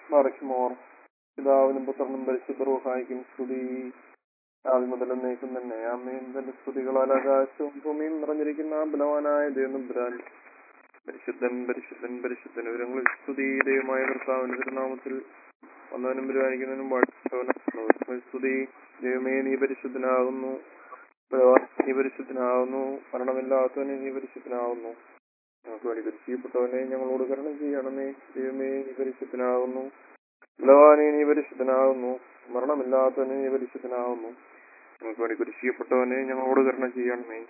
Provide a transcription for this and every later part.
മറയ്ക്കുമോർ പിതാവിനും പുത്രനും പരിശുദ്ധ റൂഹായിക്കും സ്തുതി ആദ്യം മുതൽ എന്നേക്കും തന്നെ അമ്മയും തന്റെ സ്തുതികളാൽ ആകാശവും ഭൂമിയും നിറഞ്ഞിരിക്കുന്ന ബലവാനായ ദേവനമ്പുരാൻ പരിശുദ്ധൻ പരിശുദ്ധൻ പരിശുദ്ധൻ വിവരങ്ങളിൽ സ്തുതി ദൈവമായ കർത്താവിന്റെ തിരുനാമത്തിൽ വന്നവനും പരിപാലിക്കുന്നതിനും വാഴ്ത്തവനും സ്തുതി ദൈവമേ നീ പരിശുദ്ധനാകുന്നു ബലവാൻ നീ പരിശുദ്ധനാകുന്നു മരണമില്ലാത്തവനെ നീ പരിശുദ്ധനാകുന്നു ഞങ്ങൾക്ക് വേണ്ടി പരിചയപ്പെട്ടവനെ ഞങ്ങളോട് കരുണ ചെയ്യണമേ ദൈവമേ നീ പരിശുദ്ധനാകുന്നു ബലവാനെ നീ പരിശുദ്ധനാകുന്നു മരണമില്ലാത്തവനെ നീ പരിശുദ്ധനാകുന്നു ഞങ്ങൾക്ക് വേണ്ടി കുരിശിക്കപ്പെട്ടവനെ ഞങ്ങളോട് കരുണ ചെയ്യണമേ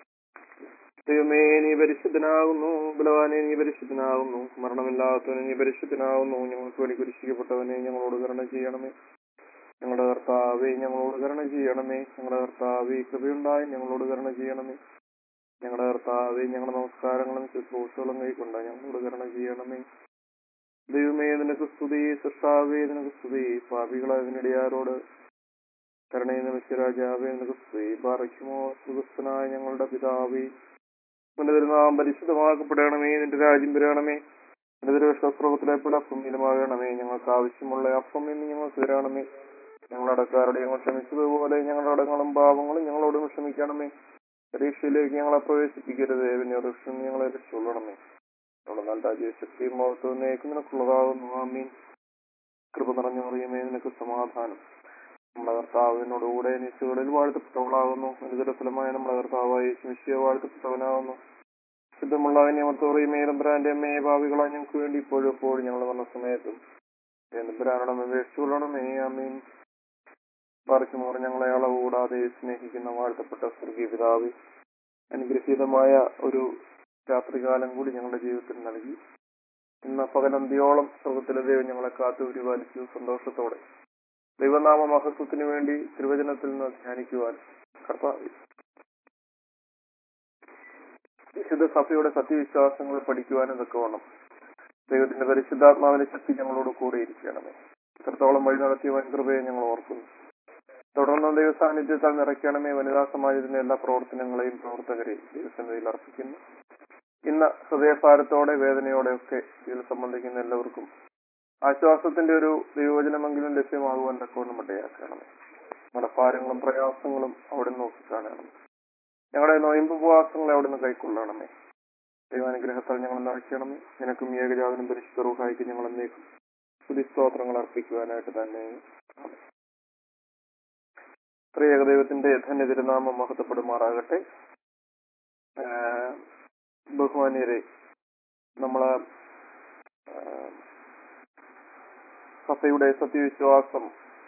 ദൈവമേ നീ പരിശുദ്ധനാകുന്നു ബലവാനെ നീ പരിശുദ്ധനാകുന്നു മരണമില്ലാത്തവനെ നീ പരിശുദ്ധനാകുന്നു ഞങ്ങൾക്ക് വേണ്ടി കുരിശിക്കപ്പെട്ടവനെ ഞങ്ങളോട് കരുണ ചെയ്യണമേ ഞങ്ങളുടെ കർത്താവെ ഞങ്ങളോട് കരുണ ചെയ്യണമേ ഞങ്ങളുടെ കർത്താവെ കൃപയുണ്ടായി ഞങ്ങളോട് കരുണ ചെയ്യണമേ ഞങ്ങളുടെ കർത്താവെ ഞങ്ങളുടെ നമസ്കാരങ്ങളും ശുശ്രൂഷകളും കൈക്കൊണ്ട് ഞങ്ങളോട് കരുണ ചെയ്യണമേ ദൈവമേ നിനക്ക് സ്തുതി സൃഷ്ടാവേ നിനക്ക് സ്തുതി പാപികളായ അതിനിടയാരോട് കരുണയെ നിമിച്ച രാജാവേ നിനക്ക് സ്തുതി പാറയ്ക്കുമോ സുഖസ്ഥനായ ഞങ്ങളുടെ പിതാവേ നിന്റെ തിരുനാം പരിശുദ്ധമാക്കപ്പെടണമേ നിന്റെ രാജ്യം വരണമേ നിന്റെ തിരുവിശ്വാസപ്രഭത്തിലെ പുലഭൂമിയിലുമാകണമേ ഞങ്ങൾക്ക് ആവശ്യമുള്ള അപ്പം എന്ന് ഞങ്ങൾക്ക് തരണമേ ഞങ്ങളുടെ അടക്കാരുടെ ഞങ്ങൾ ക്ഷമിച്ചതുപോലെ ഞങ്ങളുടെ അടങ്ങളും പാവങ്ങളും ഞങ്ങളോടും ക്ഷമിക്കണമേ പരീക്ഷയിലേക്ക് ഞങ്ങളെ പ്രവേശിപ്പിക്കരുത് വിനോദക്ഷം ഞങ്ങളെ രക്ഷകൊള്ളണമേ നമ്മുടെ നല്ല രാജ്യശക്തിയും മഹത്വം നേക്കും നിനക്കുള്ളതാകുന്നു ആമീൻ കൃപ നിറഞ്ഞു പറയുമേ നിനക്ക് സമാധാനം നമ്മുടെ കർത്താവിനോടുകൂടെ നിശ്ചകളിൽ വാഴ്ത്തപ്പെട്ടവളാകുന്നു അനുതരഫലമായ നമ്മുടെ കർത്താവായ ശിഷ്യ വാഴ്ത്തപ്പെട്ടവനാകുന്നു ശുദ്ധമുള്ള നിയമത്തോറിയുമേ നമ്പുരാന്റെ അമ്മയെ ഭാവികളായി ഞങ്ങൾക്ക് വേണ്ടി ഇപ്പോഴും എപ്പോഴും ഞങ്ങൾ വന്ന സമയത്തും നമ്പുരാനോടും അപേക്ഷിച്ചുകൊള്ളണമേ ആമീൻ പറിച്ചുമോർ ഞങ്ങളെ അളവ് കൂടാതെ സ്നേഹിക്കുന്ന വാഴ്ത്തപ്പെട്ട സ്വർഗീയ പിതാവ് അനുഗ്രഹീതമായ ഒരു രാത്രികാലം കൂടി ഞങ്ങളുടെ ജീവിതത്തിൽ നൽകി ഇന്ന് പകലന്തിയോളം സ്വർഗത്തിലെ ദൈവം ഞങ്ങളെ കാത്തു പരിപാലിച്ചു സന്തോഷത്തോടെ ദൈവനാമ മഹത്വത്തിന് വേണ്ടി തിരുവചനത്തിൽ നിന്ന് ധ്യാനിക്കുവാൻ കർത്താവ് വിശുദ്ധ സഭയുടെ സത്യവിശ്വാസങ്ങൾ പഠിക്കുവാനും ഇതൊക്കെ വേണം ദൈവത്തിന്റെ പരിശുദ്ധാത്മാവിന്റെ ശക്തി ഞങ്ങളോട് കൂടെ ഇരിക്കണമേ ഇത്രത്തോളം വഴി നടത്തിയ വൻ കൃപയെ ഞങ്ങൾ ഓർക്കുന്നു തുടർന്ന് ദൈവ സാന്നിധ്യത്താൽ നിറയ്ക്കണമേ വനിതാ സമാജത്തിന്റെ എല്ലാ പ്രവർത്തനങ്ങളെയും പ്രവർത്തകരെയും ദൈവസന്നിധിയിൽ അർപ്പിക്കുന്നു ഇന്ന് ഹൃദയഭാരത്തോടെ വേദനയോടെ ഒക്കെ ഇതിൽ സംബന്ധിക്കുന്ന എല്ലാവർക്കും ആശ്വാസത്തിന്റെ ഒരു ദൈവവചനമെങ്കിലും ലഭ്യമാകുവാൻ തക്കവണ്ണം ഇടയാക്കണമേ നമ്മുടെ ഭാരങ്ങളും പ്രയാസങ്ങളും അവിടെ നോക്കി കാണണം ഞങ്ങളുടെ നോയമ്പ് ഉപവാസങ്ങളെ അവിടെ നിന്ന് കൈക്കൊള്ളണമേ ദൈവാനുഗ്രഹത്താൽ ഞങ്ങൾ നിറയ്ക്കണമേ നിനക്കും ഏകജാതനും പരിശുദ്ധ റൂഹായിക്ക് ഞങ്ങൾ എന്നേക്കും സ്തുതിസ്തോത്രങ്ങൾ അർപ്പിക്കുവാനായിട്ട് തന്നെ ത്രിയേക ദൈവത്തിന്റെ ധന്യ തിരുനാമം മഹത്വപ്പെടുമാറാകട്ടെ ബഹുമാന്യരെ നമ്മള് സഭയുടെ സത്യവിശ്വാസം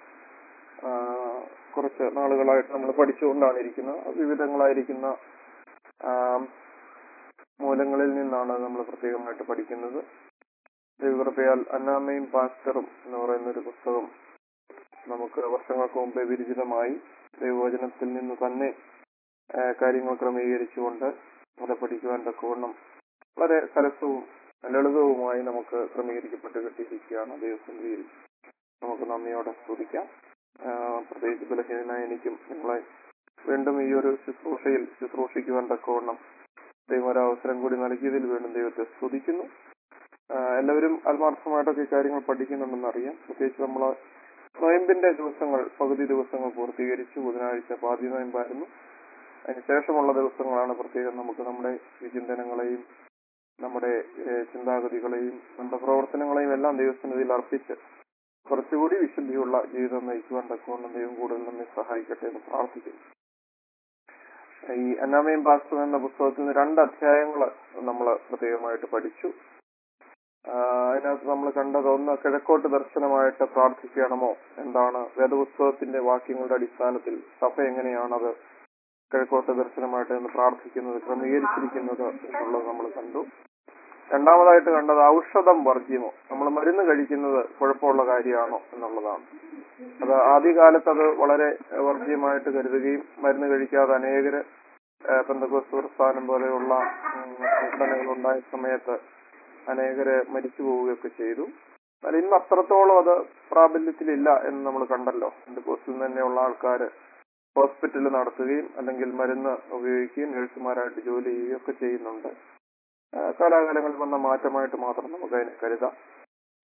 കുറച്ച് നാളുകളായിട്ട് നമ്മൾ പഠിച്ചുകൊണ്ടാണ് ഇരിക്കുന്നത് വിവിധങ്ങളായിരിക്കുന്ന മൂലങ്ങളിൽ നിന്നാണ് നമ്മൾ പ്രത്യേകമായിട്ട് പഠിക്കുന്നത് ദൈവകൃപയാൽ അന്നാമയും പാസ്റ്ററും എന്ന് പറയുന്ന ഒരു പുസ്തകം നമുക്ക് വർഷങ്ങൾക്ക് മുമ്പേ വിരചിതമായി ദൈവവചനത്തിൽ നിന്ന് തന്നെ കാര്യങ്ങൾ ക്രമീകരിച്ചുകൊണ്ട് അത് പഠിക്കുവാൻ തക്കവണ്ണം വളരെ സരസവും ലളിതവുമായി നമുക്ക് ക്രമീകരിക്കപ്പെട്ട് കിട്ടിയിരിക്കുകയാണ് ദൈവസന്നിധിയിൽ നമുക്ക് നന്ദിയോടെ സ്തുതിക്കാം പ്രത്യേകിച്ച് ബലഹീനനായ എനിക്കും നിങ്ങളെ വീണ്ടും ഈ ഒരു ശുശ്രൂഷയിൽ ശുശ്രൂഷിക്കുവാൻ തക്കവണ്ണം ദൈവം ഒരു അവസരം കൂടി നൽകിയതിൽ വീണ്ടും ദൈവത്തെ സ്തുതിക്കുന്നു എല്ലാവരും ആത്മാർത്ഥമായിട്ടൊക്കെ കാര്യങ്ങൾ പഠിക്കുന്നുണ്ടെന്ന് അറിയാം പ്രത്യേകിച്ച് നമ്മൾ നോയമ്പിന്റെ ദിവസങ്ങൾ പകുതി ദിവസങ്ങൾ പൂർത്തീകരിച്ചു ബുധനാഴ്ച പാതി നോയമ്പായിരുന്നു അതിനുശേഷമുള്ള ദിവസങ്ങളാണ് പ്രത്യേകം നമുക്ക് നമ്മുടെ വിചിന്തനങ്ങളെയും നമ്മുടെ ചിന്താഗതികളെയും നമ്മുടെ പ്രവർത്തനങ്ങളെയും എല്ലാം ദൈവസന്നിധിയിൽ അർപ്പിച്ച് കുറച്ചുകൂടി വിശുദ്ധിയുള്ള ജീവിതം നയിക്കുവാൻ തക്കവണ്ണം ദൈവം കൂടുതൽ നമ്മെ സഹായിക്കട്ടെ എന്ന് പ്രാർത്ഥിക്കുന്നു ഈ അന്നാമയും പാസ്റ്റർ എന്ന പുസ്തകത്തിൽ നിന്ന് രണ്ട് അധ്യായങ്ങൾ നമ്മൾ പ്രത്യേകമായിട്ട് പഠിച്ചു അതിനകത്ത് നമ്മൾ കണ്ടത് ഒന്ന് കിഴക്കോട്ട് ദർശനമായിട്ട് പ്രാർത്ഥിക്കണമോ എന്താണ് വേദപുസ്തകത്തിന്റെ വാക്യങ്ങളുടെ അടിസ്ഥാനത്തിൽ സഭ എങ്ങനെയാണത് കിഴക്കോട്ട് ദർശനമായിട്ട് എന്ന് പ്രാർത്ഥിക്കുന്നത് ക്രമീകരിച്ചിരിക്കുന്നത് എന്നുള്ളത് നമ്മൾ കണ്ടു രണ്ടാമതായിട്ട് കണ്ടത് ഔഷധം വർജ്യമോ നമ്മൾ മരുന്ന് കഴിക്കുന്നത് കുഴപ്പമുള്ള കാര്യമാണോ എന്നുള്ളതാണ് അത് ആദ്യകാലത്ത് അത് വളരെ വർജ്യമായിട്ട് കരുതുകയും മരുന്ന് കഴിക്കാതെ അനേകര് പെന്തക്കോസ് പ്രസ്ഥാനം പോലെയുള്ള സംഘടനകൾ ഉണ്ടായ സമയത്ത് അനേകര് മരിച്ചു പോവുകയൊക്കെ ചെയ്തു എന്നാൽ ഇന്ന് അത്രത്തോളം അത് പ്രാബല്യത്തിലില്ല എന്ന് നമ്മൾ കണ്ടല്ലോ പെന്തക്കോസിൽ തന്നെയുള്ള ആൾക്കാര് ഹോസ്പിറ്റൽ നടത്തുകയും അല്ലെങ്കിൽ മരുന്ന് ഉപയോഗിക്കുകയും നഴ്സുമാരായിട്ട് ജോലി ചെയ്യുകയും ഒക്കെ ചെയ്യുന്നുണ്ട് കാലാകാലങ്ങളിൽ വന്ന മാറ്റമായിട്ട് മാത്രം നമുക്ക് അതിനെ കരുതാം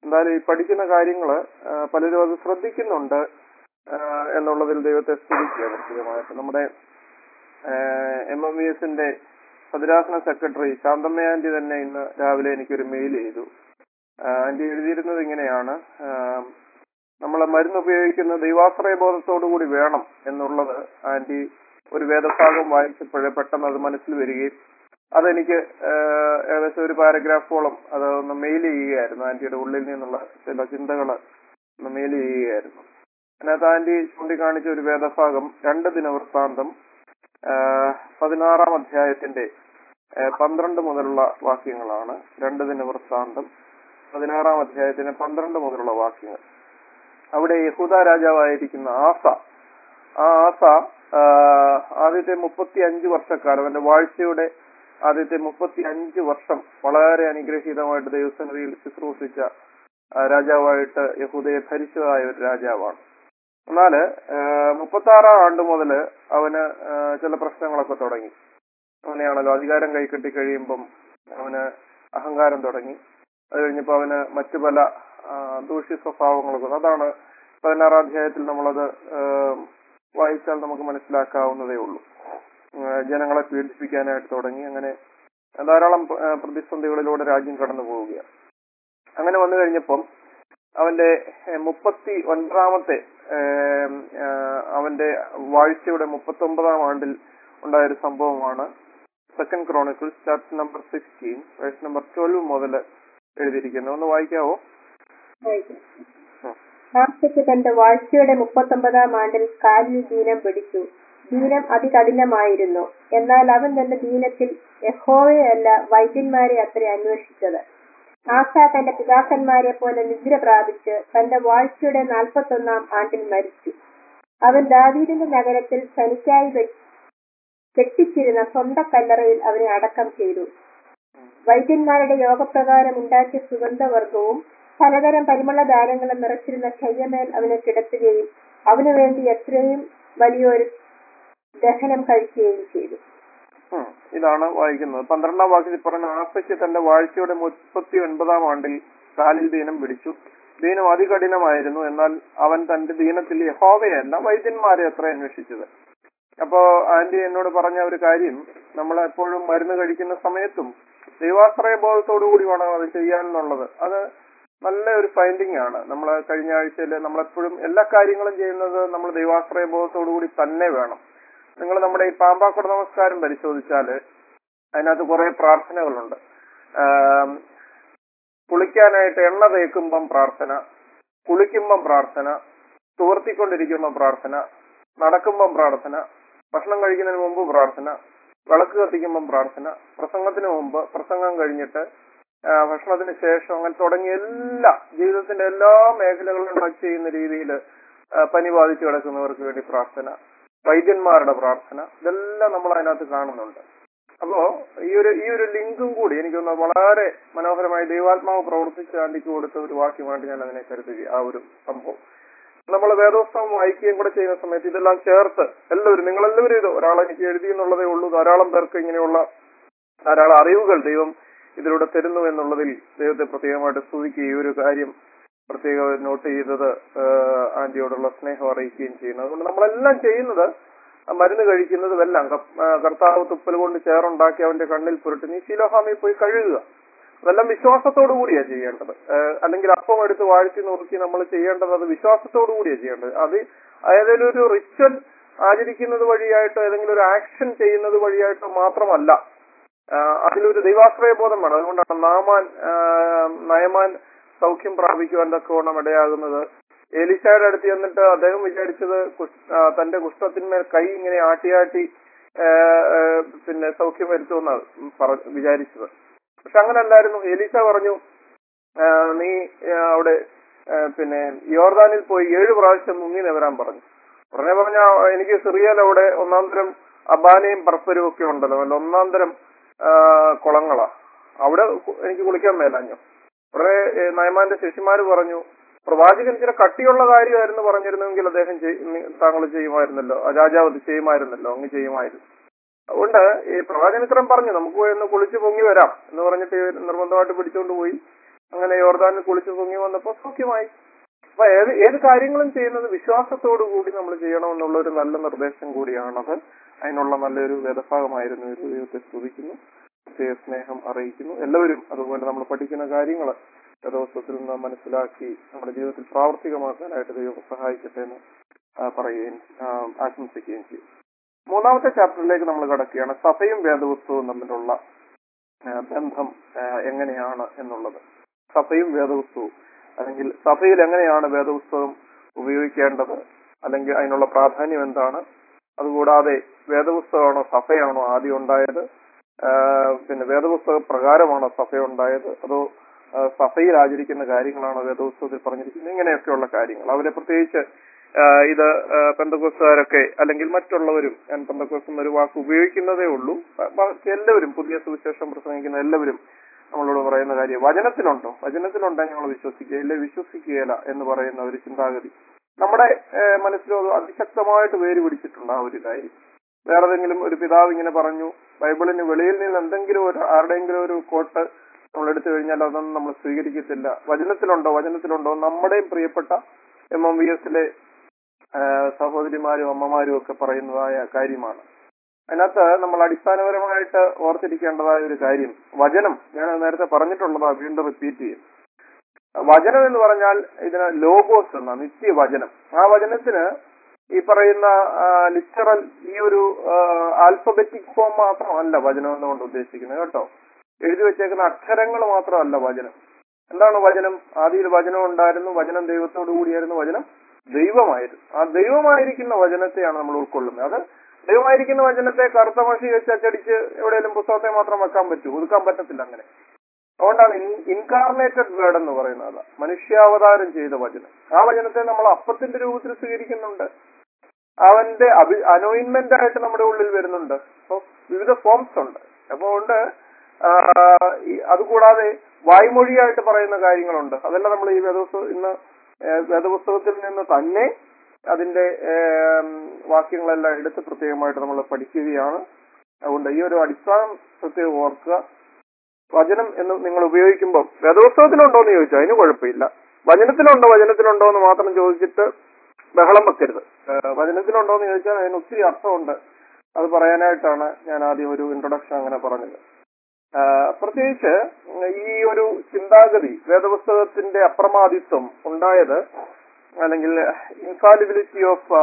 എന്തായാലും ഈ പഠിക്കുന്ന കാര്യങ്ങള് ആ, പലരും അത് ശ്രദ്ധിക്കുന്നുണ്ട് ആ, എന്നുള്ളതിൽ ദൈവത്തെ സ്തുതിക്കുക പ്രത്യേകമായിട്ട് നമ്മുടെ എം എം വി എസിന്റെ ഭദ്രാസന സെക്രട്ടറി ശാന്തമ്മ ആന്റി തന്നെ ഇന്ന് രാവിലെ എനിക്കൊരു മെയിൽ ചെയ്തു ആ, ആന്റി എഴുതിയിരുന്നത് ഇങ്ങനെയാണ് നമ്മൾ മരുന്ന് ഉപയോഗിക്കുന്ന ദൈവാശ്രയ ബോധത്തോടു കൂടി വേണം എന്നുള്ളത് ആന്റി ഒരു വേദഭാഗം വായിച്ചപ്പോഴേ പെട്ടെന്ന് അത് മനസ്സിൽ വരികയും അതെനിക്ക് ആ, ഏകദേശം ഒരു പാരഗ്രാഫോളം അത് ഒന്ന് മെയിൽ ചെയ്യുകയായിരുന്നു ആന്റിയുടെ ഉള്ളിൽ നിന്നുള്ള ചില ചിന്തകൾ ഒന്ന് മെയിൽ ചെയ്യുകയായിരുന്നു അതിനകത്ത് ആന്റി ചൂണ്ടിക്കാണിച്ച ഒരു വേദഭാഗം രണ്ട് ദിനവൃത്താന്തം ആ, പതിനാറാം അധ്യായത്തിന്റെ ആ, പന്ത്രണ്ട് മുതലുള്ള വാക്യങ്ങളാണ് രണ്ട് ദിനവൃത്താന്തം പതിനാറാം അധ്യായത്തിന് പന്ത്രണ്ട് മുതലുള്ള വാക്യങ്ങൾ അവിടെ യഹൂദ രാജാവായിരിക്കുന്ന ആസ ആ ആസ ആ, ആദ്യത്തെ മുപ്പത്തി അഞ്ച് വർഷക്കാലം അവന്റെ വാഴ്ചയുടെ ആദ്യത്തെ മുപ്പത്തി അഞ്ച് വർഷം വളരെ അനുഗ്രഹീതമായിട്ട് ദൈവസന്നിധിയിൽ ശുശ്രൂഷിച്ച ആ, രാജാവായിട്ട് യഹൂദയെ ഭരിച്ചതായ ഒരു രാജാവാണ് എന്നാല് മുപ്പത്തി ആറാം ആണ്ട് മുതല് അവന് ആ, ചില പ്രശ്നങ്ങളൊക്കെ തുടങ്ങി അങ്ങനെയാണല്ലോ അധികാരം കൈക്കെട്ടി കഴിയുമ്പം അവന് അഹങ്കാരം തുടങ്ങി അത് കഴിഞ്ഞപ്പോ അവന് മറ്റു പല ആ, ദൂഷ്യ സ്വഭാവങ്ങളൊക്കെ വന്നു. അതാണ് പതിനാറാം അധ്യായത്തിൽ നമ്മളത് ആ, വായിച്ചാൽ നമുക്ക് മനസ്സിലാക്കാവുന്നതേ ഉള്ളൂ ആ, ജനങ്ങളെ പീഡിപ്പിക്കാനായിട്ട് തുടങ്ങി അങ്ങനെ ധാരാളം ആ, പ്രതിസന്ധികളിലൂടെ രാജ്യം കടന്നു പോവുകയാണ് അങ്ങനെ വന്നു കഴിഞ്ഞപ്പം അവന്റെ ഏ, മുപ്പത്തി ഒൻപതാമത്തെ ഏം, ആ, അവന്റെ വാഴ്ചയുടെ മുപ്പത്തി ഒമ്പതാം ആണ്ടിൽ ഉണ്ടായൊരു സംഭവമാണ് second Chronicles chapter number sixteen verse number twelve മുതൽ എഴുതിയിരിക്കുന്നത് ഒന്ന് വായിക്കാവോ ആർച്ചയ്ക്ക് തന്റെ വാഴ്ചയുടെ മുപ്പത്തൊമ്പതാം ആണ്ടിൽ കാലിൽ ദീനം പിടിച്ചു ദീനം അതികഠിനമായിരുന്നു എന്നാൽ അവൻ തന്റെ ദീനത്തിൽ യഹോവയല്ല വൈദ്യന്മാരെ അത്ര അന്വേഷിച്ചത് ആശ തന്റെ പിതാക്കന്മാരെ പോലെ നിദ്ര പ്രാപിച്ച് തന്റെ വാഴ്ചയുടെ നാൽപ്പത്തൊന്നാം ആണ്ടിൽ മരിച്ചു അവൻ ദാവീദിന്റെ നഗരത്തിൽ തനിക്കായി വെ- കെട്ടിച്ചിരുന്ന സ്വന്തം കല്ലറയിൽ അവനെ അടക്കം ചെയ്തു വൈദ്യന്മാരുടെ യോഗപ്രകാരം ഉണ്ടാക്കിയ സുഗന്ധവർഗവും പലതരം പരിമളദാരങ്ങളും നിറച്ചിരുന്ന ശയ്യമേൽ അവനെ കിടത്തുകയും അവനു വേണ്ടി എത്രയും വലിയൊരു ദഹനം കഴിക്കുകയും ചെയ്തു ഉം. ഇതാണ് വായിക്കുന്നത് പന്ത്രണ്ടാം വാക്യത്തിൽ പറഞ്ഞ ആസയ്ക്ക് തന്റെ വാഴ്ചയുടെ മുപ്പത്തി ഒൻപതാം ആണ്ടിൽ കാലിൽ ദീനം പിടിച്ചു ദീനം അതികഠിനമായിരുന്നു എന്നാൽ അവൻ തന്റെ ദീനത്തിൽ യഹോവയല്ല വൈദ്യന്മാരെ അത്ര അന്വേഷിച്ചത് അപ്പോ ആന്റി എന്നോട് പറഞ്ഞ ഒരു കാര്യം നമ്മൾ എപ്പോഴും മരുന്ന് കഴിക്കുന്ന സമയത്തും ദൈവാശ്രയ ബോധത്തോടു കൂടി വേണം അത് ചെയ്യാനെന്നുള്ളത് അത് നല്ല ഒരു ഫൈൻഡിങ് ആണ് നമ്മൾ കഴിഞ്ഞ ആഴ്ചയിൽ നമ്മളെപ്പോഴും എല്ലാ കാര്യങ്ങളും ചെയ്യുന്നത് നമ്മൾ ദൈവാശ്രയ ബോധത്തോടു കൂടി തന്നെ വേണം നിങ്ങൾ നമ്മുടെ ഈ പാമ്പാക്കുട നമസ്കാരം പരിശോധിച്ചാല് അതിനകത്ത് കുറെ പ്രാർത്ഥനകളുണ്ട് ആം, കുളിക്കാനായിട്ട് എണ്ണ തേക്കുമ്പം പ്രാർത്ഥന കുളിക്കുമ്പം പ്രാർത്ഥന തുവർത്തിക്കൊണ്ടിരിക്കുമ്പം പ്രാർത്ഥന നടക്കുമ്പം പ്രാർത്ഥന ഭക്ഷണം കഴിക്കുന്നതിന് മുമ്പ് പ്രാർത്ഥന വിളക്ക് കത്തിക്കുമ്പം പ്രാർത്ഥന പ്രസംഗത്തിന് മുമ്പ് പ്രസംഗം കഴിഞ്ഞിട്ട് ആ, ഭക്ഷണത്തിന് ശേഷം അങ്ങനെ തുടങ്ങിയ എല്ലാ ജീവിതത്തിന്റെ എല്ലാ മേഖലകളിലും ടച്ച് ചെയ്യുന്ന രീതിയിൽ പനി ബാധിച്ചു കിടക്കുന്നവർക്ക് വേണ്ടി പ്രാർത്ഥന വൈദ്യന്മാരുടെ പ്രാർത്ഥന ഇതെല്ലാം നമ്മൾ അതിനകത്ത് കാണുന്നുണ്ട് അപ്പോ ഈ ഒരു ഈ ഒരു ലിങ്കും കൂടി എനിക്കൊന്ന് വളരെ മനോഹരമായി ദൈവാത്മാവ് പ്രവർത്തിച്ച് ആണ്ടിക്ക് കൊടുത്ത ഒരു വാക്യമായിട്ട് ഞാൻ അതിനെ കരുതുക ആ ഒരു സംഭവം നമ്മൾ വേദോത്സവം വായിക്കുകയും കൂടെ ചെയ്യുന്ന സമയത്ത് ഇതെല്ലാം ചേർത്ത് എല്ലാവരും നിങ്ങളെല്ലാവരും ഇത് ഒരാൾ എനിക്ക് എഴുതി എന്നുള്ളതേ ഉള്ളൂ ധാരാളം പേർക്ക് ഇങ്ങനെയുള്ള ധാരാളം അറിവുകൾ ദൈവം ഇതിലൂടെ തരുന്നു എന്നുള്ളതിൽ ദൈവത്തെ പ്രത്യേകമായിട്ട് സ്തുതിക്കുകയും ഈ ഒരു കാര്യം പ്രത്യേകം നോട്ട് ചെയ്തത് ആഹ് ആന്റിയോടുള്ള സ്നേഹം അറിയിക്കുകയും ചെയ്യുന്നു അതുകൊണ്ട് നമ്മളെല്ലാം ചെയ്യുന്നത് ആ മരുന്ന് കഴിക്കുന്നതുമെല്ലാം കപ്പ്- ആ കർത്താവ് തുപ്പൽ കൊണ്ട് ചേറുണ്ടാക്കി അവന്റെ കണ്ണിൽ പുരട്ടി നീ ശിലോഹാമിൽ പോയി കഴുകുക അതെല്ലാം വിശ്വാസത്തോടു കൂടിയാ ചെയ്യേണ്ടത് ഏഹ് അല്ലെങ്കിൽ അപ്പം എടുത്ത് വാഴ്ത്തി നുറുക്കി നമ്മൾ ചെയ്യേണ്ടത് അത് വിശ്വാസത്തോടു കൂടിയാ ചെയ്യേണ്ടത് അത് ഏതെങ്കിലും ഒരു റിച്വൽ ആചരിക്കുന്നത് വഴിയായിട്ടോ ഏതെങ്കിലും ഒരു ആക്ഷൻ ചെയ്യുന്നത് വഴിയായിട്ടോ മാത്രമല്ല ആഹ് അതിലൊരു ദൈവാശ്രയ ബോധം വേണം അതുകൊണ്ടാണ് നാമാൻ ആഹ് നയമാൻ സൗഖ്യം പ്രാപിക്കുവാൻ തക്കവണ്ണം ഇടയാകുന്നത് ഏലിശായുടെ അടുത്ത് ചെന്നിട്ട് അദ്ദേഹം വിചാരിച്ചത് കുഷ്- ആ, തന്റെ കുഷ്ഠത്തിന്മേൽ കൈ ഇങ്ങനെ ആട്ടിയാട്ടി ആഹ് ആഹ് പിന്നെ സൗഖ്യം വരുത്തുമെന്നാണ് പറ വിചാരിച്ചത് പക്ഷെ അങ്ങനല്ലായിരുന്നു എലീസ പറഞ്ഞു ആഹ് നീ ആഹ് അവിടെ ആഹ് പിന്നെ യോർദാനിൽ പോയി ഏഴ് പ്രാവശ്യം മുങ്ങി നിവരാൻ പറഞ്ഞു ഉടനെ പറഞ്ഞ എനിക്ക് സിറിയയിൽ അവിടെ ഒന്നാം തരം അബാനയും പർപ്പരും ഒക്കെ ഉണ്ടല്ലോ അല്ല ഒന്നാം തരം ആഹ് കുളങ്ങളാ അവിടെ കു- എനിക്ക് കുളിക്കാൻ മേലാഞ്ഞു ഉടനെ ഏഹ് നയമാന്റെ ശിഷ്യന്മാര് പറഞ്ഞു പ്രവാചകൻ ചില കട്ടിയുള്ള കാര്യമായിരുന്നു പറഞ്ഞിരുന്നെങ്കിൽ അദ്ദേഹം ചെയ്- നി- താങ്കൾ ചെയ്യുമായിരുന്നല്ലോ ആ രാജാവ് അത് ചെയ്യുമായിരുന്നല്ലോ അങ്ങ് ചെയ്യുമായിരുന്നു അതുകൊണ്ട് ഈ പ്രവാചകൻ ഇത്രയും പറഞ്ഞു നമുക്ക് പോയി ഒന്ന് കുളിച്ച് പൊങ്ങി വരാം എന്ന് പറഞ്ഞിട്ട് ഇവര് നിർബന്ധമായിട്ട് പിടിച്ചുകൊണ്ട് പോയി അങ്ങനെ യോർദാനിൽ കുളിച്ച് പൊങ്ങി വന്നപ്പോൾ സൗഖ്യമായി അപ്പൊ ഏത് ഏത് കാര്യങ്ങളും ചെയ്യുന്നത് വിശ്വാസത്തോടു കൂടി നമ്മൾ ചെയ്യണമെന്നുള്ള ഒരു നല്ല നിർദ്ദേശം കൂടിയാണത് അതിനുള്ള നല്ലൊരു വേദഭാഗമായിരുന്നു ഒരു ദൈവത്തെ സ്തുതിക്കുന്നു പ്രത്യേക സ്നേഹം അറിയിക്കുന്നു എല്ലാവരും അതുപോലെ നമ്മൾ പഠിക്കുന്ന കാര്യങ്ങൾ വേദോത്സവത്തിൽ നിന്ന് മനസ്സിലാക്കി നമ്മുടെ ജീവിതത്തിൽ പ്രാവർത്തികമാക്കാനായിട്ട് ദൈവം സഹായിക്കട്ടെ എന്ന് ആ, പറയുകയും ആ, ആശംസിക്കുകയും ചെയ്യും മൂന്നാമത്തെ ചാപ്റ്ററിലേക്ക് നമ്മൾ കടക്കുകയാണ് സഭയും വേദപുസ്തകവും തമ്മിലുള്ള ആ, ബന്ധം ആ, എങ്ങനെയാണ് എന്നുള്ളത് സഭയും വേദപുസ്തകവും അല്ലെങ്കിൽ സഭയിൽ എങ്ങനെയാണ് വേദപുസ്തകം ഉപയോഗിക്കേണ്ടത് അല്ലെങ്കിൽ അതിനുള്ള പ്രാധാന്യം എന്താണ് അതുകൂടാതെ വേദപുസ്തകമാണോ സഭയാണോ ആദ്യം ഉണ്ടായത് ആ, പിന്നെ വേദപുസ്തക പ്രകാരമാണോ സഭ ഉണ്ടായത് അതോ ആ, സഭയിൽ ആചരിക്കുന്ന കാര്യങ്ങളാണോ വേദപുസ്തകത്തിൽ പറഞ്ഞിരിക്കുന്നത് ഇങ്ങനെയൊക്കെയുള്ള കാര്യങ്ങൾ അവരെ പ്രത്യേകിച്ച് ആ, ഇത് ആ, പെന്തക്കോസ്തുകാരൊക്കെ അല്ലെങ്കിൽ മറ്റുള്ളവരും ഞാൻ പെന്തക്കോസ് എന്നൊരു വാക്ക് ഉപയോഗിക്കുന്നതേ ഉള്ളൂ ബ- ബാക്കി എല്ലാവരും പുതിയ സുവിശേഷം പ്രസംഗിക്കുന്ന എല്ലാവരും നമ്മളോട് പറയുന്ന കാര്യം വചനത്തിലുണ്ടോ വചനത്തിലുണ്ടെങ്കിൽ ഞങ്ങൾ വിശ്വസിക്കുകയില്ല വിശ്വസിക്കുകയില്ല എന്ന് പറയുന്ന ഒരു ചിന്താഗതി നമ്മുടെ ഏഹ്, മനസ്സിലും അത് അതിശക്തമായിട്ട് വേര് പിടിച്ചിട്ടുണ്ട് ആ ഒരു കാര്യം വേറെ ഏതെങ്കിലും ഒരു പിതാവ് ഇങ്ങനെ പറഞ്ഞു ബൈബിളിന് വെളിയിൽ നിന്ന് എന്തെങ്കിലും ഒരു ആരുടെയെങ്കിലും ഒരു കോട്ട് നമ്മൾ എടുത്തു കഴിഞ്ഞാൽ അതൊന്നും നമ്മൾ സ്വീകരിക്കത്തില്ല വചനത്തിലുണ്ടോ വചനത്തിലുണ്ടോ നമ്മുടെയും പ്രിയപ്പെട്ട എം എം വി എസിലെ സഹോദരിമാരും അമ്മമാരും ഒക്കെ പറയുന്നതായ കാര്യമാണ് അതിനകത്ത് നമ്മൾ അടിസ്ഥാനപരമായിട്ട് ഓർത്തിരിക്കേണ്ടതായ ഒരു കാര്യം വചനം ഞാൻ നേരത്തെ പറഞ്ഞിട്ടുള്ളതാ വീണ്ടും റിപ്പീറ്റ് ചെയ്യും വചനം എന്ന് പറഞ്ഞാൽ ഇതിന് ലോഗോസ് എന്ന നിത്യവചനം ആ വചനത്തിന് ഈ പറയുന്ന ലിറ്ററൽ ഈ ഒരു ആൽഫബറ്റിക് ഫോം മാത്രമല്ല വചനം എന്നുകൊണ്ട് ഉദ്ദേശിക്കുന്നത് കേട്ടോ എഴുതി വെച്ചേക്കുന്ന അക്ഷരങ്ങൾ മാത്രമല്ല വചനം എന്താണ് വചനം ആദ്യയിൽ വചനം ഉണ്ടായിരുന്നു വചനം ദൈവത്തോടു കൂടിയായിരുന്നു വചനം ദൈവമായിരുന്നു ആ ദൈവമായിരിക്കുന്ന വചനത്തെയാണ് നമ്മൾ ഉൾക്കൊള്ളുന്നത് അത് ദൈവമായിരിക്കുന്ന വചനത്തെ കറുത്ത മഷി വെച്ച് അച്ചടിച്ച് എവിടെയെങ്കിലും പുസ്തകത്തെ മാത്രം വെക്കാൻ പറ്റൂ ഒതുക്കാൻ പറ്റത്തില്ല അങ്ങനെ അതുകൊണ്ടാണ് ഇൻകാർണേറ്റഡ് വേർഡ് എന്ന് പറയുന്നത് മനുഷ്യാവതാരം ചെയ്ത വചനം ആ വചനത്തെ നമ്മൾ അപ്പത്തിന്റെ രൂപത്തിൽ സ്വീകരിക്കുന്നുണ്ട് അവന്റെ അഭി അനോയിൻമെന്റ് ആയിട്ട് നമ്മുടെ ഉള്ളിൽ വരുന്നുണ്ട് അപ്പൊ വിവിധ ഫോംസ് ഉണ്ട് അപ്പൊ ഉണ്ട് ആ, ഈ അതുകൂടാതെ വായ്മൊഴിയായിട്ട് പറയുന്ന കാര്യങ്ങളുണ്ട് അതെല്ലാം നമ്മൾ ഈ വേദപുസ്തകം ഇന്ന് ഏഹ്, വേദപുസ്തകത്തിൽ നിന്ന് തന്നെ അതിന്റെ ഏം, വാക്യങ്ങളെല്ലാം എടുത്ത് പ്രത്യേകമായിട്ട് നമ്മൾ പഠിക്കുകയാണ് അതുകൊണ്ട് ഈ ഒരു അടിസ്ഥാനം പ്രത്യേകം ഓർക്കുക വചനം എന്ന് നിങ്ങൾ ഉപയോഗിക്കുമ്പോൾ വേദപുസ്തകത്തിലുണ്ടോ എന്ന് ചോദിച്ചാൽ അതിന് കുഴപ്പമില്ല വചനത്തിലുണ്ടോ വചനത്തിലുണ്ടോ എന്ന് മാത്രം ചോദിച്ചിട്ട് ബഹളം വെക്കരുത് ഏഹ് വചനത്തിലുണ്ടോ എന്ന് ചോദിച്ചാൽ അതിന് ഒത്തിരി അർത്ഥമുണ്ട് അത് പറയാനായിട്ടാണ് ഞാൻ ആദ്യം ഒരു ഇൻട്രൊഡക്ഷൻ അങ്ങനെ പറഞ്ഞത് ആഹ് പ്രത്യേകിച്ച് ഈ ഒരു ചിന്താഗതി വേദപുസ്തകത്തിന്റെ അപ്രമാദിത്വം ഉണ്ടായത് അല്ലെങ്കിൽ ഇൻഫാലിബിലിറ്റി ഓഫ്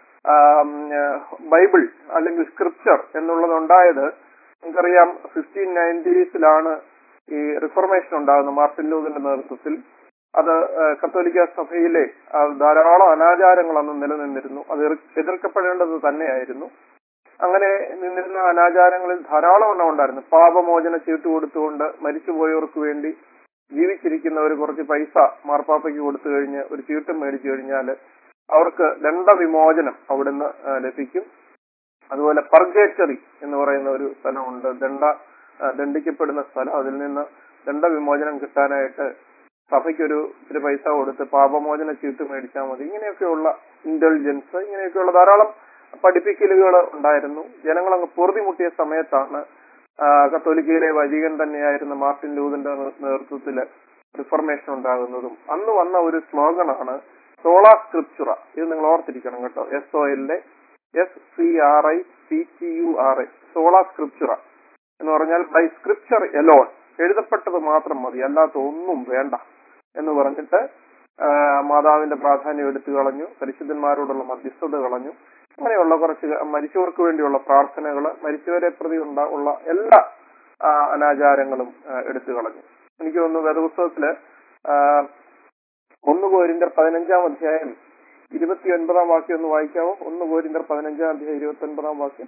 ബൈബിൾ അല്ലെങ്കിൽ സ്ക്രിപ്ചർ എന്നുള്ളത് ഉണ്ടായത് നമുക്കറിയാം ഫിഫ്റ്റീൻ നയൻറ്റീസിലാണ് ഈ റിഫർമേഷൻ ഉണ്ടാകുന്നത് മാർട്ടിൻ ലൂതന്റെ നേതൃത്വത്തിൽ അത് ആഹ് കത്തോലിക്ക സഭയിലെ ആ ധാരാളം അനാചാരങ്ങൾ അന്ന് നിലനിന്നിരുന്നു അത് എതിർ- എതിർക്കപ്പെടേണ്ടത് തന്നെയായിരുന്നു അങ്ങനെ നിന്നിരുന്ന അനാചാരങ്ങളിൽ ധാരാളം എണ്ണം ഉണ്ടായിരുന്നു പാപമോചന ചീട്ട് കൊടുത്തുകൊണ്ട് മരിച്ചുപോയവർക്ക് വേണ്ടി ജീവിച്ചിരിക്കുന്നവർ കുറച്ച് പൈസ മാർപ്പാപ്പയ്ക്ക് കൊടുത്തു കഴിഞ്ഞ് ഒരു ചീട്ട് മേടിച്ചു കഴിഞ്ഞാൽ അവർക്ക് ദണ്ഡവിമോചനം അവിടുന്ന് ആ, ലഭിക്കും അതുപോലെ പർഗേറ്ററി എന്ന് പറയുന്ന ഒരു സ്ഥലമുണ്ട് ദണ്ഡ ആ, ദണ്ഡിക്കപ്പെടുന്ന സ്ഥലം അതിൽ നിന്ന് ദണ്ഡവിമോചനം കിട്ടാനായിട്ട് സഭയ്ക്കൊരു ഇത്തിരി പൈസ കൊടുത്ത് പാപമോചന ചീട്ട് മേടിച്ചാൽ മതി ഇങ്ങനെയൊക്കെയുള്ള ഇന്റലിജൻസ് ഇങ്ങനെയൊക്കെയുള്ള ധാരാളം പഠിപ്പിക്കലുകൾ ഉണ്ടായിരുന്നു ജനങ്ങൾ അങ്ങ് പൊറുതിമുട്ടിയ സമയത്താണ് ആ, കത്തോലിക്കയിലെ വൈദികൻ തന്നെയായിരുന്ന മാർട്ടിൻ ലൂതന്റെ നേതൃത്വത്തിൽ റിഫർമേഷൻ ഉണ്ടാകുന്നതും അന്ന് വന്ന ഒരു സ്ലോഗനാണ് സോളാ സ്ക്രിപ്ചുറ ഇത് നിങ്ങൾ ഓർത്തിരിക്കണം കേട്ടോ S O L S C R I P T U R I sola scriptura എന്ന് പറഞ്ഞാൽ ബൈ സ്ക്രിപ്ചർ എലോൺ എഴുതപ്പെട്ടത് മാത്രം മതി അല്ലാത്ത ഒന്നും വേണ്ട എന്ന് പറഞ്ഞിട്ട് ആ, മാതാവിന്റെ പ്രാധാന്യം എടുത്തു കളഞ്ഞു പരിശുദ്ധന്മാരോടുള്ള മധ്യസ്ഥത കളഞ്ഞു അങ്ങനെയുള്ള കുറച്ച് മരിച്ചവർക്ക് വേണ്ടിയുള്ള പ്രാർത്ഥനകൾ മരിച്ചവരെ പ്രതി ഉണ്ട ഉള്ള എല്ലാ ആ, അനാചാരങ്ങളും ആ, എടുത്തു കളഞ്ഞു എനിക്ക് തോന്നുന്നു വേദപുസ്തകത്തില് ആ, ഒന്ന് കോരിന്തർ പതിനഞ്ചാം അധ്യായം ഇരുപത്തി ഒൻപതാം വാക്യം ഒന്ന് വായിക്കാവോ ഒന്ന് കോരിന്തർ പതിനഞ്ചാം അധ്യായം ഇരുപത്തി ഒൻപതാം വാക്യം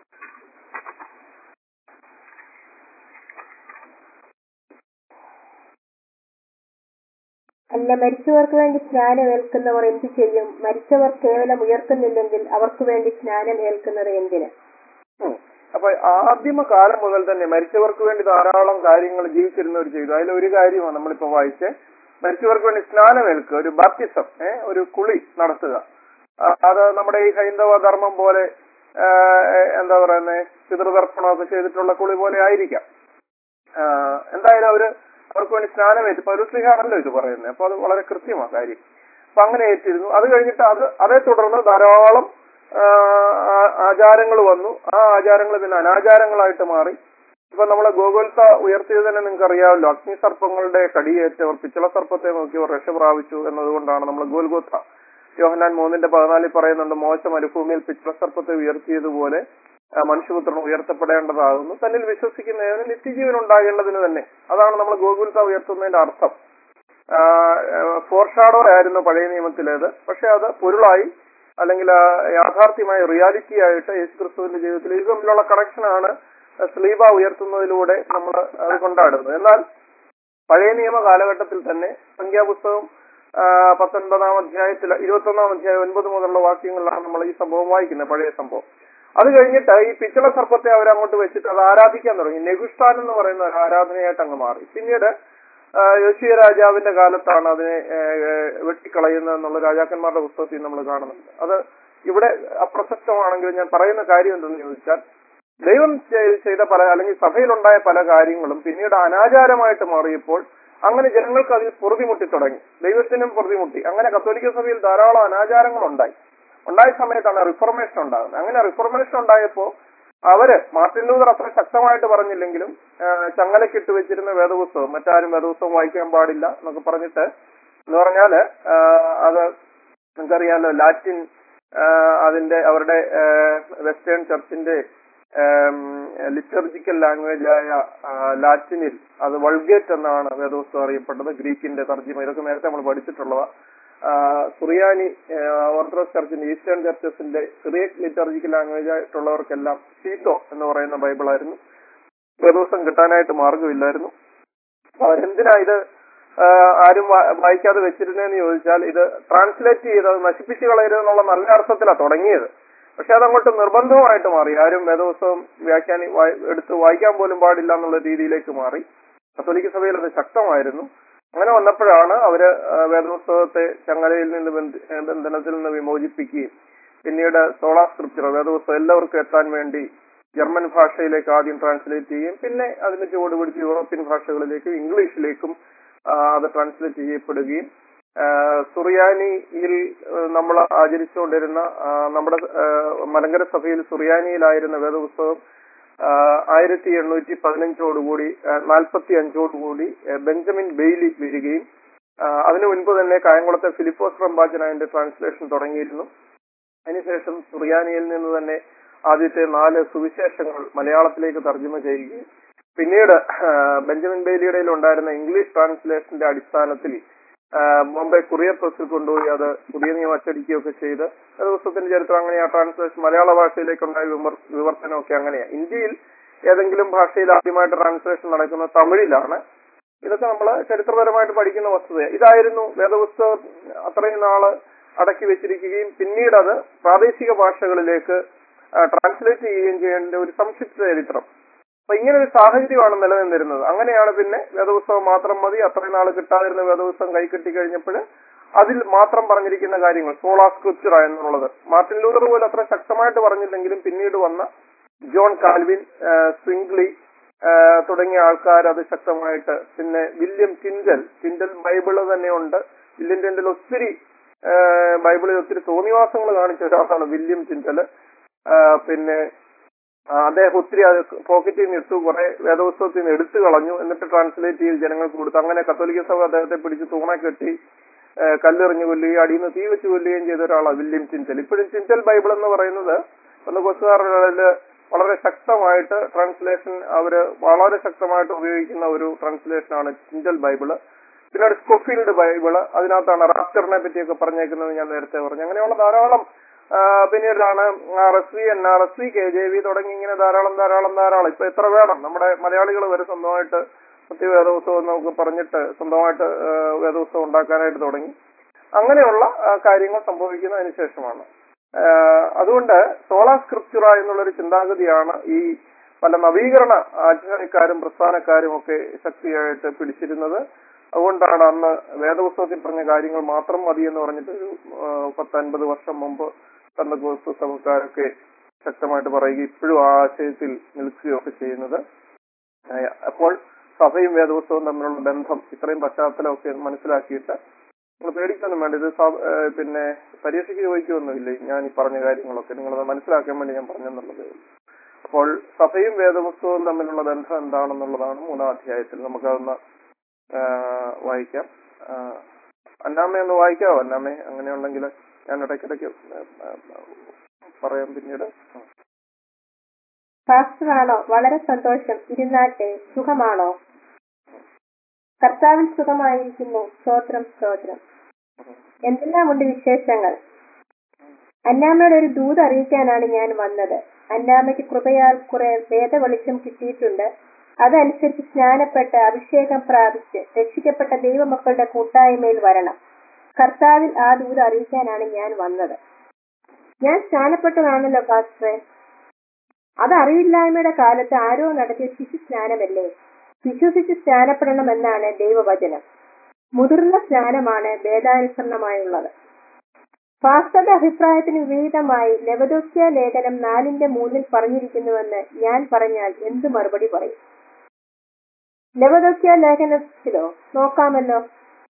അല്ല മരിച്ചവർക്ക് വേണ്ടി സ്നാനം ഏൽക്കുന്നവർ എന്തു ചെയ്യും മരിച്ചവർ കേവലം ഉയർത്തുന്നില്ലെങ്കിൽ അവർക്ക് വേണ്ടി സ്നാനം ഏൽക്കുന്നത് എന്തിന് ഉം. അപ്പൊ ആദ്യമ കാലം മുതൽ തന്നെ മരിച്ചവർക്ക് വേണ്ടി ധാരാളം കാര്യങ്ങൾ ജീവിച്ചിരുന്നവർ ചെയ്തു അതിൽ ഒരു കാര്യമാണ് നമ്മളിപ്പോ വായിച്ചേ മരിച്ചവർക്ക് വേണ്ടി സ്നാനമേൽക്കുക ഒരു ബാപ്റ്റിസം ഏ ഒരു കുളി നടത്തുക ആ, അത് നമ്മുടെ ഈ ഹൈന്ദവ ധർമ്മം പോലെ ആ, എന്താ പറയുന്നത് പിതൃതർപ്പണമൊക്കെ ചെയ്തിട്ടുള്ള കുളി പോലെ ആയിരിക്കാം ആ, എന്തായാലും അവര് അവർക്ക് വേണ്ടി സ്നാനമേറ്റ് പൗരസ്ലിഹാണല്ലോ ഇത് പറയുന്നത് അപ്പൊ അത് വളരെ കൃത്യമാണ് കാര്യം അപ്പൊ അങ്ങനെ ഏറ്റിരുന്നു അത് കഴിഞ്ഞിട്ട് അത് അതേ തുടർന്ന് ധാരാളം ആചാരങ്ങൾ വന്നു ആ ആചാരങ്ങൾ പിന്നെ അനാചാരങ്ങളായിട്ട് മാറി ഇപ്പൊ നമ്മളെ ഗോകുൽത്ത ഉയർത്തിയത് തന്നെ നിങ്ങൾക്ക് അറിയാമല്ലോ അഗ്നിസർപ്പങ്ങളുടെ കടിയേറ്റവർ പിച്ചള സർപ്പത്തെ നോക്കിയവർ രക്ഷ പ്രാപിച്ചു എന്നതുകൊണ്ടാണ് നമ്മൾ ഗോൽഗോത്ത യോഹനാൻ മൂന്നിന്റെ പതിനാലിൽ പറയുന്നുണ്ട് മോശ മരുഭൂമിയിൽ പിച്ചള സർപ്പത്തെ ഉയർത്തിയതുപോലെ ആ, മനുഷ്യപുത്രൻ ഉയർത്തപ്പെടേണ്ടതാകുന്നു തന്നിൽ വിശ്വസിക്കുന്നതിന് നിത്യജീവൻ ഉണ്ടാകേണ്ടതിന് തന്നെ അതാണ് നമ്മൾ ഗോകുൽത്ത ഉയർത്തുന്നതിന്റെ അർത്ഥം ഫോർഷാഡോ ആയിരുന്നു പഴയ നിയമത്തിലേത് പക്ഷെ അത് പൊരുളായി അല്ലെങ്കിൽ ആ യാഥാർത്ഥ്യമായ റിയാലിറ്റി ആയിട്ട് യേശുക്രിസ്തുവിന്റെ ജീവിതത്തിൽ ഇത് തമ്മിലുള്ള കണക്ഷനാണ് സ്ലീബ ഉയർത്തുന്നതിലൂടെ നമ്മൾ അത് കൊണ്ടാടുന്നത് എന്നാൽ പഴയ നിയമ കാലഘട്ടത്തിൽ തന്നെ സംഖ്യാപുസ്തകം ആ, പത്തൊൻപതാം അധ്യായത്തിൽ ഇരുപത്തൊന്നാം അധ്യായം ഒൻപത് മുതലുള്ള വാക്യങ്ങളിലാണ് നമ്മൾ ഈ സംഭവം വായിക്കുന്നത് പഴയ സംഭവം അത് കഴിഞ്ഞിട്ട് ഈ പിച്ചള സർപ്പത്തെ അവർ അങ്ങോട്ട് വെച്ചിട്ട് അത് ആരാധിക്കാൻ തുടങ്ങി നെഗുഷ്ടാൻ എന്ന് പറയുന്ന ഒരു ആരാധനയായിട്ട് അങ്ങ് മാറി പിന്നീട് ആ, യോശിയ രാജാവിന്റെ കാലത്താണ് അതിനെ ഏ, ഏ, വെട്ടിക്കളയുന്നത് എന്നുള്ള രാജാക്കന്മാരുടെ പുസ്തകത്തിൽ നമ്മൾ കാണുന്നുണ്ട് അത് ഇവിടെ അപ്രസക്തമാണെങ്കിലും ഞാൻ പറയുന്ന കാര്യം എന്തെന്ന് ചോദിച്ചാൽ ദൈവം ചെയ്- ചെയ്ത പല അല്ലെങ്കിൽ സഭയിലുണ്ടായ പല കാര്യങ്ങളും പിന്നീട് അനാചാരമായിട്ട് മാറിയപ്പോൾ അങ്ങനെ ജനങ്ങൾക്ക് അതിൽ പൊറുതിമുട്ടി തുടങ്ങി ദൈവത്തിനും പൊറുതിമുട്ടി അങ്ങനെ കത്തോലിക്ക സഭയിൽ ധാരാളം അനാചാരങ്ങൾ ഉണ്ടായി ഉണ്ടായ സമയത്താണ് റിഫർമേഷൻ ഉണ്ടാകുന്നത് അങ്ങനെ റിഫർമേഷൻ ഉണ്ടായപ്പോ അവര് മാർട്ടിൻ ലൂതർ അത്ര ശക്തമായിട്ട് പറഞ്ഞില്ലെങ്കിലും ആ, ചങ്ങലക്കിട്ട് വെച്ചിരുന്ന വേദപുസ്തകം മറ്റാരും വേദപുസ്തകം വായിക്കാൻ പാടില്ല എന്നൊക്കെ പറഞ്ഞിട്ട് എന്ന് പറഞ്ഞാല് ആ, അത് നിങ്ങൾക്കറിയാലോ ലാറ്റിൻ ആ, അതിന്റെ അവരുടെ വെസ്റ്റേൺ ചർച്ചിന്റെ ലിറ്റർജിക്കൽ ലാംഗ്വേജ് ആയ ആ, ലാറ്റിനിൽ അത് വൾഗേറ്റ് എന്നാണ് വേദപുസ്തകം അറിയപ്പെട്ടത് ഗ്രീക്കിന്റെ തർജ്ജിമ ഇതൊക്കെ നേരത്തെ നമ്മൾ പഠിച്ചിട്ടുള്ളതാ ആ, സുറിയാനി ആ, ഓർത്തഡോക്സ് ചർച്ചിന്റെ ഈസ്റ്റേൺ ചർച്ചസിന്റെ സിറിയക് ലിറ്റർജിക്കൽ ലാംഗ്വേജ് ആയിട്ടുള്ളവർക്കെല്ലാം സീതോ എന്ന് പറയുന്ന ബൈബിളായിരുന്നു വേദപുസ്തകം കിട്ടാനായിട്ട് മാർഗമില്ലായിരുന്നു അപ്പൊ അവരെന്തിനാ ഇത് ആ, ആരും വാ- വായിക്കാതെ വെച്ചിരുന്നതെന്ന് ചോദിച്ചാൽ ഇത് ട്രാൻസ്ലേറ്റ് ചെയ്ത് അത് നശിപ്പിച്ചു കളയരുതെന്നുള്ള നല്ല അർത്ഥത്തിലാണ് തുടങ്ങിയത് പക്ഷെ അതങ്ങോട്ട് നിർബന്ധമായിട്ട് മാറി ആരും വേദപുസ്തകം വ്യാഖ്യാനി വായി- എടുത്ത് വായിക്കാൻ പോലും പാടില്ല എന്നുള്ള രീതിയിലേക്ക് മാറി കത്തോലിക്ക സഭയിൽ അത് ശക്തമായിരുന്നു അങ്ങനെ വന്നപ്പോഴാണ് അവര് ആ, വേദപുസ്തകത്തെ ചങ്ങലയിൽ നിന്ന് ബന്ധ- ഏ, ബന്ധനത്തിൽ നിന്ന് വിമോചിപ്പിക്കുകയും പിന്നീട് സോളാ സ്ക്രിപ്ചർ വേദപുസ്തകം എല്ലാവർക്കും എത്താൻ വേണ്ടി ജർമ്മൻ ഭാഷയിലേക്ക് ആദ്യം ട്രാൻസ്ലേറ്റ് ചെയ്യും പിന്നെ അതിന് ചുവട് പിടിച്ച് യൂറോപ്യൻ ഭാഷകളിലേക്കും ഇംഗ്ലീഷിലേക്കും ആ, അത് ട്രാൻസ്ലേറ്റ് ചെയ്യപ്പെടുകയും ആ, സുറിയാനിയിൽ നമ്മൾ ആചരിച്ചുകൊണ്ടിരുന്ന ആ, നമ്മുടെ ആ, മലങ്കര സഭയിൽ സുറിയാനിയിലായിരുന്ന വേദപുസ്തകം ആ, ആയിരത്തി എണ്ണൂറ്റി പതിനഞ്ചോടുകൂടി നാൽപ്പത്തി അഞ്ചോടുകൂടി ആ, ബെഞ്ചമിൻ ബെയ്ലി വരികയും ആ, അതിനു മുൻപ് തന്നെ കായംകുളത്തെ ഫിലിപ്പോസ് റംബാച്ചൻ അതിന്റെ ട്രാൻസ്ലേഷൻ തുടങ്ങിയിരുന്നു അതിനുശേഷം സുറിയാനിയിൽ നിന്ന് തന്നെ ആദ്യത്തെ നാല് സുവിശേഷങ്ങൾ മലയാളത്തിലേക്ക് തർജ്ജമ ചെയ്യുകയും പിന്നീട് ആ, ബെഞ്ചമിൻ ബെയ്ലിയുടെ ഉണ്ടായിരുന്ന ഇംഗ്ലീഷ് ട്രാൻസ്ലേഷന്റെ അടിസ്ഥാനത്തിൽ ആ, ബോംബെ കുറിയർ പ്രസിൽ കൊണ്ടുപോയി അത് പുതിയ നിയമം അച്ചടിക്കുകയൊക്കെ ചെയ്ത് ഒരു പുസ്തകത്തിന്റെ ചരിത്രം അങ്ങനെ ആ ട്രാൻസ്ലേഷൻ മലയാള ഭാഷയിലേക്കുണ്ടായ വിമർ- വിവർത്തനമൊക്കെ അങ്ങനെയാണ് ഇന്ത്യയിൽ ഏതെങ്കിലും ഭാഷയിൽ ആദ്യമായിട്ട് ട്രാൻസ്ലേഷൻ നടക്കുന്ന തമിഴിലാണ് ഇതൊക്കെ നമ്മൾ ചരിത്രപരമായിട്ട് പഠിക്കുന്ന വസ്തുതയാണ് ഇതായിരുന്നു വേദപുസ്തകം അത്രയും നാള് അടക്കി വെച്ചിരിക്കുകയും പിന്നീട് അത് പ്രാദേശിക ഭാഷകളിലേക്ക് ട്രാൻസ്ലേറ്റ് ചെയ്യുകയും ചെയ്യേണ്ട ഒരു സംക്ഷിപ്ത ചരിത്രം അപ്പൊ ഇങ്ങനെ ഒരു സാഹചര്യമാണ് നിലനിന്നിരുന്നത് അങ്ങനെയാണ് പിന്നെ വേദപുസ്തകം മാത്രം മതി അത്രയും നാൾ കിട്ടാതിരുന്ന വേദപുസ്തകം കൈ കിട്ടി കഴിഞ്ഞപ്പോൾ അതിൽ മാത്രം പറഞ്ഞിരിക്കുന്ന കാര്യങ്ങൾ സോളാ സ്ക്രിപ്ചർ എന്നുള്ളത് മാർട്ടിൻ ലൂതർ പോലും അത്ര ശക്തമായിട്ട് പറഞ്ഞില്ലെങ്കിലും പിന്നീട് വന്ന ജോൺ കാൽവിൻ ആ, സ്വിംഗ്ലി ആ, തുടങ്ങിയ ആൾക്കാർ അത് ശക്തമായിട്ട് പിന്നെ വില്യം ടിൻഡൽ ടിൻഡൽ ബൈബിള് തന്നെയുണ്ട് വില്യം ടിൻഡൽ ഒത്തിരി ആ, ബൈബിളിൽ ഒത്തിരി തോന്നിവാസങ്ങൾ കാണിച്ച ഒരാളാണ് വില്യം ടിൻഡൽ പിന്നെ ആ, അദ്ദേഹം ഒത്തിരി അത് പോക്കറ്റിൽ നിന്ന് ഇട്ടു കുറെ വേദപുസ്തകത്തിൽ നിന്ന് എടുത്തു കളഞ്ഞു എന്നിട്ട് ട്രാൻസ്ലേറ്റ് ചെയ്ത് ജനങ്ങൾക്ക് കൊടുത്തു അങ്ങനെ കത്തോലിക്ക സഭ അദ്ദേഹത്തെ പിടിച്ച് തൂണ കെട്ടി ആ, കല്ലെറിഞ്ഞു കൊല്ലുകയും അടിയിൽ നിന്ന് തീ വെച്ച് കൊല്ലുകയും ചെയ്ത ഒരാളാണ് വില്യം ചിന്തൽ ഇപ്പോഴും ചിന്തൽ ബൈബിൾ എന്ന് പറയുന്നത് ഒന്ന് കൊച്ചുകാരുടെ വളരെ ശക്തമായിട്ട് ട്രാൻസ്ലേഷൻ അവര് വളരെ ശക്തമായിട്ട് ഉപയോഗിക്കുന്ന ഒരു ട്രാൻസ്ലേഷനാണ് ചിന്തൽ ബൈബിള് പിന്നീട് സ്കോഫീൽഡ് ബൈബിള് അതിനകത്താണ് റാപ്ചറിനെ പറ്റിയൊക്കെ പറഞ്ഞേക്കുന്നത് ഞാൻ നേരത്തെ പറഞ്ഞു അങ്ങനെയുള്ള ധാരാളം ആ, പിന്നീടാണ് R S V N R S V K J V തുടങ്ങി ഇങ്ങനെ ധാരാളം ധാരാളം ധാരാളം ഇപ്പൊ എത്ര വേണം നമ്മുടെ മലയാളികൾ വരെ സ്വന്തമായിട്ട് സത്യവേദോത്സവം നമുക്ക് പറഞ്ഞിട്ട് സ്വന്തമായിട്ട് ആ, വേദോത്സവം ഉണ്ടാക്കാനായിട്ട് തുടങ്ങി അങ്ങനെയുള്ള ആ, കാര്യങ്ങൾ സംഭവിക്കുന്നതിന് ശേഷമാണ് ആ, അതുകൊണ്ട് സോളാ സ്ക്രിപ്ചറ എന്നുള്ളൊരു ചിന്താഗതിയാണ് ഈ പല നവീകരണ ആചാര്യക്കാരും പ്രസ്ഥാനക്കാരും ഒക്കെ ശക്തിയായിട്ട് പിടിച്ചിരുന്നത് അതുകൊണ്ടാണ് അന്ന് വേദപുസ്തകത്തിൽ പറഞ്ഞ കാര്യങ്ങൾ മാത്രം മതി എന്ന് പറഞ്ഞിട്ട് ഒരു ആ, പത്തൻപത് വർഷം മുമ്പ് പന്തകോസ്തു സഭക്കാരൊക്കെ ശക്തമായിട്ട് പറയുക ഇപ്പോഴും ആ ആശയത്തിൽ നിൽക്കുകയൊക്കെ ചെയ്യുന്നത് ആ, അപ്പോൾ സഭയും വേദപുസ്തകവും തമ്മിലുള്ള ബന്ധം ഇത്രയും പശ്ചാത്തലമൊക്കെ മനസ്സിലാക്കിയിട്ട് നിങ്ങൾ പേടിക്കൊന്നും വേണ്ട ഇത് സഭ- ഏഹ് പിന്നെ പരീക്ഷയ്ക്ക് ചോദിക്കുമൊന്നുമില്ല ഞാൻ ഈ പറഞ്ഞ കാര്യങ്ങളൊക്കെ നിങ്ങളത് മനസ്സിലാക്കാൻ വേണ്ടി ഞാൻ പറഞ്ഞെന്നുള്ളത് അപ്പോൾ സഭയും വേദപുസ്തകവും തമ്മിലുള്ള ബന്ധം എന്താണെന്നുള്ളതാണ് മൂന്നാം അധ്യായത്തിൽ നമുക്കതൊന്ന് ആഹ് വായിക്കാം ആഹ് അന്നാമ്മ ഒന്ന് വായിക്കാവോ അന്നാമ്മേ അങ്ങനെയുണ്ടെങ്കിൽ ഞാൻ ഇടയ്ക്കിടയ്ക്ക് പറയാം പിന്നീട് ആ. പാസ്റ്ററാണോ വളരെ സന്തോഷം ഇരുന്നാട്ടെ സുഖമാണോ കർത്താവിൽ സുഖമായിരിക്കുന്നു സ്തോത്രം സ്തോത്രം എന്തെല്ലാമുണ്ട് വിശേഷങ്ങൾ അന്നാമ്മയുടെ ഒരു ദൂത് അറിയിക്കാനാണ് ഞാൻ വന്നത് അന്നാമ്മയ്ക്ക് കൃപയാൽ കുറെ വേദ വെളിച്ചം കിട്ടിയിട്ടുണ്ട് അതനുസരിച്ച് സ്നാനപ്പെട്ട് അഭിഷേകം പ്രാപിച്ച് രക്ഷിക്കപ്പെട്ട ദൈവമക്കളുടെ കൂട്ടായ്മയിൽ വരണം കർത്താവിൽ ആ ദൂത് അറിയിക്കാനാണ് ഞാൻ വന്നത് ഞാൻ സ്നാനപ്പെട്ടതാണല്ലോ പാസ്റ്ററെ അത് അറിവില്ലായ്മയുടെ കാലത്ത് ആരോ നടത്തിയ ശിശു സ്നാനമല്ലേ വിശ്വസിച്ച് സ്നാനപ്പെടണമെന്നാണ് ദൈവവചനം മുതിർന്ന സ്നാനമാണ് വേദാനുസരണമായുള്ളത് പാസ്റ്ററുടെ അഭിപ്രായത്തിന് വിപരീതമായി ലവദോക്യ ലേഖനം നാലിന്റെ മൂന്നിൽ പറഞ്ഞിരിക്കുന്നുവെന്ന് ഞാൻ പറഞ്ഞാൽ എന്ത് മറുപടി പറയും ലവദോക്യ ലേഖനത്തിലോ നോക്കാമല്ലോ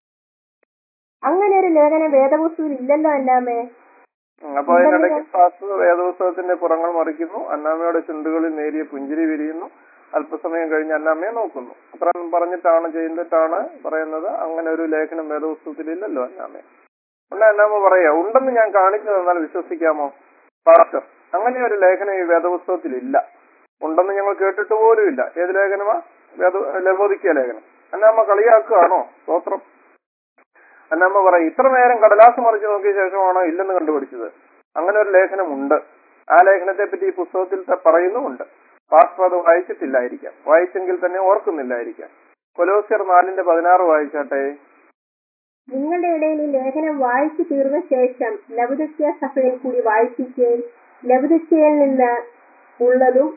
അങ്ങനെ ഒരു ലേഖനം വേദപുസ്തകത്തിൽ ഇല്ലല്ലോ അല്ലാമേ ഉം, അപ്പൊ അതിനിടയ്ക്ക് പാസ്റ്റർ വേദപുസ്തകത്തിന്റെ പുറങ്ങൾ മറിക്കുന്നു അന്നാമ്മയുടെ ചുണ്ടുകളിൽ നേരിയ പുഞ്ചിരി വിരിയുന്നു അല്പസമയം കഴിഞ്ഞ് അന്നാമ്മയെ നോക്കുന്നു അത്ര പറഞ്ഞിട്ടാണ് ചെയ്തിട്ടാണ് പറയുന്നത് അങ്ങനെ ഒരു ലേഖനം വേദപുസ്തകത്തിൽ ഇല്ലല്ലോ അന്നാമ്മയെ ഉണ്ട് അന്നാമ്മ പറയാ ഉണ്ടെന്ന് ഞാൻ കാണിച്ചു തന്നാൽ വിശ്വസിക്കാമോ പാസ്റ്റർ അങ്ങനെ ഒരു ലേഖനം ഈ വേദപുസ്തകത്തിൽ ഇല്ല ഉണ്ടെന്ന് ഞങ്ങൾ കേട്ടിട്ട് പോലും ഇല്ല ഏത് ലേഖനമാ വേദ ലബോധിക്കിയ ലേഖനം അന്നാമ്മ കളിയാക്കുകയാണോ സ്തോത്രം അന്നമ്മ പറയും ഇത്ര നേരം കടലാസ് മറിച്ച് നോക്കിയ ശേഷമാണോ ഇല്ലെന്ന് കണ്ടുപിടിച്ചത് അങ്ങനെ ഒരു ലേഖനമുണ്ട് ആ ലേഖനത്തെ പറ്റി ഈ പുസ്തകത്തിൽ ത- പറയുന്നുമുണ്ട് പാസ്റ്റർ അത് വായിച്ചിട്ടില്ലായിരിക്കാം വായിച്ചെങ്കിൽ തന്നെ ഓർക്കുന്നില്ലായിരിക്കാം കൊലോസിയർ നാലിന്റെ പതിനാറ് വായിച്ചാട്ടെ നിങ്ങളുടെ ഇടയിൽ ഈ ലേഖനം വായിച്ചു തീർന്ന ശേഷം ലവുദക്യ സഭയിൽ കൂടി വായിപ്പിക്കുകയും ലവുദക്യയിൽ നിന്ന് ഉള്ളതും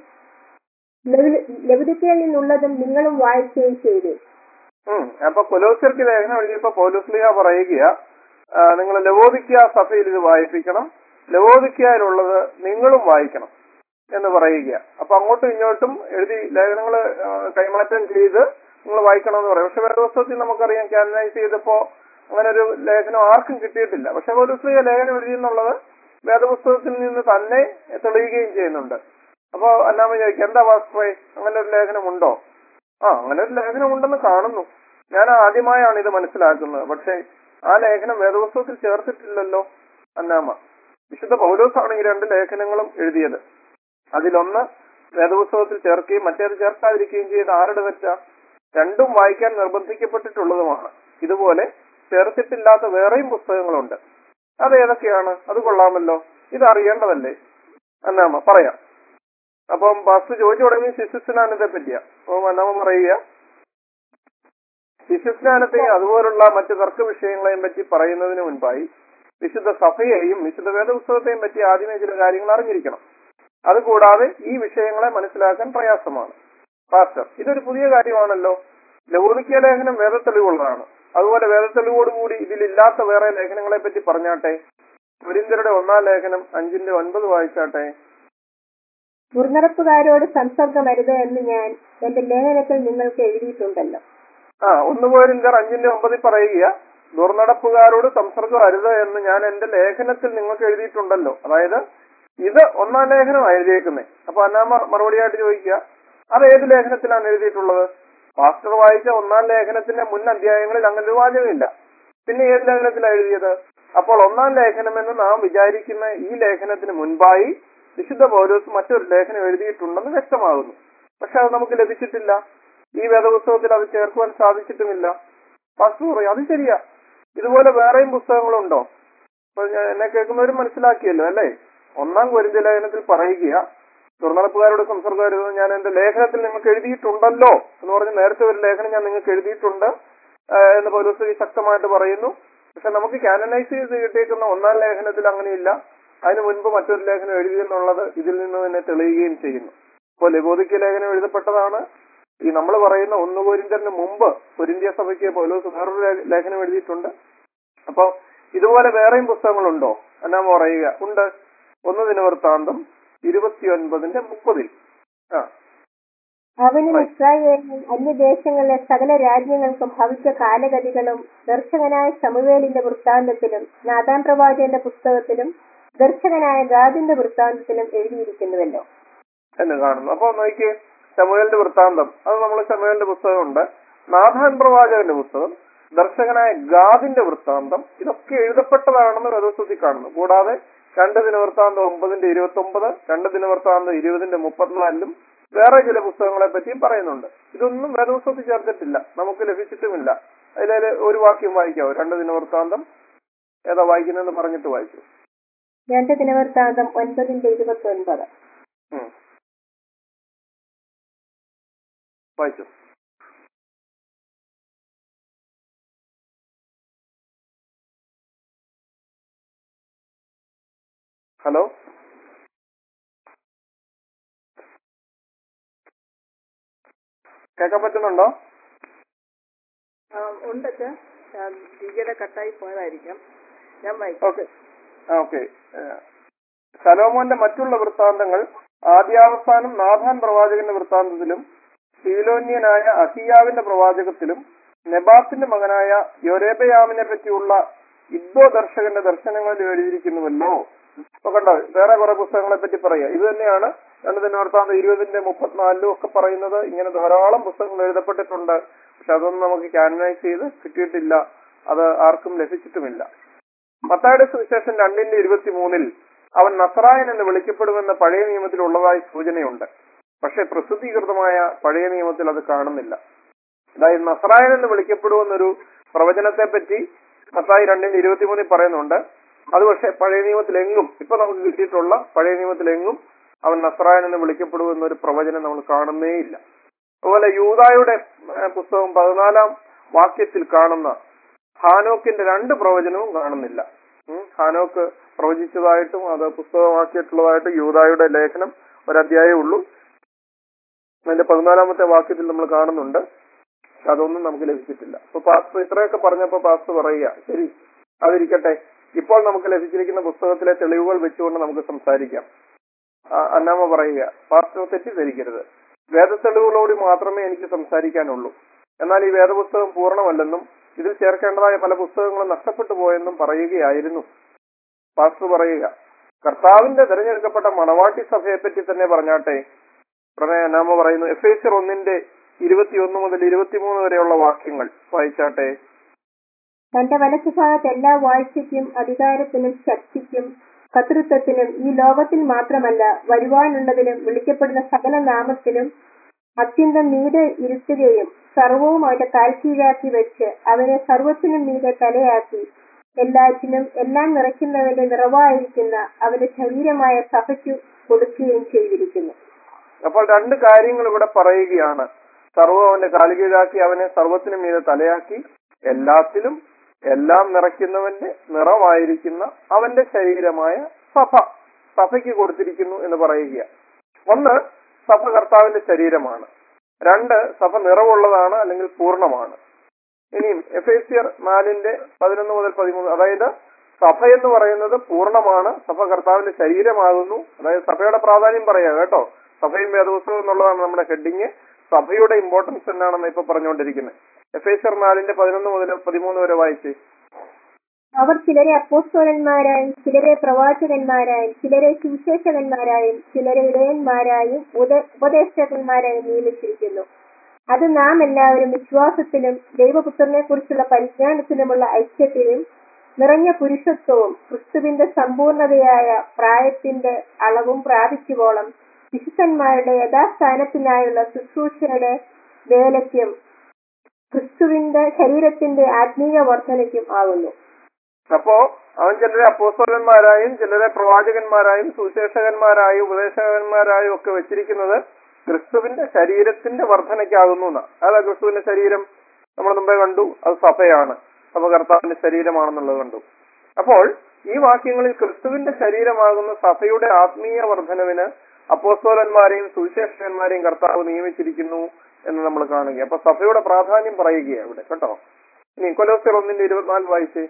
ലവുദക്യയിൽ നിന്നുള്ളതും നിങ്ങളും വായിക്കുകയും ചെയ്തു ഉം അപ്പൊ കൊലോസിയർക്ക് ലേഖനം എഴുതിയപ്പോ പൗലോസ്ലിഹ പറയുക നിങ്ങൾ ലവോദിക്ക സഭയിൽ ഇത് വായിപ്പിക്കണം ലവോദിക്കയിലുള്ളത് നിങ്ങളും വായിക്കണം എന്ന് പറയുക അപ്പൊ അങ്ങോട്ടും ഇങ്ങോട്ടും എഴുതി ലേഖനങ്ങൾ കൈമാറ്റം ചെയ്ത് നിങ്ങൾ വായിക്കണം എന്ന് പറയും പക്ഷെ വേദപുസ്തകത്തിൽ നമുക്കറിയാം കാനനൈസ് ചെയ്തപ്പോ അങ്ങനെ ഒരു ലേഖനം ആർക്കും കിട്ടിയിട്ടില്ല പക്ഷെ പൗലോസ്ലിഹ ലേഖനം എഴുതിയെന്നുള്ളത് വേദപുസ്തകത്തിൽ നിന്ന് തന്നെ തെളിയുകയും ചെയ്യുന്നുണ്ട് അപ്പോ അന്നാമ ചോദിക്കും എന്താ വാസ്തവേ അങ്ങനെ ഒരു ലേഖനം ഉണ്ടോ ആ അങ്ങനെ ഒരു ലേഖനം ഉണ്ടെന്ന് കാണുന്നു ഞാൻ ആദ്യമായാണ് ഇത് മനസ്സിലാക്കുന്നത് പക്ഷേ ആ ലേഖനം വേദപുസ്തകത്തിൽ ചേർത്തിട്ടില്ലല്ലോ അന്നാമ വിശുദ്ധ പൗലോസാണ് ഈ രണ്ട് ലേഖനങ്ങളും എഴുതിയത് അതിലൊന്ന് വേദപുസ്തകത്തിൽ ചേർക്കുകയും മറ്റേത് ചേർക്കാതിരിക്കുകയും ചെയ്ത് ആരുടെ തെറ്റാ രണ്ടും വായിക്കാൻ നിർബന്ധിക്കപ്പെട്ടിട്ടുള്ളതുമാണ് ഇതുപോലെ ചേർത്തിട്ടില്ലാത്ത വേറെയും പുസ്തകങ്ങളുണ്ട് അത് ഏതൊക്കെയാണ് അത് കൊള്ളാമല്ലോ ഇത് അറിയേണ്ടതല്ലേ അന്നാമ പറയാം അപ്പം പാസ്റ്റർ ചോദിച്ചു തുടങ്ങി ശിശുസ്നാനത്തെ പറ്റിയാ അപ്പൊ അന്നാമ പറയുക ശിശുസ്നാനത്തെയും അതുപോലുള്ള മറ്റ് തർക്ക വിഷയങ്ങളെയും പറ്റി പറയുന്നതിന് മുൻപായി വിശുദ്ധ സഭയെയും വിശുദ്ധ വേദപുസ്തകത്തെയും പറ്റി ആദ്യമേ ചില കാര്യങ്ങൾ അറിഞ്ഞിരിക്കണം അതുകൂടാതെ ഈ വിഷയങ്ങളെ മനസ്സിലാക്കാൻ പ്രയാസമാണ് പാസ്റ്റർ ഇതൊരു പുതിയ കാര്യമാണല്ലോ ലൗദിക്യ ലേഖനം വേദത്തെളിവുള്ളതാണ് അതുപോലെ വേദത്തെളിവോടുകൂടി ഇതിലില്ലാത്ത വേറെ ലേഖനങ്ങളെ പറ്റി പറഞ്ഞാട്ടെ കുരിന്തരുടെ ഒന്നാം ലേഖനം അഞ്ചിന്റെ ഒൻപത് വായിച്ചാട്ടെ ദുർനടപ്പുകാരോട് സംസർഗമരുത് എന്ന് ഞാൻ എന്റെ ലേഖനത്തിൽ നിങ്ങൾക്ക് എഴുതിയിട്ടുണ്ടല്ലോ ആ ഒന്ന് പോരിന്തർ അഞ്ചിന്റെ ഒമ്പതിൽ പറയുക ദുർനടപ്പുകാരോട് സംസർഗം അരുത് എന്ന് ഞാൻ എന്റെ ലേഖനത്തിൽ നിങ്ങൾക്ക് എഴുതിയിട്ടുണ്ടല്ലോ അതായത് ഇത് ഒന്നാം ലേഖനമാണ് എഴുതിയേക്കുന്നത് അപ്പൊ അന്നാമ മറുപടിയായിട്ട് ചോദിക്കുക അത് ഏത് ലേഖനത്തിലാണ് എഴുതിയിട്ടുള്ളത് പാസ്റ്റർ വായിച്ച ഒന്നാം ലേഖനത്തിന്റെ മുൻ അധ്യായങ്ങളിൽ അങ്ങനെ ഒരു വാചകമില്ല പിന്നെ ഏത് ലേഖനത്തിലാണ് എഴുതിയത് അപ്പോൾ ഒന്നാം ലേഖനം എന്ന് നാം വിചാരിക്കുന്ന ഈ ലേഖനത്തിന് മുൻപായി വിശുദ്ധ പൗലോസ് മറ്റൊരു ലേഖനം എഴുതിയിട്ടുണ്ടെന്ന് വ്യക്തമാകുന്നു പക്ഷെ അത് നമുക്ക് ലഭിച്ചിട്ടില്ല ഈ വേദപുസ്തകത്തിൽ അത് ചേർക്കുവാൻ സാധിച്ചിട്ടുമില്ല പാസ്റ്റർ പറയും അത് ശരിയാ ഇതുപോലെ വേറെയും പുസ്തകങ്ങളുണ്ടോ അപ്പൊ ഞാൻ എന്നെ കേൾക്കുന്നവരും മനസ്സിലാക്കിയല്ലോ അല്ലേ ഒന്നാം കൊരിന്ത ലേഖനത്തിൽ പറയുക തുറന്നടപ്പുകാരോട് സംസർഗം ഞാൻ എന്റെ ലേഖനത്തിൽ നിങ്ങൾക്ക് എഴുതിയിട്ടുണ്ടല്ലോ എന്ന് പറഞ്ഞ് നേരത്തെ ഒരു ലേഖനം ഞാൻ നിങ്ങൾക്ക് എഴുതിയിട്ടുണ്ട് ആ, എന്ന് പൗലോസ് ശക്തമായിട്ട് പറയുന്നു പക്ഷെ നമുക്ക് കാനനൈസ് ചെയ്ത് കിട്ടിയേക്കുന്ന ഒന്നാം ലേഖനത്തിൽ അങ്ങനെയില്ല അതിനു മുൻപ് മറ്റൊരു ലേഖനം എഴുതിയെന്നുള്ളത് ഇതിൽ നിന്ന് തന്നെ തെളിയുകയും ചെയ്യുന്നു അപ്പോൾ ലബോധിക്യ ലേഖനം എഴുതപ്പെട്ടതാണ് ഈ നമ്മൾ പറയുന്ന ഒന്ന് കൊരിന്തറിന് മുമ്പ് കൊരിന്ത്യ സഭയ്ക്ക് പൗലോസ് വേറൊരു ലേ- ലേഖനം എഴുതിയിട്ടുണ്ട് അപ്പൊ ഇതുപോലെ വേറെയും പുസ്തകങ്ങളുണ്ടോ എന്നാ പറയുക ഉണ്ട് ഒന്ന് ദിനവൃത്താന്തം ഇരുപത്തിയൊൻപതിന്റെ മുപ്പതിൽ ആ അവനും ഇസ്രായേലിനും അന്യദേശങ്ങളിലെ സകല രാജ്യങ്ങൾക്കും ഭവിച്ച കാലഗതികളും ദർശകനായ ശമുവേലിന്റെ വൃത്താന്തത്തിലും നാഥാൻ പ്രവാചകന്റെ പുസ്തകത്തിലും ദർശകനായ ഗാദിന്റെ വൃത്താന്തത്തിലും എഴുതിയിരിക്കുന്നുവല്ലോ എന്ന് കാണുന്നു അപ്പൊ നോക്കി ശമുവേലിന്റെ വൃത്താന്തം അത് നമ്മൾ ശമുവേലിന്റെ പുസ്തകമുണ്ട് നാഥാൻ പ്രവാചകന്റെ പുസ്തകം ദർശകനായ ഗാദിന്റെ വൃത്താന്തം ഇതൊക്കെ എഴുതപ്പെട്ടതാണെന്ന് വേദോസ്തുതി കാണുന്നു കൂടാതെ രണ്ട് ദിനവൃത്താന്തം ഒമ്പതിന്റെ ഇരുപത്തി ഒമ്പത് രണ്ട് ദിനവൃത്താന്തം ഇരുപതിന്റെ മുപ്പത്തിനാലിലും വേറെ ചില പുസ്തകങ്ങളെ പറ്റിയും പറയുന്നുണ്ട് ഇതൊന്നും വേദോസ്തുതി ചേർത്തിട്ടില്ല നമുക്ക് ലഭിച്ചിട്ടുമില്ല അതിലെ ഒരു വാക്യം വായിക്കാവോ രണ്ട് ദിനവൃത്താന്തം ഏതാ വായിക്കുന്നതെന്ന് പറഞ്ഞിട്ട് വായിച്ചു രണ്ട് ദിനവൃത്താന്തം ഒൻപതിന്റെ ഇരുപത്തി ഒൻപത് ഉം. വായിച്ചു ഹലോ കേൾക്കാൻ പറ്റുന്നുണ്ടോ ഉണ്ട് ടീച്ചറുടെ കട്ടായി പോയതായിരിക്കും ഞാൻ വായിക്കാം ഓക്കെ ഓക്കെ ശലോമോന്റെ മറ്റുള്ള വൃത്താന്തങ്ങൾ ആദ്യാവസാനം നാഥാൻ പ്രവാചകന്റെ വൃത്താന്തത്തിലും ശീലോന്യനായ അഹിയാവിന്റെ പ്രവാചകത്തിലും നെബാത്തിന്റെ മകനായ യൊരേബയാമിനെ പറ്റിയുള്ള ഇദ്ദോ ദർശകന്റെ ദർശനങ്ങളിൽ എഴുതിയിരിക്കുന്നുവല്ലോ അപ്പൊ കണ്ടോ വേറെ കുറെ പുസ്തകങ്ങളെ പറ്റി പറയാം ഇത് തന്നെയാണ് രണ്ട് തന്നെ വൃത്താന്തം ഇരുപതിന്റെ മുപ്പത്തിനാലിലും ഒക്കെ പറയുന്നത് ഇങ്ങനെ ധാരാളം പുസ്തകങ്ങൾ എഴുതപ്പെട്ടിട്ടുണ്ട് പക്ഷെ അതൊന്നും നമുക്ക് കാനനൈസ് ചെയ്ത് കിട്ടിയിട്ടില്ല അത് ആർക്കും ലഭിച്ചിട്ടുമില്ല മത്തായുടെ സുവിശേഷം രണ്ടിന്റെ ഇരുപത്തി മൂന്നിൽ അവൻ നസറായൻ എന്ന് വിളിക്കപ്പെടുമെന്ന് പഴയ നിയമത്തിൽ ഉള്ളതായി സൂചനയുണ്ട് പക്ഷെ പ്രസിദ്ധീകൃതമായ പഴയ നിയമത്തിൽ അത് കാണുന്നില്ല അതായത് നസറായൻ എന്ന് വിളിക്കപ്പെടുമെന്നൊരു പ്രവചനത്തെ പറ്റി മത്തായി രണ്ടിന്റെ ഇരുപത്തിമൂന്നിൽ പറയുന്നുണ്ട് അത് പക്ഷെ പഴയ നിയമത്തിലെങ്ങും ഇപ്പൊ നമുക്ക് കിട്ടിയിട്ടുള്ള പഴയ നിയമത്തിലെങ്ങും അവൻ നസറായൻ എന്ന് വിളിക്കപ്പെടുമെന്നൊരു പ്രവചനം നമ്മൾ കാണുന്നേയില്ല അതുപോലെ യൂതായുടെ ഏഹ്, പുസ്തകം പതിനാലാം വാക്യത്തിൽ കാണുന്ന ഹാനോക്കിന്റെ രണ്ട് പ്രവചനവും കാണുന്നില്ല ഉം. ഹാനോക്ക് പ്രവചിച്ചതായിട്ടും അത് പുസ്തകമാക്കിയിട്ടുള്ളതായിട്ടും യൂതായുടെ ലേഖനം ഒരധ്യായമേ ഉള്ളൂ അതിന്റെ പതിനാലാമത്തെ വാക്യത്തിൽ നമ്മൾ കാണുന്നുണ്ട് പക്ഷെ അതൊന്നും നമുക്ക് ലഭിച്ചിട്ടില്ല അപ്പൊ പാസ്റ്റർ ഇത്രയൊക്കെ പറഞ്ഞപ്പോ പാസ്റ്റർ പറയുക ശരി അതിരിക്കട്ടെ ഇപ്പോൾ നമുക്ക് ലഭിച്ചിരിക്കുന്ന പുസ്തകത്തിലെ തെളിവുകൾ വെച്ചുകൊണ്ട് നമുക്ക് സംസാരിക്കാം ആ, അന്നാമ്മ പറയുക പാസ്റ്റർ തെറ്റിദ്ധരിക്കരുത് വേദത്തെളിവുകളോട് മാത്രമേ എനിക്ക് സംസാരിക്കാനുള്ളൂ എന്നാൽ ഈ വേദപുസ്തകം പൂർണ്ണമല്ലെന്നും ഇതിൽ ചേർക്കേണ്ടതായ പല പുസ്തകങ്ങളും നഷ്ടപ്പെട്ടു പോയെന്നും പറയുകയായിരുന്നു പാസ്റ്റർ പറയുക കർത്താവിന്റെ തെരഞ്ഞെടുക്കപ്പെട്ട മണവാട്ടി സഭയെ പറ്റി തന്നെ പറഞ്ഞാട്ടെ ഉടനെ അന്നാമ്മ പറയുന്നു എഫ് എസ് ഒന്നിന്റെ ഇരുപത്തിയൊന്ന് മുതൽ ഇരുപത്തിമൂന്ന് വരെയുള്ള വാക്യങ്ങൾ വായിച്ചാട്ടെ തന്റെ വലത്തുഭാഗത്ത് എല്ലാ വാഴ്ചയ്ക്കും അധികാരത്തിനും ശക്തിക്കും കർത്തൃത്വത്തിനും ഈ ലോകത്തിൽ മാത്രമല്ല വരുവാനുള്ളതിലും വിളിക്കപ്പെടുന്ന സകല നാമത്തിലും അത്യന്തം മീതെ ഇരുത്തുകയും സർവവും അവന്റെ കാൽക്കീഴാക്കി വെച്ച് അവനെ സർവത്തിനും മീതെ തലയാക്കി എല്ലാറ്റിനും എല്ലാം നിറയ്ക്കുന്നവന്റെ നിറവായിരിക്കുന്ന അവന്റെ ശരീരമായ സഭയ്ക്കു കൊടുക്കുകയും ചെയ്തിരിക്കുന്നു അപ്പോൾ രണ്ട് കാര്യങ്ങൾ ഇവിടെ പറയുകയാണ് സർവ്വം അവന്റെ കാലുകീഴാക്കി അവനെ സർവത്തിനും മീതെ തലയാക്കി എല്ലാത്തിലും എല്ലാം നിറയ്ക്കുന്നവന്റെ നിറമായിരിക്കുന്ന അവന്റെ ശരീരമായ സഭ സഭയ്ക്ക് കൊടുത്തിരിക്കുന്നു എന്ന് പറയുക ഒന്ന് സഭ കർത്താവിന്റെ ശരീരമാണ് രണ്ട് സഭ നിറവുള്ളതാണ് അല്ലെങ്കിൽ പൂർണ്ണമാണ് ഇനിയും എഫ് എസിയർ നാലിന്റെ പതിനൊന്ന് മുതൽ പതിമൂന്ന് അതായത് സഭ എന്ന് പറയുന്നത് പൂർണ്ണമാണ് സഭ കർത്താവിന്റെ ശരീരമാകുന്നു അതായത് സഭയുടെ പ്രാധാന്യം പറയാം കേട്ടോ സഭയും വേദപുസ്തകം എന്നുള്ളതാണ് നമ്മുടെ ഹെഡിങ് സഭയുടെ ഇമ്പോർട്ടൻസ് എന്നാണെന്ന് ഇപ്പൊ പറഞ്ഞുകൊണ്ടിരിക്കുന്നത് എഫ് എസിയർ നാലിന്റെ പതിനൊന്ന് മുതൽ പതിമൂന്ന് വരെ വായിച്ച് അവർ ചിലരെ അപ്പോസ്തോലന്മാരായും ചിലരെ പ്രവാചകന്മാരായും ചിലരെ സുവിശേഷകന്മാരായും ചിലരെ ഇടയന്മാരായും ഉപദേ- ഉപദേഷ്ടകന്മാരായും നിയമിച്ചിരിക്കുന്നു അത് നാം എല്ലാവരും വിശ്വാസത്തിലും ദൈവപുത്രനെ കുറിച്ചുള്ള പരിജ്ഞാനത്തിലുമുള്ള ഐക്യത്തിലും നിറഞ്ഞ പുരുഷത്വവും ക്രിസ്തുവിന്റെ സമ്പൂർണതയായ പ്രായത്തിന്റെ അളവും പ്രാപിക്കുവോളം വിശുദ്ധന്മാരുടെ യഥാസ്ഥാനത്തിനായുള്ള ശുശ്രൂഷയുടെ വേലയ്ക്കും ക്രിസ്തുവിന്റെ ശരീരത്തിന്റെ ആത്മീയ വർധനയ്ക്കും ആകുന്നു അപ്പോ അവൻ ചിലരെ അപ്പോസ്തലന്മാരായും ചിലരെ പ്രവാചകന്മാരായും സുവിശേഷകന്മാരായും ഉപദേശകന്മാരായും ഒക്കെ വെച്ചിരിക്കുന്നത് ക്രിസ്തുവിന്റെ ശരീരത്തിന്റെ വർധനയ്ക്കാകുന്നു എന്നാ അതാ ക്രിസ്തുവിന്റെ ശരീരം നമ്മൾ മുമ്പേ കണ്ടു അത് സഭയാണ് സഭ കർത്താവിന്റെ ശരീരമാണെന്നുള്ളത് കണ്ടു അപ്പോൾ ഈ വാക്യങ്ങളിൽ ക്രിസ്തുവിന്റെ ശരീരമാകുന്ന സഭയുടെ ആത്മീയ വർധനവിന് അപ്പോസ്തോലന്മാരെയും സുവിശേഷകന്മാരെയും കർത്താവ് നിയമിച്ചിരിക്കുന്നു എന്ന് നമ്മൾ കാണുക അപ്പൊ സഭയുടെ പ്രാധാന്യം പറയുകയാണ് ഇവിടെ കേട്ടോ ഇനി കൊലോസിയർ ഒന്നിന്റെ ഇരുപത്തിനാല് വായിച്ചേ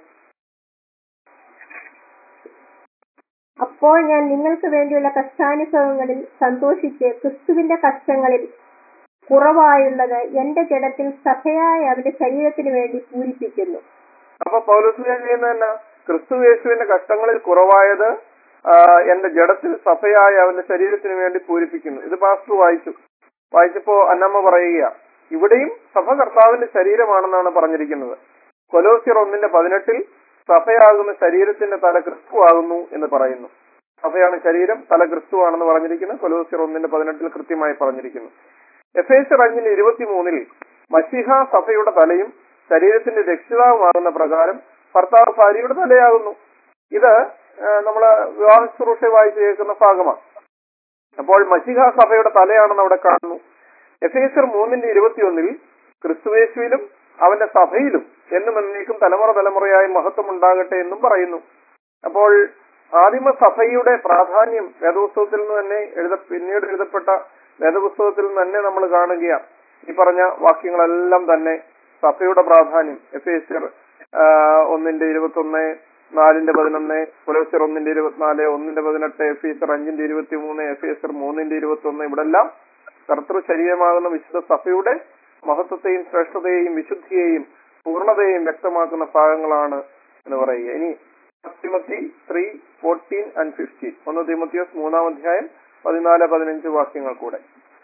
അപ്പോൾ ഞാൻ നിങ്ങൾക്ക് വേണ്ടിയുള്ള കഷ്ടാനുഭവങ്ങളിൽ സന്തോഷിച്ച് ക്രിസ്തുവിന്റെ കഷ്ടങ്ങളിൽ കുറവായുള്ളത് എന്റെ ജഡത്തിൽ സഭയായ അവന്റെ ശരീരത്തിന് വേണ്ടി പൂരിപ്പിക്കുന്നു അപ്പൊ പൗലോസിനെ ചെയ്യുന്ന ക്രിസ്തു യേശുവിന്റെ കഷ്ടങ്ങളിൽ കുറവായത് ആ, എന്റെ ജഡത്തിൽ സഭയായ അവന്റെ ശരീരത്തിന് വേണ്ടി പൂരിപ്പിക്കുന്നു ഇത് പാസ്റ്റർ വായിച്ചു വായിച്ചപ്പോ അന്നമ്മ പറയുക ഇവിടെയും സഭ കർത്താവിന്റെ ശരീരമാണെന്നാണ് പറഞ്ഞിരിക്കുന്നത് കൊലോസിയർ ഒന്നിന്റെ പതിനെട്ടിൽ സഭയാകുന്ന ശരീരത്തിന്റെ തല ക്രിസ്തു ആകുന്നു എന്ന് പറയുന്നു സഭയാണ് ശരീരം തല ക്രിസ്തു ആണെന്ന് പറഞ്ഞിരിക്കുന്നു കൊലോസിയർ ഒന്നിന്റെ പതിനെട്ടിൽ കൃത്യമായി പറഞ്ഞിരിക്കുന്നു എഫ് എസ് അഞ്ചിന്റെ ഇരുപത്തിമൂന്നിൽ മഷിഹ സഭയുടെ തലയും ശരീരത്തിന്റെ രക്ഷിതാവുമാകുന്ന പ്രകാരം ഭർത്താവ് ഭാര്യയുടെ തലയാകുന്നു ഇത് ആ, നമ്മള് വിവാഹ ശുശ്രൂഷ വായിച്ച് കേൾക്കുന്ന ഭാഗമാണ് അപ്പോൾ മഷിഹ സഭയുടെ തലയാണെന്ന് അവിടെ കാണുന്നു എഫ് എസ് മൂന്നിന്റെ ഇരുപത്തിയൊന്നിൽ ക്രിസ്തുവേശുവിലും അവന്റെ സഭയിലും എന്നും എന്നേക്കും തലമുറ തലമുറയായി മഹത്വം ഉണ്ടാകട്ടെ എന്നും പറയുന്നു അപ്പോൾ ആദിമ സഭയുടെ പ്രാധാന്യം വേദപുസ്തകത്തിൽ നിന്ന് തന്നെ എഴുത പിന്നീട് എഴുതപ്പെട്ട വേദപുസ്തകത്തിൽ നിന്ന് തന്നെ നമ്മൾ കാണുകയാണ് ഈ പറഞ്ഞ വാക്യങ്ങളെല്ലാം തന്നെ സഭയുടെ പ്രാധാന്യം എഫ് എസ് ഒന്നിന്റെ ഇരുപത്തൊന്ന് നാലിന്റെ പതിനൊന്ന് പുലവസർ ഒന്നിന്റെ ഇരുപത്തിനാല് ഒന്നിന്റെ പതിനെട്ട് എഫ് എസ് അഞ്ചിന്റെ ഇരുപത്തി മൂന്ന് എഫ് എസ് മൂന്നിന്റെ ഇരുപത്തി ഒന്ന് ഇവിടെല്ലാം കർത്തൃ ശരീരമാകുന്ന വിശുദ്ധ സഭയുടെ മഹത്വത്തെയും ശ്രേഷ്ഠതയെയും വിശുദ്ധിയെയും പൂർണ്ണതയെയും വ്യക്തമാക്കുന്ന ഭാഗങ്ങളാണ് എന്ന് പറയുക ഇനി Timothy three fourteen and fifteen ഒന്ന് തിമത്തിയോസ് മൂന്നാം അധ്യായം പതിനാല് പതിനഞ്ച് വാക്യങ്ങൾ കൂടെ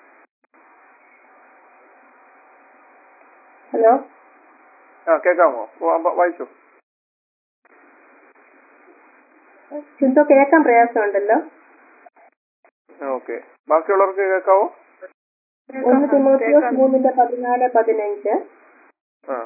ഹലോ ആ കേൾക്കാമോ വാ- വാ- വായിച്ചോ ചിന്തോ കേൾക്കാൻ പ്രയാസമുണ്ടല്ലോ ഓക്കെ ബാക്കിയുള്ളവർക്ക് കേൾക്കാവോ ഒന്ന് തിമോത്തിയോസ് മൂന്നിന്റെ പതിനാല് പതിനഞ്ച് ആ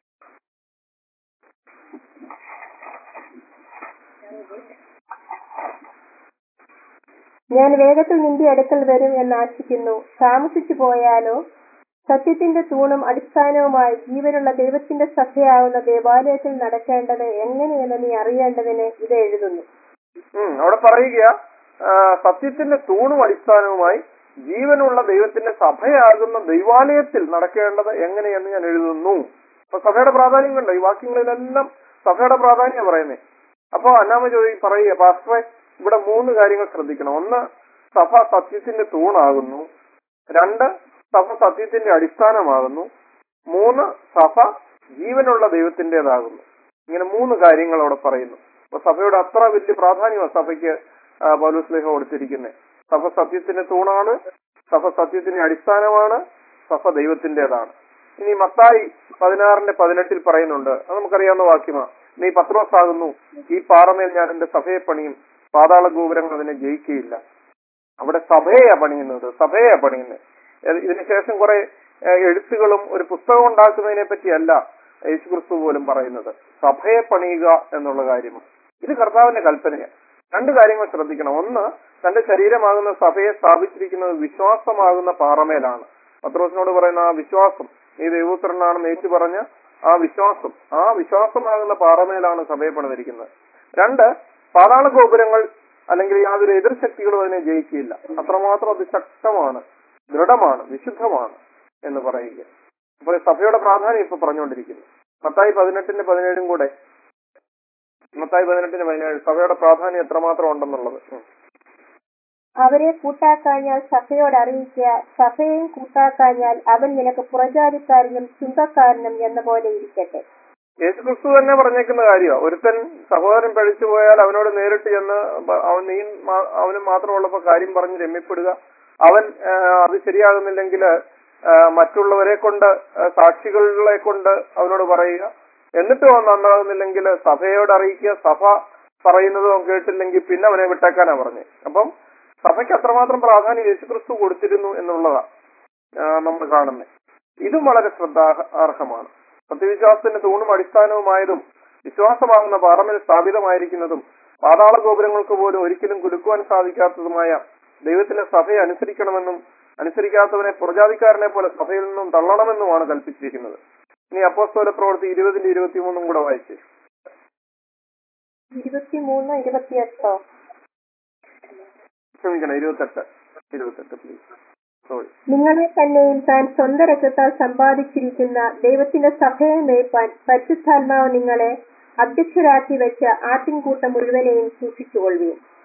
ഞാൻ വേഗത്തിൽ നിന്റെ അടുക്കൽ വരും എന്ന് ആശിക്കുന്നു താമസിച്ചു പോയാലോ സത്യത്തിന്റെ തൂണും അടിസ്ഥാനവുമായി ജീവനുള്ള ദൈവത്തിന്റെ സഭയാവുന്ന ദേവാലയത്തിൽ നടക്കേണ്ടത് എങ്ങനെയെന്ന് നീ അറിയേണ്ടതിന് ഇത് എഴുതുന്നു ഉം, അവിടെ പറയുക ആ, സത്യത്തിന്റെ തൂണും അടിസ്ഥാനവുമായി ജീവനുള്ള ദൈവത്തിന്റെ സഭയാകുന്ന ദൈവാലയത്തിൽ നടക്കേണ്ടത് എങ്ങനെയെന്ന് ഞാൻ എഴുതുന്നു അപ്പൊ സഭയുടെ പ്രാധാന്യം കണ്ടോ ഈ വാക്യങ്ങളിലെല്ലാം സഭയുടെ പ്രാധാന്യം പറയുന്നേ അപ്പൊ അന്നാമ ചോദി പറയുക പാസ്റ്ററെ ഇവിടെ മൂന്ന് കാര്യങ്ങൾ ശ്രദ്ധിക്കണം ഒന്ന് സഭ സത്യത്തിന്റെ തൂണാകുന്നു രണ്ട് സഭ സത്യത്തിന്റെ അടിസ്ഥാനമാകുന്നു മൂന്ന് സഭ ജീവനുള്ള ദൈവത്തിന്റേതാകുന്നു ഇങ്ങനെ മൂന്ന് കാര്യങ്ങൾ അവിടെ പറയുന്നു അപ്പൊ സഭയുടെ അത്ര വലിയ പ്രാധാന്യമാണ് സഭയ്ക്ക് ആ, പൗലോസ് ലേഖ കൊടുത്തിരിക്കുന്നത് സഭ സത്യത്തിന്റെ തൂണാണ് സഭ സത്യത്തിന്റെ അടിസ്ഥാനമാണ് സഭ ദൈവത്തിന്റേതാണ് ഇനി മത്തായി പതിനാറിന്റെ പതിനെട്ടിൽ പറയുന്നുണ്ട് അത് നമുക്കറിയാവുന്ന വാക്യമാണ് നീ പത്രോസ് ആകുന്നു ഈ പാറമേൽ ഞാൻ എന്റെ സഭയെ പണിയും പാതാള ഗോപുരങ്ങൾ അതിനെ ജയിക്കുകയില്ല അവിടെ സഭയെയാ പണിയുന്നത് സഭയെയാ പണിയുന്നത് ഏത് ഇതിനുശേഷം കുറെ ഏഹ്, എഴുത്തുകളും ഒരു പുസ്തകം ഉണ്ടാക്കുന്നതിനെ പറ്റിയല്ല യേശുക്രിസ്തു പോലും പറയുന്നത് സഭയെ പണിയുക എന്നുള്ള കാര്യമാണ് ഇത് കർത്താവിന്റെ കൽപ്പനയാണ് രണ്ട് കാര്യങ്ങൾ ശ്രദ്ധിക്കണം ഒന്ന് തന്റെ ശരീരമാകുന്ന സഭയെ സ്ഥാപിച്ചിരിക്കുന്നത് വിശ്വാസമാകുന്ന പാറമേലാണ് പത്രോസിനോട് പറയുന്ന ആ വിശ്വാസം നീ ദൈവപുത്രനാണെന്ന് യേശു പറഞ്ഞ ആ വിശ്വാസം ആ വിശ്വാസമാകുന്ന പാറമേലാണ് സഭയെ പണിതിരിക്കുന്നത് രണ്ട് പാതാള ഗോപുരങ്ങൾ അല്ലെങ്കിൽ യാതൊരു എതിർശക്തികളും അതിനെ ജയിക്കില്ല അത്രമാത്രം അത് ശക്തമാണ് ദൃഢമാണ് വിശുദ്ധമാണ് എന്ന് പറയുക അപ്പോൾ സഭയുടെ പ്രാധാന്യം ഇപ്പൊ പറഞ്ഞുകൊണ്ടിരിക്കുന്നു മത്തായി പതിനെട്ടിന്റെ പതിനേഴും കൂടെ മത്തായി പതിനെട്ടിന് പതിനേഴ് സഭയുടെ പ്രാധാന്യം എത്രമാത്രം ഉണ്ടെന്നുള്ളത് ഉം. അവരെ കൂട്ടാക്കാഞ്ഞാൽ സഭയോട് അറിയിക്കുക സഭയെയും കൂട്ടാക്കാഞ്ഞാൽ അവൻ നിനക്ക് പുറജാതിക്കാരനും ചുങ്കക്കാരനും എന്ന പോലെ ഇരിക്കട്ടെ യേശുക്രിസ്തു തന്നെ പറഞ്ഞേക്കുന്ന കാര്യമാണ് ഒരുത്തൻ സഹോദരൻ പഴിച്ചു പോയാൽ അവനോട് നേരിട്ട് ചെന്ന് ബ- അവൻ നീ മാ- അവന് മാത്രമുള്ളപ്പോ കാര്യം പറഞ്ഞ് രമ്യപ്പെടുക അവൻ ആ, അത് ശരിയാകുന്നില്ലെങ്കിൽ മറ്റുള്ളവരെ കൊണ്ട് ആ, സാക്ഷികളെ കൊണ്ട് അവനോട് പറയുക എന്നിട്ടും അവൻ നന്നാകുന്നില്ലെങ്കിൽ സഭയോട് അറിയിക്കുക സഭ പറയുന്നത് അവൻ കേട്ടില്ലെങ്കിൽ പിന്നെ അവനെ വിട്ടേക്കാനാ പറഞ്ഞത് അപ്പം സഭയ്ക്ക് അത്രമാത്രം പ്രാധാന്യം യേശുക്രിസ്തു കൊടുത്തിരുന്നു എന്നുള്ളതാ നമ്മൾ കാണുന്നത് ഇതും വളരെ ശ്രദ്ധാർഹമാണ് സത്യവിശ്വാസത്തിന്റെ തൂണും അടിസ്ഥാനവുമായതും വിശ്വാസമാകുന്ന പാറമേൽ സ്ഥാപിതമായിരിക്കുന്നതും പാതാള ഗോപുരങ്ങൾക്ക് പോലും ഒരിക്കലും കുലുക്കുവാൻ സാധിക്കാത്തതുമായ ദൈവത്തിന്റെ സഭയെ അനുസരിക്കണമെന്നും അനുസരിക്കാത്തവനെ പുറജാതിക്കാരനെ പോലെ സഭയിൽ നിന്നും തള്ളണമെന്നുമാണ് കൽപ്പിച്ചിരിക്കുന്നത് ഇനി അപ്പോസ്തോല പ്രവൃത്തി ഇരുപതിന്റെ ഇരുപത്തിമൂന്നും കൂടെ വായിച്ച് ഇരുപത്തിമൂന്ന് ഇരുപത്തിയെട്ടോ ക്ഷമിക്കണം ഇരുപത്തെട്ട് ഇരുപത്തെട്ട് പ്ലീസ് സോറി നിങ്ങളെ തന്നെയും താൻ സ്വന്തം രക്തത്താൽ സമ്പാദിച്ചിരിക്കുന്ന ദൈവത്തിന്റെ സഭയെ മേയ്പാൻ പരിശുദ്ധാത്മാവ് നിങ്ങളെ അധ്യക്ഷരാക്കി വെച്ച ആട്ടിൻകൂട്ടം മുഴുവനെയും സൂക്ഷിച്ചുകൊള്ളുകയും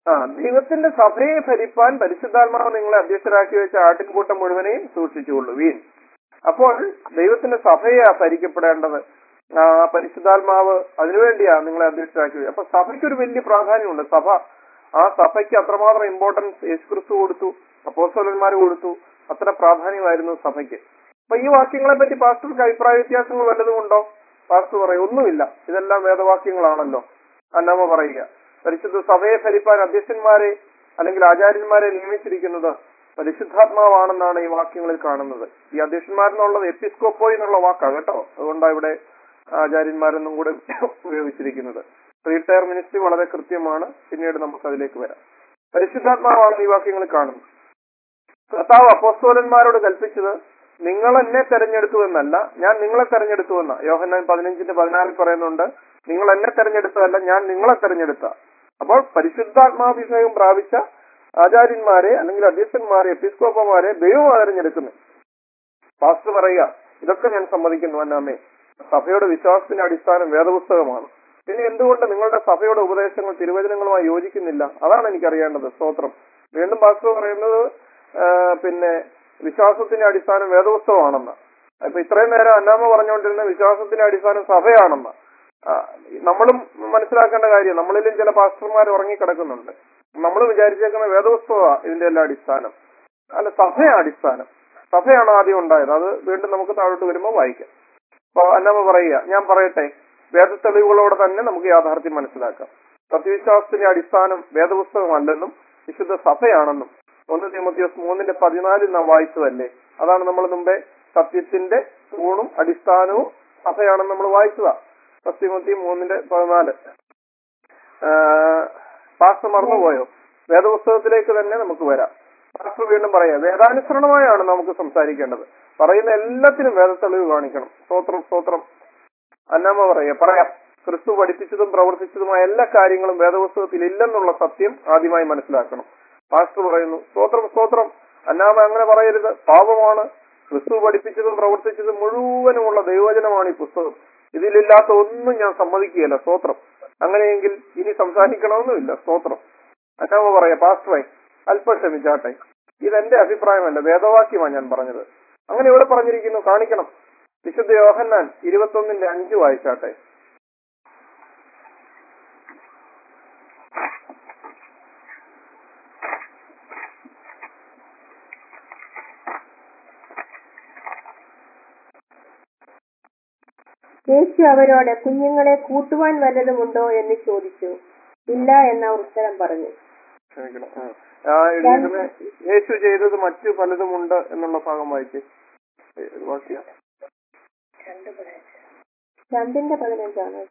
ആ ദൈവത്തിന്റെ സഭയെ ഭരിപ്പാൻ പരിശുദ്ധാത്മാവ് നിങ്ങളെ അധ്യക്ഷരാക്കി വെച്ച ആട്ടിൻകൂട്ടം മുഴുവനെയും സൂക്ഷിച്ചുകൊള്ളുവീൻ അപ്പോൾ ദൈവത്തിന്റെ സഭയെ ഭരിക്കപ്പെടേണ്ടത് ആ പരിശുദ്ധാത്മാവ് അതിനുവേണ്ടിയാ നിങ്ങളെ അധ്യക്ഷരാക്കി അപ്പൊ സഭയ്ക്ക് ഒരു വലിയ പ്രാധാന്യമുണ്ട് സഭ ആ സഭയ്ക്ക് അത്രമാത്രം ഇമ്പോർട്ടൻസ് യേശുക്രിസ്തു കൊടുത്തു അപ്പോസ്തലന്മാർ കൊടുത്തു അത്ര പ്രാധാന്യമായിരുന്നു സഭയ്ക്ക് അപ്പൊ ഈ വാക്യങ്ങളെ പറ്റി പാസ്റ്റർക്ക് അഭിപ്രായ വ്യത്യാസങ്ങൾ വല്ലതും ഉണ്ടോ പാസ്റ്റർ പറയും ഒന്നുമില്ല ഇതെല്ലാം വേദവാക്യങ്ങളാണല്ലോ അന്നാമ പറയുക പരിശുദ്ധ സഭയെ ഭരിപ്പാൻ അധ്യക്ഷന്മാരെ അല്ലെങ്കിൽ ആചാര്യന്മാരെ നിയമിച്ചിരിക്കുന്നത് പരിശുദ്ധാത്മാവാണെന്നാണ് ഈ വാക്യങ്ങളിൽ കാണുന്നത് ഈ അധ്യക്ഷന്മാരെന്നുള്ളത് എപ്പിസ്കോപ്പോ എന്നുള്ള വാക്കാണ് കേട്ടോ അതുകൊണ്ടാണ് ഇവിടെ ആചാര്യന്മാരെന്നും കൂടെ ഉപയോഗിച്ചിരിക്കുന്നത് റീടയർ മിനിസ്ട്രി വളരെ കൃത്യമാണ് പിന്നീട് നമുക്ക് അതിലേക്ക് വരാം പരിശുദ്ധാത്മാവാണ് ഈ വാക്യങ്ങളിൽ കാണുന്നത് കർത്താവ് അപ്പോസ്തോലന്മാരോട് കൽപ്പിച്ചത് നിങ്ങൾ എന്നെ തെരഞ്ഞെടുത്തു എന്നല്ല ഞാൻ നിങ്ങളെ തെരഞ്ഞെടുത്തു എന്ന യോഹന്നാൻ പതിനഞ്ചിന്റെ പതിനാറിൽ പറയുന്നുണ്ട് നിങ്ങൾ എന്നെ തെരഞ്ഞെടുത്തതല്ല ഞാൻ നിങ്ങളെ തെരഞ്ഞെടുത്ത അപ്പോൾ പരിശുദ്ധാത്മാഭിഷേകം പ്രാപിച്ച ആചാര്യന്മാരെ അല്ലെങ്കിൽ അധ്യക്ഷന്മാരെ എപ്പിസ്കോപ്പമാരെ ദൈവം തെരഞ്ഞെടുക്കുന്നു പാസ്റ്റർ പറയുക ഇതൊക്കെ ഞാൻ സമ്മതിക്കുന്നു അന്നാമേ സഭയുടെ വിശ്വാസത്തിന്റെ അടിസ്ഥാനം വേദപുസ്തകമാണ് പിന്നെ എന്തുകൊണ്ട് നിങ്ങളുടെ സഭയുടെ ഉപദേശങ്ങൾ തിരുവചനങ്ങളുമായി യോജിക്കുന്നില്ല അതാണ് എനിക്കറിയേണ്ടത് സ്തോത്രം വീണ്ടും പാസ്റ്റർ പറയുന്നത് ആ, പിന്നെ വിശ്വാസത്തിന്റെ അടിസ്ഥാനം വേദപുസ്തകമാണെന്ന് ഇപ്പൊ ഇത്രയും നേരം അന്നാമ പറഞ്ഞുകൊണ്ടിരുന്ന വിശ്വാസത്തിന്റെ അടിസ്ഥാനം സഭയാണെന്ന് ആ, നമ്മളും മനസ്സിലാക്കേണ്ട കാര്യം നമ്മളിലും ചില പാസ്റ്റർമാർ ഉറങ്ങിക്കിടക്കുന്നുണ്ട് നമ്മൾ വിചാരിച്ചേക്കുന്ന വേദപുസ്തകമാണ് ഇതിന്റെ എല്ലാം അടിസ്ഥാനം അല്ല സഭയാണ് അടിസ്ഥാനം സഭയാണ് ആദ്യം ഉണ്ടായത് അത് വീണ്ടും നമുക്ക് താഴോട്ട് വരുമ്പോൾ വായിക്കാം അപ്പൊ അന്നമ്മ പറയുക ഞാൻ പറയട്ടെ വേദ തെളിവുകളോടെ തന്നെ നമുക്ക് യാഥാർത്ഥ്യം മനസ്സിലാക്കാം സത്യവിശ്വാസത്തിന്റെ അടിസ്ഥാനം വേദപുസ്തകമല്ലെന്നും വിശുദ്ധ സഭയാണെന്നും ഒന്ന് തിമത്തിയോസ് മൂന്നിന്റെ പതിനാലിൽ നാം വായിച്ചതല്ലേ അതാണ് നമ്മൾ മുമ്പേ സത്യത്തിന്റെ തൂണും അടിസ്ഥാനവും സഭയാണെന്ന് നമ്മൾ വായിച്ചതാ സത്യമത്തി മൂന്നിന്റെ പതിനാല് പാസ്റ്റർ മറന്നുപോയോ വേദപുസ്തകത്തിലേക്ക് തന്നെ നമുക്ക് വരാം പാസ്റ്റർ വീണ്ടും പറയാം വേദാനുസരണമായാണ് നമുക്ക് സംസാരിക്കേണ്ടത് പറയുന്ന എല്ലാത്തിനും വേദ തെളിവ് കാണിക്കണം സ്തോത്രം സ്തോത്രം അന്നാമ പറയാ പറയാം ക്രിസ്തു പഠിപ്പിച്ചതും പ്രവർത്തിച്ചതുമായ എല്ലാ കാര്യങ്ങളും വേദപുസ്തകത്തിൽ ഇല്ലെന്നുള്ള സത്യം ആദ്യമായി മനസ്സിലാക്കണം പാസ്റ്റർ പറയുന്നു സ്തോത്രം സ്തോത്രം അന്നാമ അങ്ങനെ പറയരുത് പാപമാണ് ക്രിസ്തു പഠിപ്പിച്ചതും പ്രവർത്തിച്ചതും മുഴുവനുമുള്ള ദൈവവചനമാണ് ഈ പുസ്തകം ഇതിലില്ലാത്ത ഒന്നും ഞാൻ സമ്മതിക്കുകയില്ല സ്തോത്രം അങ്ങനെയെങ്കിൽ ഇനി സംസാരിക്കണമെന്നുമില്ല സ്തോത്രം അന്നാമ പറയാ പാസ്റ്ററെ അല്പം ക്ഷമിച്ചാട്ടെ ഇതെന്റെ അഭിപ്രായമല്ല വേദവാക്യമാണ് ഞാൻ പറഞ്ഞത് അങ്ങനെ ഇവിടെ പറഞ്ഞിരിക്കുന്നു കാണിക്കണം വിശുദ്ധ യോഹന്നാൻ ഇരുപത്തൊന്നിന്റെ അഞ്ച് വായിച്ചാട്ടെ യേശു അവരോട് കുഞ്ഞുങ്ങളെ കൂട്ടുവാൻ വല്ലതുമുണ്ടോ എന്ന് ചോദിച്ചു ഇല്ല എന്ന ഉത്തരം പറഞ്ഞു ക്ഷമിക്കണം ആ. ആ എഴുതിയിരിക്കുന്ന യേശു ചെയ്തത് മറ്റു പലതുമുണ്ട് എന്നുള്ള ഭാഗം വായിച്ചേ ഏത് വാക്യ രണ്ടിന്റെ പതിനഞ്ചാണ്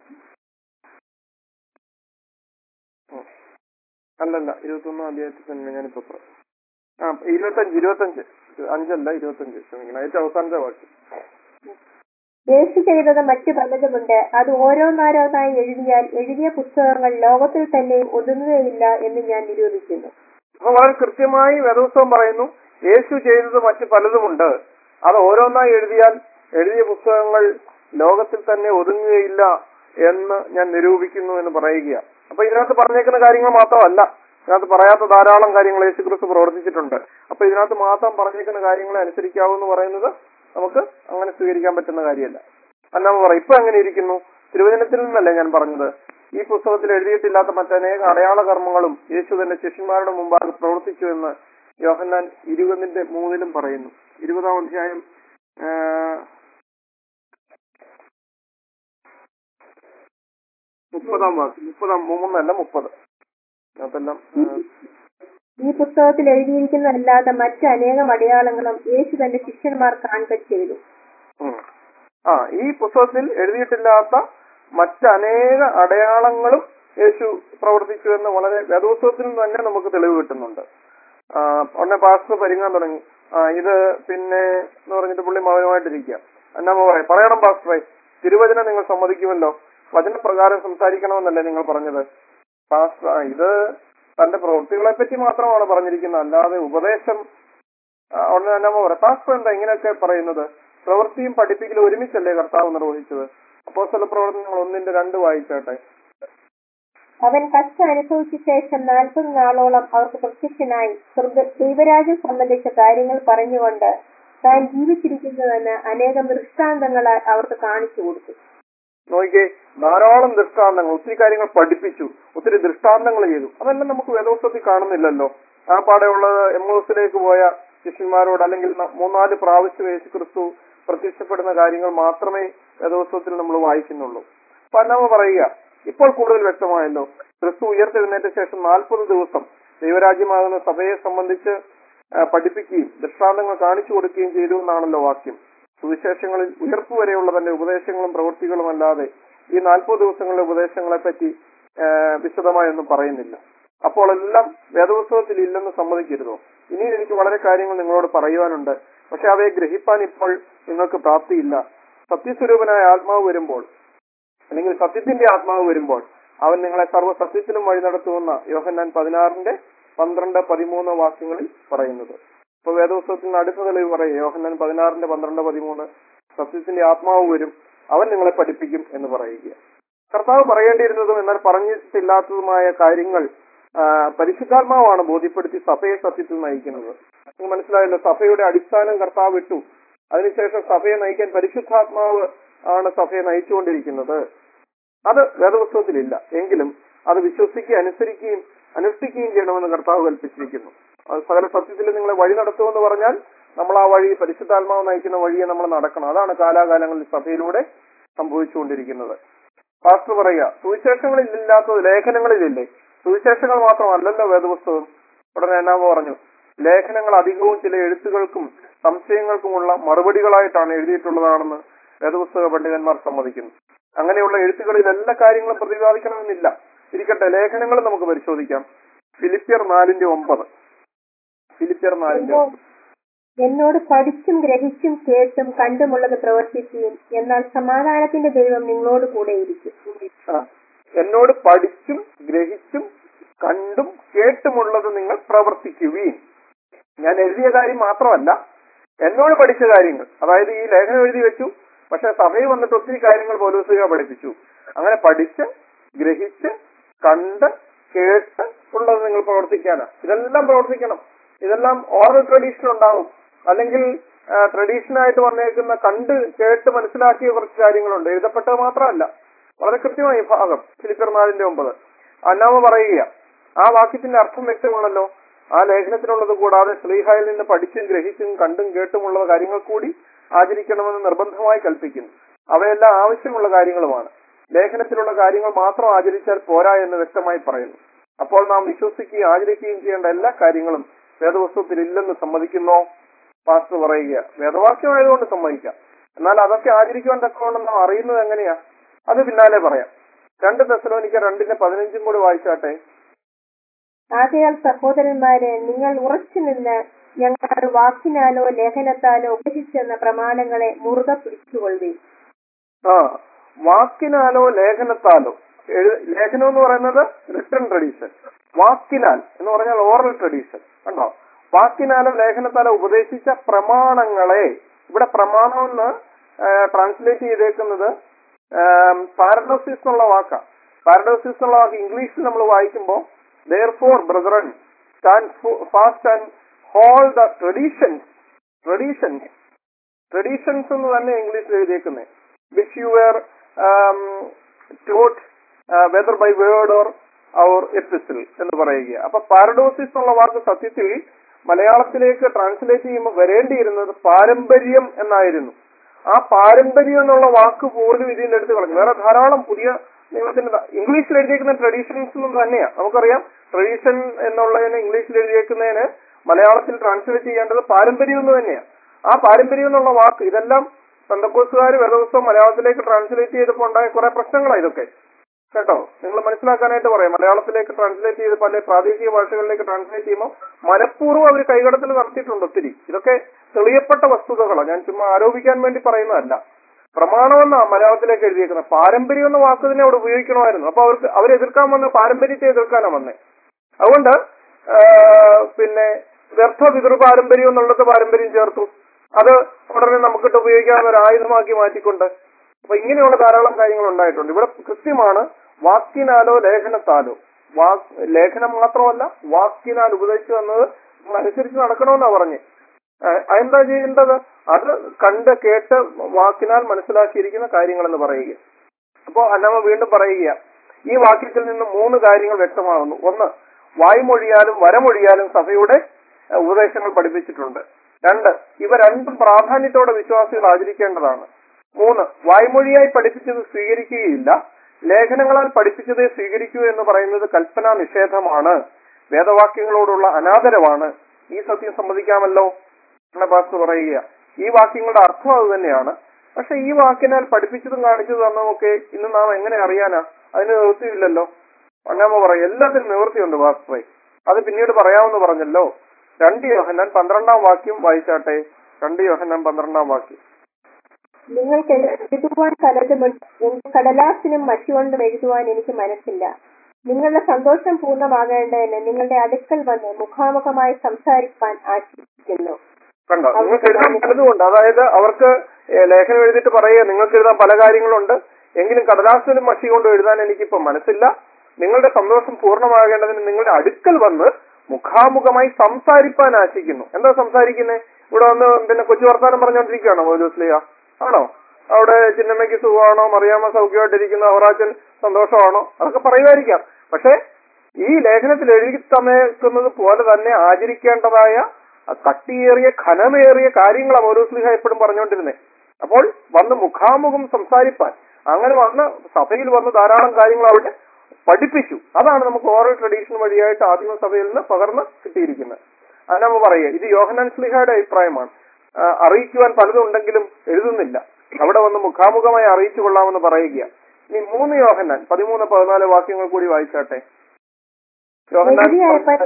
അല്ലല്ല ഇരുപത്തൊന്നാം അധ്യായത്തിൽ തന്നെ ഞാനിപ്പോ പറ- ആ ഇരുപത്തഞ്ച് ഇരുപത്തഞ്ച് അഞ്ചല്ല ഇരുപത്തഞ്ച് ക്ഷമിക്കണം ഏറ്റവും അവസാനത്തെ വാക്യം യേശു ചെയ്തത് മറ്റു പലതുമുണ്ട് അത് ഓരോന്നോരോന്നായി എഴുതിയാൽ എഴുതിയ പുസ്തകങ്ങൾ ലോകത്തിൽ തന്നെ ഒതുങ്ങുകയില്ല എന്ന് ഞാൻ നിരൂപിക്കുന്നു അപ്പൊ വളരെ കൃത്യമായി വേദോത്സവം പറയുന്നു യേശു ചെയ്തത് മറ്റു പലതുമുണ്ട് അത് ഓരോന്നായി എഴുതിയാൽ എഴുതിയ പുസ്തകങ്ങൾ ലോകത്തിൽ തന്നെ ഒതുങ്ങുകയില്ല എന്ന് ഞാൻ നിരൂപിക്കുന്നു എന്ന് പറയുക അപ്പൊ ഇതിനകത്ത് പറഞ്ഞേക്കുന്ന കാര്യങ്ങൾ മാത്രമല്ല ഇതിനകത്ത് പറയാത്ത ധാരാളം കാര്യങ്ങൾ യേശു ക്രിസ്തു പ്രവർത്തിച്ചിട്ടുണ്ട് അപ്പൊ ഇതിനകത്ത് മാത്രം പറഞ്ഞേക്കുന്ന കാര്യങ്ങളെ അനുസരിക്കാവൂ എന്ന് പറയുന്നത് നമുക്ക് അങ്ങനെ സ്വീകരിക്കാൻ പറ്റുന്ന കാര്യമല്ല അന്നാമ പറയും ഇപ്പൊ എങ്ങനെ ഇരിക്കുന്നു തിരുവചനത്തിൽ നിന്നല്ലേ ഞാൻ പറഞ്ഞത് ഈ പുസ്തകത്തിൽ എഴുതിയിട്ടില്ലാത്ത മറ്റനേക അടയാള കർമ്മങ്ങളും യേശു തന്റെ ശിഷ്യന്മാരുടെ മുമ്പാകെ പ്രവർത്തിച്ചു എന്ന് യോഹന്നാൻ ഇരുപതിന്റെ മൂന്നിലും പറയുന്നു ഇരുപതാം അധ്യായം ആ, മുപ്പതാം വാക്ക് മുപ്പതാം മൂന്നല്ല മുപ്പത് അതെല്ലാം ആ, ഈ പുസ്തകത്തിൽ എഴുതിയിരിക്കുന്നതല്ലാതെ മറ്റ് അനേകം അടയാളങ്ങളും യേശു തന്റെ ശിഷ്യന്മാർ കാണുക ചെയ്തു ഉം. ആ ഈ പുസ്തകത്തിൽ എഴുതിയിട്ടില്ലാത്ത മറ്റനേക അടയാളങ്ങളും യേശു പ്രവർത്തിച്ചു എന്ന് വളരെ വേദോത്സവത്തിൽ നിന്ന് തന്നെ നമുക്ക് തെളിവ് കിട്ടുന്നുണ്ട് ആ, ഉടനെ പാസ്റ്റർ പരിങ്ങാൻ തുടങ്ങി ആ ഇത് പിന്നെ എന്ന് പറഞ്ഞിട്ട് പുള്ളി മൗനമായിട്ടിരിക്കുക എന്നാ പറയാം പറയണം പാസ്റ്ററെ തിരുവചനം നിങ്ങൾ സമ്മതിക്കുമല്ലോ വചനപ്രകാരം സംസാരിക്കണമെന്നല്ലേ നിങ്ങൾ പറഞ്ഞത് പാസ്റ്റർ ആ, ഇത് തന്റെ പ്രവൃത്തികളെ പറ്റി മാത്രമാണ് പറഞ്ഞിരിക്കുന്നത് അല്ലാതെ ഉപദേശം ആ, ഉടനെ തന്നെ അമ്മ പറയാം പാസ്റ്റർ എന്താ ഇങ്ങനെയൊക്കെ പറയുന്നത് പ്രവൃത്തിയും പഠിപ്പിക്കലും ഒരുമിച്ചല്ലേ കർത്താവ് നിർവഹിച്ചത് അപ്പോ ചില പ്രവർത്തനങ്ങൾ ഒന്നിന്റെ രണ്ട് വായിച്ചാട്ടെ അവൻ കഷ്ട അനുഭവിച്ച ശേഷം നാൽപ്പത് നാളോളം അവർക്ക് പ്രത്യക്ഷനായി സ്വർഗ ദൈവരാജ്യം സംബന്ധിച്ച കാര്യങ്ങൾ പറഞ്ഞുകൊണ്ട് താൻ ജീവിച്ചിരിക്കുന്നുവെന്ന് അനേകം ദൃഷ്ടാന്തങ്ങളാൽ അവർക്ക് കാണിച്ചു കൊടുത്തു നോക്കിയേ ധാരാളം ദൃഷ്ടാന്തങ്ങൾ ഒത്തിരി കാര്യങ്ങൾ പഠിപ്പിച്ചു ഒത്തിരി ദൃഷ്ടാന്തങ്ങൾ ചെയ്തു അതെല്ലാം നമുക്ക് വേദോത്സവത്തിൽ കാണുന്നില്ലല്ലോ ആ പാടെയുള്ളത് എം എസിലേക്ക് പോയ ശിഷ്യന്മാരോട് അല്ലെങ്കിൽ ന- മൂന്നാല് പ്രാവശ്യം യേശു ക്രിസ്തു പ്രത്യക്ഷപ്പെടുന്ന കാര്യങ്ങൾ മാത്രമേ വേദോത്സവത്തിൽ നമ്മൾ വായിക്കുന്നുള്ളൂ അപ്പൊ അന്നാമ പറയുക ഇപ്പോൾ കൂടുതൽ വ്യക്തമായല്ലോ ക്രിസ്തു ഉയർത്തെഴുന്നേറ്റ ശേഷം നാൽപ്പത് ദിവസം ദൈവരാജ്യമാകുന്ന സഭയെ സംബന്ധിച്ച് ആ, പഠിപ്പിക്കുകയും ദൃഷ്ടാന്തങ്ങൾ കാണിച്ചു കൊടുക്കുകയും ചെയ്തു എന്നാണല്ലോ വാക്യം സുവിശേഷങ്ങളിൽ ഉയർപ്പ് വരെയുള്ള തന്റെ ഉപദേശങ്ങളും പ്രവൃത്തികളും അല്ലാതെ ഈ നാൽപ്പത് ദിവസങ്ങളിലെ ഉപദേശങ്ങളെ പറ്റി ആ, വിശദമായൊന്നും പറയുന്നില്ല അപ്പോൾ എല്ലാം വേദപുസ്തകത്തിൽ ഇല്ലെന്ന് സമ്മതിക്കരുതോ ഇനിയും എനിക്ക് വളരെ കാര്യങ്ങൾ നിങ്ങളോട് പറയുവാനുണ്ട് പക്ഷെ അവയെ ഗ്രഹിപ്പാൻ ഇപ്പോൾ നിങ്ങൾക്ക് പ്രാപ്തിയില്ല സത്യസ്വരൂപനായ ആത്മാവ് വരുമ്പോൾ അല്ലെങ്കിൽ സത്യത്തിന്റെ ആത്മാവ് വരുമ്പോൾ അവൻ നിങ്ങളെ സർവ്വ സത്യത്തിലും വഴി നടത്തുമെന്ന യോഹന്നാൻ പതിനാറിന്റെ പന്ത്രണ്ട് പതിമൂന്ന് വാക്യങ്ങളിൽ പറയുന്നത് ഇപ്പൊ വേദപുസ്തകത്തിന് അടുത്ത തെളിവ് പറയും യോഹന്നാൻ പതിനാറിന്റെ പന്ത്രണ്ട് പതിമൂന്ന് സത്യത്തിന്റെ ആത്മാവ് വരും അവൻ നിങ്ങളെ പഠിപ്പിക്കും എന്ന് പറയുക കർത്താവ് പറയേണ്ടിയിരുന്നതും എന്നാൽ പറഞ്ഞിട്ടില്ലാത്തതുമായ കാര്യങ്ങൾ ആ, പരിശുദ്ധാത്മാവാണ് ബോധ്യപ്പെടുത്തി സഭയെ സത്യത്തിൽ നയിക്കുന്നത് നിങ്ങൾക്ക് മനസ്സിലായല്ലോ സഭയുടെ അടിസ്ഥാനം കർത്താവ് ഇട്ടു അതിനുശേഷം സഭയെ നയിക്കാൻ പരിശുദ്ധാത്മാവ് ആണ് സഭയെ നയിച്ചുകൊണ്ടിരിക്കുന്നത് അത് വേദപുസ്തകത്തിലില്ല എങ്കിലും അത് വിശ്വസിക്കുകയും അനുസരിക്കുകയും അനുഷ്ഠിക്കുകയും ചെയ്യണമെന്ന് കർത്താവ് കൽപ്പിച്ചിരിക്കുന്നു അത് സകല സത്യത്തിൽ നിങ്ങളെ വഴി നടത്തുമെന്ന് പറഞ്ഞാൽ നമ്മൾ ആ വഴി പരിശുദ്ധാത്മാവ് നയിക്കുന്ന വഴിയെ നമ്മൾ നടക്കണം അതാണ് കാലാകാലങ്ങളിൽ സഭയിലൂടെ സംഭവിച്ചുകൊണ്ടിരിക്കുന്നത് പാസ്റ്റർ പറയുക സുവിശേഷങ്ങളിൽ ഇല്ലാത്തത് ലേഖനങ്ങളിലില്ലേ സുവിശേഷങ്ങൾ മാത്രമല്ലല്ലോ വേദപുസ്തകം ഉടനെ എന്നാമ പറഞ്ഞു ലേഖനങ്ങൾ അധികവും ചില എഴുത്തുകൾക്കും സംശയങ്ങൾക്കുമുള്ള മറുപടികളായിട്ടാണ് എഴുതിയിട്ടുള്ളതാണെന്ന് വേദപുസ്തക പണ്ഡിതന്മാർ സമ്മതിക്കുന്നു അങ്ങനെയുള്ള എഴുത്തുകളിൽ എല്ലാ കാര്യങ്ങളും പ്രതിപാദിക്കണമെന്നില്ല ഇരിക്കട്ടെ ലേഖനങ്ങൾ നമുക്ക് പരിശോധിക്കാം ഫിലിപ്പിയർ നാലിന്റെ ഒമ്പത് ഫിലിപ്പിയർ നാലിന്റെ ഒമ്പത് എന്നോട് പഠിച്ചും ഗ്രഹിച്ചും കേട്ടും കണ്ടുമുള്ളത് പ്രവർത്തിക്കുകയും എന്നാൽ സമാധാനത്തിന്റെ ദൈവം നിങ്ങളോട് കൂടെയിരിക്കും ആ. എന്നോട് പഠിച്ചും ഗ്രഹിച്ചും കണ്ടും കേട്ടുമുള്ളത് നിങ്ങൾ പ്രവർത്തിക്കുവീൻ ഞാൻ എഴുതിയ കാര്യം മാത്രമല്ല എന്നോട് പഠിച്ച കാര്യങ്ങൾ അതായത് ഈ ലേഖനം എഴുതി വെച്ചു പക്ഷെ സഭയിൽ വന്നിട്ട് ഒത്തിരി കാര്യങ്ങൾ പോലീസുക പഠിപ്പിച്ചു അങ്ങനെ പഠിച്ച് ഗ്രഹിച്ച് കണ്ട് കേട്ട് ഉള്ളത് നിങ്ങൾ പ്രവർത്തിക്കാനാ ഇതെല്ലാം പ്രവർത്തിക്കണം ഇതെല്ലാം ഓറൽ ട്രഡീഷൻ ഉണ്ടാവും അല്ലെങ്കിൽ ട്രഡീഷനായിട്ട് വന്നേക്കുന്ന കണ്ട് കേട്ട് മനസ്സിലാക്കിയ കുറച്ച് കാര്യങ്ങളുണ്ട് എഴുതപ്പെട്ടത് മാത്രമല്ല വളരെ കൃത്യമായി ഈ ഭാഗം ഫിലിപ്പർ നാലിന്റെ ഒമ്പത് അന്നാമ പറയുക ആ വാക്യത്തിന്റെ അർത്ഥം വ്യക്തമാണല്ലോ ആ ലേഖനത്തിനുള്ളത് കൂടാതെ ശ്രീഹായിൽ നിന്ന് പഠിച്ചും ഗ്രഹിച്ചും കണ്ടും കേട്ടുമുള്ള കാര്യങ്ങൾ കൂടി ആചരിക്കണമെന്ന് നിർബന്ധമായി കൽപ്പിക്കുന്നു അവയെല്ലാം ആവശ്യമുള്ള കാര്യങ്ങളുമാണ് ലേഖനത്തിലുള്ള കാര്യങ്ങൾ മാത്രം ആചരിച്ചാൽ പോരാ എന്ന് വ്യക്തമായി പറയുന്നു അപ്പോൾ നാം വിശ്വസിക്കുകയും ആചരിക്കുകയും ചെയ്യേണ്ട എല്ലാ കാര്യങ്ങളും വേദവസ്തുത്തിൽ ഇല്ലെന്ന് സമ്മതിക്കുന്നോ പാസ്റ്റർ പറയുക വേദവാക്യമായതുകൊണ്ട് സമ്മതിക്കാം എന്നാൽ അതൊക്കെ ആചരിക്കുവാൻ തക്കവണ്ണം നാം അറിയുന്നത് എങ്ങനെയാ അത് പിന്നാലെ പറയാം രണ്ട് ദശലോനിക്ക രണ്ടിന്റെ പതിനഞ്ചും കൂടി വായിച്ചാട്ടെ ആകയാൽ സഹോദരന്മാരെ നിങ്ങൾ ഉറച്ചു നിന്ന് ഞങ്ങൾ വാക്കിനാലോ ലേഖനത്താലോ ഉപദേശിച്ചെന്ന പ്രമാണങ്ങളെ മുറുകെ പിടിച്ചുകൊള്ളി ആ വാക്കിനാലോ ലേഖനത്താലോ എഴു- ലേഖനം എന്ന് പറയുന്നത് റിട്ടേൺ ട്രഡീഷൻ വാക്കിനാൽ എന്ന് പറഞ്ഞാൽ ഓറൽ ട്രഡീഷൻ കണ്ടോ വാക്കിനാലോ ലേഖനത്താലോ ഉപദേശിച്ച പ്രമാണങ്ങളെ ഇവിടെ പ്രമാണം എന്ന് ട്രാൻസ്ലേറ്റ് ചെയ്തേക്കുന്നത് പാരഡോസിസ് എന്നുള്ള വാക്കാ പാരഡോസിസ് എന്നുള്ള വാക്ക് ഇംഗ്ലീഷിൽ നമ്മൾ വായിക്കുമ്പോൾ therefore brethren stand fast and hold the traditions traditions traditions എന്ന് തന്നെ ഇംഗ്ലീഷിൽ എഴുതിയേക്കുന്നത് which you were taught whether by word or our epistle എന്ന് പറയുക അപ്പൊ പാരഡോസിസ് എന്നുള്ള വാക്ക് സത്യത്തിൽ മലയാളത്തിലേക്ക് ട്രാൻസ്ലേറ്റ് ചെയ്യുമ്പോൾ വരേണ്ടിയിരുന്നത് പാരമ്പര്യം എന്നായിരുന്നു ആ പാരമ്പര്യം എന്നുള്ള വാക്ക് പോലും ഇതിന്റെ അടുത്ത് കളഞ്ഞു വേറെ ധാരാളം പുതിയ നിയമത്തിന്റെ ത- ഇംഗ്ലീഷിൽ എഴുതിയേക്കുന്ന ട്രഡീഷൻസ് എന്നും തന്നെയാ നമുക്കറിയാം ട്രഡീഷൻ എന്നുള്ളതിന് ഇംഗ്ലീഷിൽ എഴുതിയേക്കുന്നതിന് മലയാളത്തിൽ ട്രാൻസ്ലേറ്റ് ചെയ്യേണ്ടത് പാരമ്പര്യം എന്ന് തന്നെയാ ആ പാരമ്പര്യം എന്നുള്ള വാക്ക് ഇതെല്ലാം പെന്തക്കോസുകാർ വേദപുസ്തകം മലയാളത്തിലേക്ക് ട്രാൻസ്ലേറ്റ് ചെയ്തപ്പോൾ ഉണ്ടായ കുറെ പ്രശ്നങ്ങളാണ് ഇതൊക്കെ കേട്ടോ നിങ്ങൾ മനസ്സിലാക്കാനായിട്ട് പറയാം മലയാളത്തിലേക്ക് ട്രാൻസ്ലേറ്റ് ചെയ്ത് പല പ്രാദേശിക ഭാഷകളിലേക്ക് ട്രാൻസ്ലേറ്റ് ചെയ്യുമ്പോൾ മനഃപൂർവ്വം അവർ കൈകടത്തൽ നടത്തിയിട്ടുണ്ട് ഒത്തിരി ഇതൊക്കെ തെളിയപ്പെട്ട വസ്തുതകളാണ് ഞാൻ ചുമ്മാ ആരോപിക്കാൻ വേണ്ടി പറയുന്നതല്ല പ്രമാണമെന്നാ മലയാളത്തിലേക്ക് എഴുതിയേക്കുന്നത് പാരമ്പര്യം എന്ന വാക്ക് തന്നെ അവിടെ ഉപയോഗിക്കണമായിരുന്നു അപ്പൊ അവർക്ക് അവരെ എതിർക്കാൻ വന്ന പാരമ്പര്യത്തെ എതിർക്കാനാ വന്നേ അതുകൊണ്ട് ആ, പിന്നെ വ്യർത്ഥ പിതൃ പാരമ്പര്യം എന്നുള്ളത് പാരമ്പര്യം ചേർത്തു അത് ഉടനെ നമുക്കിട്ട് ഉപയോഗിക്കാവുന്ന ഒരു ആയുധമാക്കി മാറ്റിക്കൊണ്ട് അപ്പൊ ഇങ്ങനെയുള്ള ധാരാളം കാര്യങ്ങൾ ഉണ്ടായിട്ടുണ്ട് ഇവിടെ കൃത്യമാണ് വാക്കിനാലോ ലേഖനത്താലോ വാക് ലേഖനം മാത്രമല്ല വാക്കിനാൽ ഉപദേശിച്ചു വന്നത് നമ്മൾ അനുസരിച്ച് നടക്കണമെന്നാ പറഞ്ഞ് അതെന്താ ചെയ്യേണ്ടത് അത് കണ്ട് കേട്ട് വാക്കിനാൽ മനസ്സിലാക്കിയിരിക്കുന്ന കാര്യങ്ങളെന്ന് പറയുക അപ്പോ അന്നമ്മ വീണ്ടും പറയുക ഈ വാക്യത്തിൽ നിന്ന് മൂന്ന് കാര്യങ്ങൾ വ്യക്തമാകുന്നു ഒന്ന് വായ്മൊഴിയാലും വരമൊഴിയാലും സഭയുടെ ഏഹ്, ഉപദേശങ്ങൾ പഠിപ്പിച്ചിട്ടുണ്ട് രണ്ട് ഇവ രണ്ടും പ്രാധാന്യത്തോടെ വിശ്വാസികൾ ആചരിക്കേണ്ടതാണ് മൂന്ന് വായ്മൊഴിയായി പഠിപ്പിച്ചത് സ്വീകരിക്കുകയില്ല ലേഖനങ്ങളാൽ പഠിപ്പിച്ചതേ സ്വീകരിക്കൂ എന്ന് പറയുന്നത് കൽപ്പനാ നിഷേധമാണ് വേദവാക്യങ്ങളോടുള്ള അനാദരവാണ് ഈ സത്യം സമ്മതിക്കാമല്ലോ എന്ന പാസ്റ്റർ പറയുക ഈ വാക്യങ്ങളുടെ അർത്ഥം അത് തന്നെയാണ് പക്ഷെ ഈ വാക്കിനാൽ പഠിപ്പിച്ചതും കാണിച്ചതും തന്നതൊക്കെ ഇന്ന് നാം എങ്ങനെ അറിയാനാ അതിന് നിവൃത്തിയില്ലല്ലോ അന്നാമ പറയും എല്ലാത്തിനും നിവൃത്തിയുണ്ട് പാസ്റ്ററെ അത് പിന്നീട് പറയാമെന്ന് പറഞ്ഞല്ലോ രണ്ട് യോഹന്നാൻ പന്ത്രണ്ടാം വാക്യം വായിച്ചാട്ടെ രണ്ട് യോഹന്നാൻ പന്ത്രണ്ടാം വാക്യം നിങ്ങൾക്ക് എഴുതുവാൻ പലതുമുണ്ട് എന്റെ കടലാസിനും മഷി കൊണ്ടും എഴുതുവാൻ എനിക്ക് മനസ്സില്ല നിങ്ങളുടെ സന്തോഷം പൂർണ്ണമാകേണ്ടതിന് നിങ്ങളുടെ അടുക്കൽ വന്ന് മുഖാമുഖമായി സംസാരിക്കാൻ ആശിക്കുന്നു കണ്ടോ നിങ്ങൾക്ക് എഴുതാൻ പലതുമുണ്ട് അതായത് അവർക്ക് ഏ, ലേഖനം എഴുതിയിട്ട് പറയുക നിങ്ങൾക്ക് എഴുതാൻ പല കാര്യങ്ങളുണ്ട് എങ്കിലും കടലാസിലും മഷി കൊണ്ട് എഴുതാൻ എനിക്കിപ്പോ മനസ്സില്ല നിങ്ങളുടെ സന്തോഷം പൂർണ്ണമാകേണ്ടതിന് നിങ്ങളുടെ അടുക്കൽ വന്ന് മുഖാമുഖമായി സംസാരിപ്പാൻ ആശിക്കുന്നു എന്താ സംസാരിക്കുന്നത് ഇവിടെ വന്ന് പിന്നെ കൊച്ചു വർത്താനം പറഞ്ഞുകൊണ്ടിരിക്കുകയാണോ മോലൂസ്ലിയ ആണോ അവിടെ ചിന്നമ്മയ്ക്ക് സുഖമാണോ മറിയാമ്മ സൗഖ്യമായിട്ടിരിക്കുന്ന അവറാച്ചൻ സന്തോഷമാണോ അതൊക്കെ പറയുമായിരിക്കാം പക്ഷെ ഈ ലേഖനത്തിൽ എഴുതി തന്നേക്കുന്നത് പോലെ തന്നെ ആചരിക്കേണ്ടതായ ആ കട്ടിയേറിയ ഘനമേറിയ കാര്യങ്ങളാണ് മോലൂസ്ലിഹ എപ്പോഴും പറഞ്ഞുകൊണ്ടിരുന്നത് അപ്പോൾ വന്ന് മുഖാമുഖം സംസാരിപ്പാൻ അങ്ങനെ വന്ന് സഭയിൽ വന്ന് ധാരാളം കാര്യങ്ങൾ അവിടെ പഠിപ്പിച്ചു അതാണ് നമുക്ക് ഓറൽ ട്രഡീഷൻ വഴിയായിട്ട് ആദിമ സഭയിൽ നിന്ന് പകർന്ന് കിട്ടിയിരിക്കുന്നത് അത് നമ്മ പറയുക ഇത് യോഹനാൻ സ്ലിഹയുടെ അഭിപ്രായമാണ് ആ, അറിയിക്കുവാൻ പലതും ഉണ്ടെങ്കിലും എഴുതുന്നില്ല അവിടെ വന്ന് മുഖാമുഖമായി അറിയിച്ചു കൊള്ളാമെന്ന് പറയുക ഇനി മൂന്ന് യോഹന്നാൻ പതിമൂന്ന് പതിനാല് വാക്യങ്ങൾ കൂടി വായിച്ചാട്ടെ യോഹന്നാൻ എഴുതിയയപ്പാൻ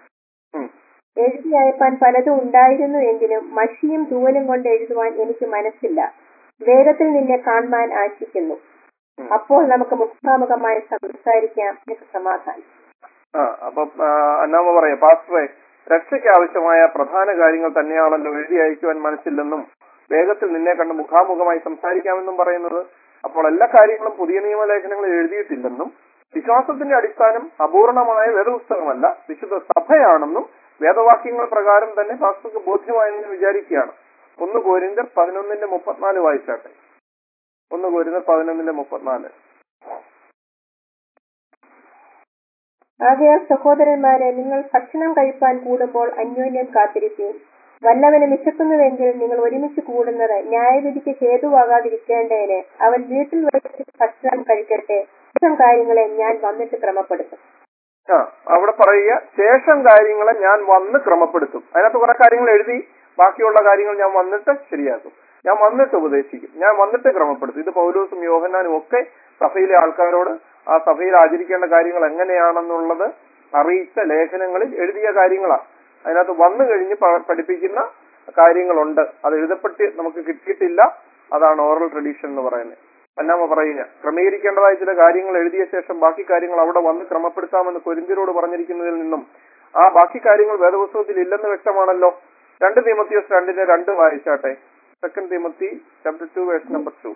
ഉം. എഴുതിയയപ്പാൻ പലതും ഉണ്ടായിരുന്നു എങ്കിലും മഷിയും തൂവലും കൊണ്ട് എഴുതുവാൻ എനിക്ക് മനസ്സില്ല വേഗത്തിൽ നിന്നെ കാണുവാൻ ആശിക്കുന്നു ഉം. അപ്പോൾ നമുക്ക് മുഖാമുഖമായി സംസാരിക്കാം നിനക്ക് സമാധാനം ആ അപ്പൊ അന്നാമ പറയാ പാസ്റ്ററെ രക്ഷയ്ക്ക് ആവശ്യമായ പ്രധാന കാര്യങ്ങൾ തന്നെയാണല്ലോ എഴുതി അയക്കുവാൻ മനസ്സില്ലെന്നും വേഗത്തിൽ നിന്നെ കണ്ട് മുഖാമുഖമായി സംസാരിക്കാമെന്നും പറയുന്നത് അപ്പോൾ എല്ലാ കാര്യങ്ങളും പുതിയ നിയമലേഖനങ്ങളിൽ എഴുതിയിട്ടില്ലെന്നും വിശ്വാസത്തിന്റെ അടിസ്ഥാനം അപൂർണമായ വേദപുസ്തകമല്ല വിശുദ്ധ സഭയാണെന്നും വേദവാക്യങ്ങൾ പ്രകാരം തന്നെ പാസ്റ്റർക്ക് ബോധ്യമായെന്ന് വിചാരിക്കുകയാണ് ഒന്ന് കോരിന്തർ പതിനൊന്നിന്റെ മുപ്പത്തിനാല് വായിച്ചാട്ടെ ഒന്ന് കോരിന്തർ പതിനൊന്നിന്റെ മുപ്പത്തിനാല് ആകയാൽ സഹോദരന്മാരെ നിങ്ങൾ ഭക്ഷണം കഴിപ്പാൻ കൂടുമ്പോൾ അന്യോന്യം കാത്തിരിപ്പീൻ വല്ലവന് വിശക്കുന്നുവെങ്കിൽ നിങ്ങൾ ഒരുമിച്ച് കൂടുന്നത് ന്യായവിധിക്ക് ഹേതുവാകാതിരിക്കേണ്ടതിന് അവൻ വീട്ടിൽ വെച്ച് ഭക്ഷണം കഴിക്കട്ടെ ഇത്തരം കാര്യങ്ങളെ ഞാൻ വന്നിട്ട് ക്രമപ്പെടുത്തും ആ അവിടെ പറയുക ശേഷം കാര്യങ്ങളെ ഞാൻ വന്ന് ക്രമപ്പെടുത്തും അതിനകത്ത് കുറെ കാര്യങ്ങൾ എഴുതി ബാക്കിയുള്ള കാര്യങ്ങൾ ഞാൻ വന്നിട്ട് ശരിയാക്കും ഞാൻ വന്നിട്ട് ഉപദേശിക്കും ഞാൻ വന്നിട്ട് ക്രമപ്പെടുത്തും ഇത് പൗലോസും യോഹന്നാനും ഒക്കെ സഭയിലെ ആൾക്കാരോട് ആ സഭയിൽ ആചരിക്കേണ്ട കാര്യങ്ങൾ എങ്ങനെയാണെന്നുള്ളത് അറിയിച്ച ലേഖനങ്ങളിൽ എഴുതിയ കാര്യങ്ങളാണ് അതിനകത്ത് വന്നു കഴിഞ്ഞ് പ- പഠിപ്പിക്കുന്ന കാര്യങ്ങളുണ്ട് അത് എഴുതപ്പെട്ട് നമുക്ക് കിട്ടിയിട്ടില്ല അതാണ് ഓറൽ ട്രഡീഷൻ എന്ന് പറയുന്നത് അന്നാമ പറയുക ക്രമീകരിക്കേണ്ടതായ ചില കാര്യങ്ങൾ എഴുതിയ ശേഷം ബാക്കി കാര്യങ്ങൾ അവിടെ വന്ന് ക്രമപ്പെടുത്താമെന്ന് കൊരിന്തിരോട് പറഞ്ഞിരിക്കുന്നതിൽ നിന്നും ആ ബാക്കി കാര്യങ്ങൾ വേദപുസ്തകത്തിൽ ഇല്ലെന്ന് വ്യക്തമാണല്ലോ രണ്ട് തീമത്തിയോസ് രണ്ടിന്റെ രണ്ട് വായിച്ചാട്ടെ second Timothy chapter two verse number two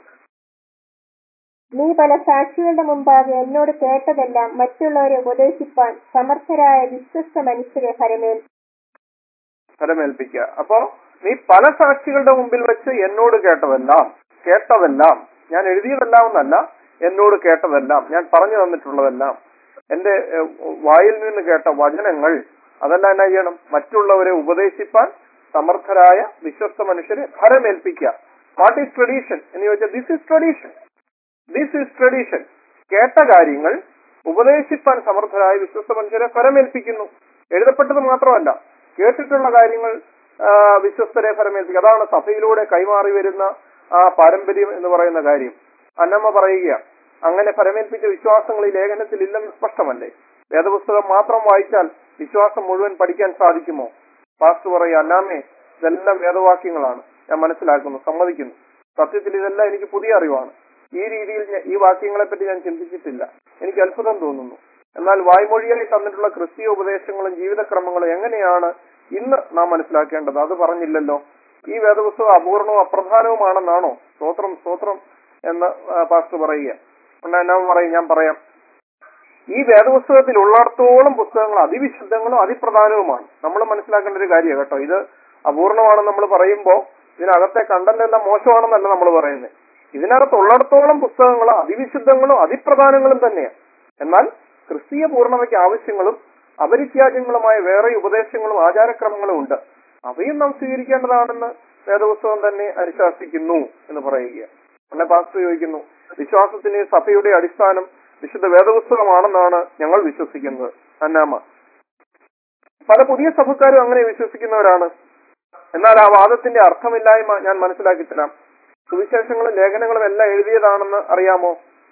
നീ പല സാക്ഷികളുടെ മുമ്പാകെ എന്നോട് കേട്ടതെല്ലാം മറ്റുള്ളവരെ ഉപദേശിപ്പാൻ സമർത്ഥരായ വിശ്വസ്ത മനുഷ്യരെ ഫലമേൽ ഫലമേൽപ്പിക്കുക അപ്പോ നീ പല സാക്ഷികളുടെ മുമ്പിൽ വെച്ച് എന്നോട് കേട്ടതെല്ലാം കേട്ടതെല്ലാം ഞാൻ എഴുതിയതെല്ലാം എന്നല്ല എന്നോട് കേട്ടതെല്ലാം ഞാൻ പറഞ്ഞു തന്നിട്ടുള്ളതെല്ലാം എന്റെ ഏഹ്, വായിൽ നിന്ന് കേട്ട വചനങ്ങൾ അതെല്ലാം എന്നാ ചെയ്യണം മറ്റുള്ളവരെ ഉപദേശിപ്പാൻ സമർത്ഥരായ വിശ്വസ്ത മനുഷ്യരെ ഫലമേൽപ്പിക്കുക വാട്ട് ഈസ് ട്രഡീഷൻ എന്ന് ചോദിച്ചാൽ this is tradition this is tradition കേട്ട കാര്യങ്ങൾ ഉപദേശിപ്പാൻ സമർത്ഥരായ വിശ്വസ്ത മനുഷ്യരെ ഫലമേൽപ്പിക്കുന്നു എഴുതപ്പെട്ടത് മാത്രമല്ല കേട്ടിട്ടുള്ള കാര്യങ്ങൾ ആ, വിശ്വസ്തരെ ഫലമേൽപ്പിക്കുക അതാണ് സഭയിലൂടെ കൈമാറി വരുന്ന ആ പാരമ്പര്യം എന്ന് പറയുന്ന കാര്യം അന്നമ്മ പറയുക അങ്ങനെ ഫലമേൽപ്പിച്ച വിശ്വാസങ്ങൾ ഈ ലേഖനത്തിൽ ഇല്ലെന്ന് സ്പഷ്ടമല്ലേ വേദപുസ്തകം മാത്രം വായിച്ചാൽ വിശ്വാസം മുഴുവൻ പഠിക്കാൻ സാധിക്കുമോ പാസ്റ്റർ പറയുക അന്നാമേ ഇതെല്ലാം വേദവാക്യങ്ങളാണ് ഞാൻ മനസ്സിലാക്കുന്നു സമ്മതിക്കുന്നു സത്യത്തിൽ ഇതെല്ലാം എനിക്ക് പുതിയ അറിവാണ് ഈ രീതിയിൽ ഞാൻ- ഈ വാക്യങ്ങളെ പറ്റി ഞാൻ ചിന്തിച്ചിട്ടില്ല എനിക്ക് അത്ഭുതം തോന്നുന്നു എന്നാൽ വായ്മൊഴിയായി തന്നിട്ടുള്ള ക്രിസ്തീയ ഉപദേശങ്ങളും ജീവിതക്രമങ്ങളും എങ്ങനെയാണ് ഇന്ന് നാം മനസ്സിലാക്കേണ്ടത് അത് പറഞ്ഞില്ലല്ലോ ഈ വേദപുസ്തകം അപൂർണവും അപ്രധാനവുമാണെന്നാണോ സ്തോത്രം സ്തോത്രം എന്ന് ആ, പാസ്റ്റർ പറയുക എന്നാ എന്നാ പറയും ഞാൻ പറയാം ഈ വേദപുസ്തകത്തിൽ ഉള്ളിടത്തോളം പുസ്തകങ്ങൾ അതിവിശുദ്ധങ്ങളും അതിപ്രധാനവുമാണ് നമ്മൾ മനസ്സിലാക്കേണ്ട ഒരു കാര്യമാണ് കേട്ടോ ഇത് അപൂർണമാണെന്ന് നമ്മൾ പറയുമ്പോൾ ഇതിനകത്തെ കണ്ടന്റ് എല്ലാം മോശമാണെന്നല്ല നമ്മൾ പറയുന്നത് ഇതിനകത്ത് ഉള്ളിടത്തോളം പുസ്തകങ്ങൾ അതിവിശുദ്ധങ്ങളും അതിപ്രധാനങ്ങളും തന്നെയാണ് എന്നാൽ ക്രിസ്തീയ പൂർണ്ണതയ്ക്ക് ആവശ്യങ്ങളും അപരിത്യാജ്യങ്ങളുമായ വേറെ ഉപദേശങ്ങളും ആചാരക്രമങ്ങളും ഉണ്ട് അവയും നാം സ്വീകരിക്കേണ്ടതാണെന്ന് വേദപുസ്തകം തന്നെ അനുശാസിക്കുന്നു എന്ന് പറയുക അല്ലെ പാസ്റ്റർ ചോദിക്കുന്നു വിശ്വാസത്തിന് സഭയുടെ അടിസ്ഥാനം വിശുദ്ധ വേദപുസ്തകമാണെന്നാണ് ഞങ്ങൾ വിശ്വസിക്കുന്നത് അന്നാമ പല പുതിയ സഭക്കാരും അങ്ങനെ വിശ്വസിക്കുന്നവരാണ് എന്നാൽ ആ വാദത്തിന്റെ അർത്ഥമില്ലായ്മ ഞാൻ മനസ്സിലാക്കി തരാം സുവിശേഷങ്ങളും ലേഖനങ്ങളും എല്ലാം എഴുതിയതാണെന്ന് അറിയാമോ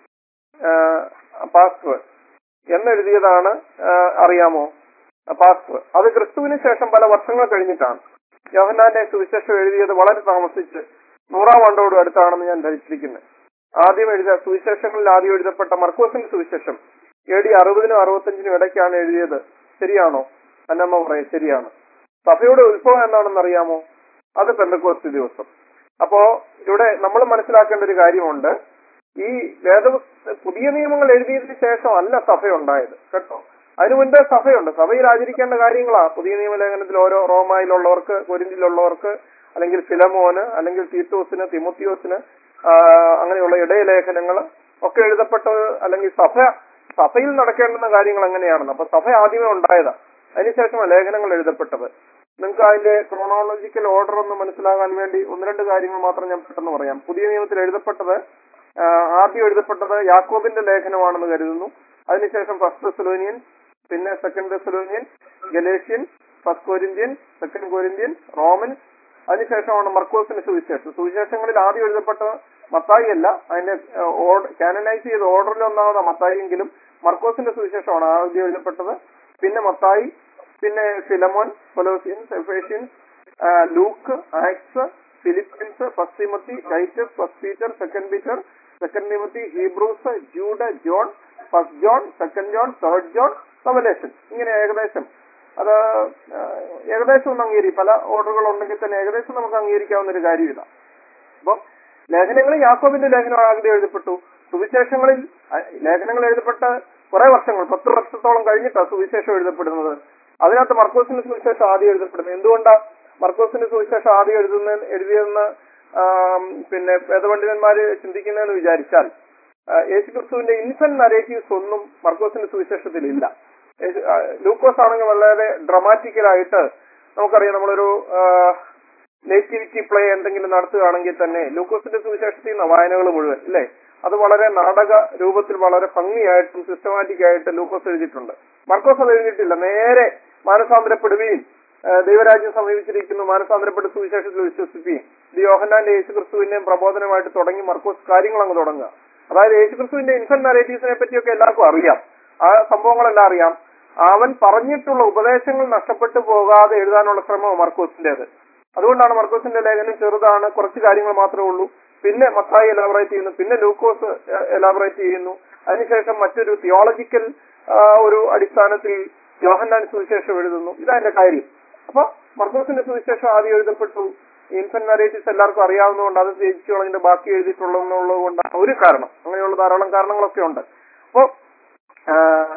പാസ്റ്റർ എന്നെഴുതിയതാണ് ആ, അറിയാമോ പാസ്റ്റർ അത് ക്രിസ്തുവിന് ശേഷം പല വർഷങ്ങൾ കഴിഞ്ഞിട്ടാണ് യോഹന്നാന്റെ സുവിശേഷം എഴുതിയത് വളരെ താമസിച്ച് നൂറാം ആണ്ടോട് അടുത്താണെന്ന് ഞാൻ ധരിച്ചിരിക്കുന്നത് ആദ്യം എഴുതിയ സുവിശേഷങ്ങളിൽ ആദ്യം എഴുതപ്പെട്ട മർക്കോസിന്റെ സുവിശേഷം എ ഡി അറുപതിനും അറുപത്തഞ്ചിനും ഇടയ്ക്കാണ് എഴുതിയത് ശരിയാണോ അന്നമ്മ പറയും ശരിയാണ് സഭയുടെ ഉത്ഭവം എന്താണെന്ന് അറിയാമോ അത് പെന്തക്കോസ്തി ദിവസം അപ്പോ ഇവിടെ നമ്മൾ മനസ്സിലാക്കേണ്ട ഒരു കാര്യമുണ്ട് ഈ വേദ പുതിയ നിയമങ്ങൾ എഴുതിയതിനു ശേഷം അല്ല സഭ ഉണ്ടായത് കേട്ടോ അതിനു മുൻപേ സഭയുണ്ട് സഭയിൽ ആചരിക്കേണ്ട കാര്യങ്ങളാ പുതിയ നിയമലേഖനത്തിൽ ഓരോ റോമായിലുള്ളവർക്ക് കൊരിന്തിലുള്ളവർക്ക് അല്ലെങ്കിൽ ഫിലമോന് അല്ലെങ്കിൽ തീത്തോസിന് തിമുത്തിയോസിന് ആ, അങ്ങനെയുള്ള ഇടയലേഖനങ്ങൾ ഒക്കെ എഴുതപ്പെട്ടത് അല്ലെങ്കിൽ സഭ സഭയിൽ നടക്കേണ്ടുന്ന കാര്യങ്ങൾ എങ്ങനെയാണെന്ന് അപ്പൊ സഭ ആദ്യമേ ഉണ്ടായതാ അതിനുശേഷമാണ് ലേഖനങ്ങൾ എഴുതപ്പെട്ടത് നിങ്ങൾക്ക് അതിന്റെ ക്രോണോളജിക്കൽ ഓർഡർ ഒന്ന് മനസ്സിലാകാൻ വേണ്ടി ഒന്ന് രണ്ട് കാര്യങ്ങൾ മാത്രം ഞാൻ പെട്ടെന്ന് പറയാം പുതിയ നിയമത്തിൽ എഴുതപ്പെട്ടത് ആ, ആദ്യം എഴുതപ്പെട്ടത് യാക്കോബിന്റെ ലേഖനമാണെന്ന് കരുതുന്നു അതിനുശേഷം ഫസ്റ്റ് തെസലോനിയൻ പിന്നെ second Thessalonian Galatian first Corinthian second Corinthian Roman അതിനുശേഷമാണ് മർക്കോസിന്റെ സുവിശേഷം സുവിശേഷങ്ങളിൽ ആദ്യം എഴുതപ്പെട്ടത് മത്തായി അല്ല അതിന്റെ കാനനൈസ് ചെയ്ത ഓർഡറിൽ ഒന്നാമത് മത്തായി എങ്കിലും മർക്കോസിന്റെ സുവിശേഷമാണ് ആദ്യം എഴുതപ്പെട്ടത് പിന്നെ മത്തായി പിന്നെ ഫിലമോൻ കൊലോസിയൻസ് എഫേഷ്യൻസ് ആ, Luke Acts Philippians first Timothy Titus first Peter second Peter second Timothy Hebrews Jude John first John second John third John Revelation ഇങ്ങനെ ഏകദേശം അത് ആ, ഏകദേശം ഒന്ന് അംഗീകരിക്കും പല ഓർഡറുകൾ ഉണ്ടെങ്കിൽ തന്നെ ഏകദേശം നമുക്ക് അംഗീകരിക്കാവുന്ന ഒരു കാര്യമില്ല അപ്പം ലേഖനങ്ങളിൽ യാക്കോബിന്റെ ലേഖനം ആദ്യം എഴുതപ്പെട്ടു സുവിശേഷങ്ങളിൽ അ- ലേഖനങ്ങൾ എഴുതപ്പെട്ട കുറെ വർഷങ്ങൾ പത്ത് വർഷത്തോളം കഴിഞ്ഞിട്ടാണ് സുവിശേഷം എഴുതപ്പെടുന്നത് അതിനകത്ത് മർക്കോസിന്റെ സുവിശേഷം ആദ്യം എഴുതപ്പെടുന്നത് എന്തുകൊണ്ടാ മർക്കോസിന്റെ സുവിശേഷം ആദ്യം എഴുതുന്ന എഴുതിയെന്ന് ആം, പിന്നെ വേദപണ്ഡിതന്മാര് ചിന്തിക്കുന്നതെന്ന് വിചാരിച്ചാൽ ആ, യേശുക്രിസ്തുവിന്റെ ഇൻഫന്റ് നരേറ്റീവ്സ് ഒന്നും മർക്കോസിന്റെ സുവിശേഷത്തിൽ ഇല്ല യേശു- ആ, ലൂക്കോസ് ആണെങ്കിൽ വളരെ ഡ്രമാറ്റിക്കലായിട്ട് നമുക്കറിയാം നമ്മളൊരു നേറ്റിവിറ്റി പ്ലേ എന്തെങ്കിലും നടത്തുകയാണെങ്കിൽ തന്നെ ലൂക്കോസിന്റെ സുവിശേഷത്തിൽ നിന്ന് വായനകൾ മുഴുവൻ അല്ലേ അത് വളരെ നാടക രൂപത്തിൽ വളരെ ഭംഗിയായിട്ടും സിസ്റ്റമാറ്റിക് ആയിട്ട് ലൂക്കോസ് എഴുതിയിട്ടുണ്ട് മർക്കോസ് അത് എഴുതിയിട്ടില്ല നേരെ മാനസാന്തരപ്പെടുകയും ആ, ദൈവരാജ്യം സമീപിച്ചിരിക്കുന്നു മാനസാന്തരപ്പെട്ട് സുവിശേഷത്തിൽ വിശ്വസിക്കുകയും ഇത് യോഹന്നാന്റെ യേശുക്രിസ്തുവിന്റെയും പ്രബോധനമായിട്ട് തുടങ്ങി മർക്കോസ് കാര്യങ്ങൾ അങ്ങ് തുടങ്ങുക അതായത് യേശുക്രിസ്തുവിന്റെ ഇൻഫന്റ് നരേറ്റീവ്സിനെ പറ്റിയൊക്കെ എല്ലാവർക്കും അറിയാം ആ സംഭവങ്ങളെല്ലാം അറിയാം അവൻ പറഞ്ഞിട്ടുള്ള ഉപദേശങ്ങൾ നഷ്ടപ്പെട്ടു പോകാതെ എഴുതാനുള്ള ശ്രമം മർക്കോസിന്റേത് അതുകൊണ്ടാണ് മർക്കോസിന്റെ ലേഖനം ചെറുതാണ് കുറച്ച് കാര്യങ്ങൾ മാത്രമേ ഉള്ളൂ പിന്നെ മത്തായി എലാബറേറ്റ് ചെയ്യുന്നു പിന്നെ ലൂക്കോസ് എലാബറേറ്റ് ചെയ്യുന്നു അതിനുശേഷം മറ്റൊരു തിയോളജിക്കൽ ഒരു അടിസ്ഥാനത്തിൽ യോഹന്നാൻ സുവിശേഷം എഴുതുന്നു ഇതതിന്റെ കാര്യം അപ്പൊ മർക്കോസിന്റെ സുവിശേഷം ആദ്യം എഴുതപ്പെട്ടു ഇൻഫന്റ് നരേറ്റീവ്സ് എല്ലാവർക്കും അറിയാവുന്നതുകൊണ്ട് അത് ത്യജിച്ചു കളഞ്ഞിട്ട് ബാക്കി എഴുതിയിട്ടുള്ളതെന്നുള്ളത് കൊണ്ടാണ് ഒരു കാരണം അങ്ങനെയുള്ള ധാരാളം കാരണങ്ങളൊക്കെ ഉണ്ട് അപ്പോ ആ,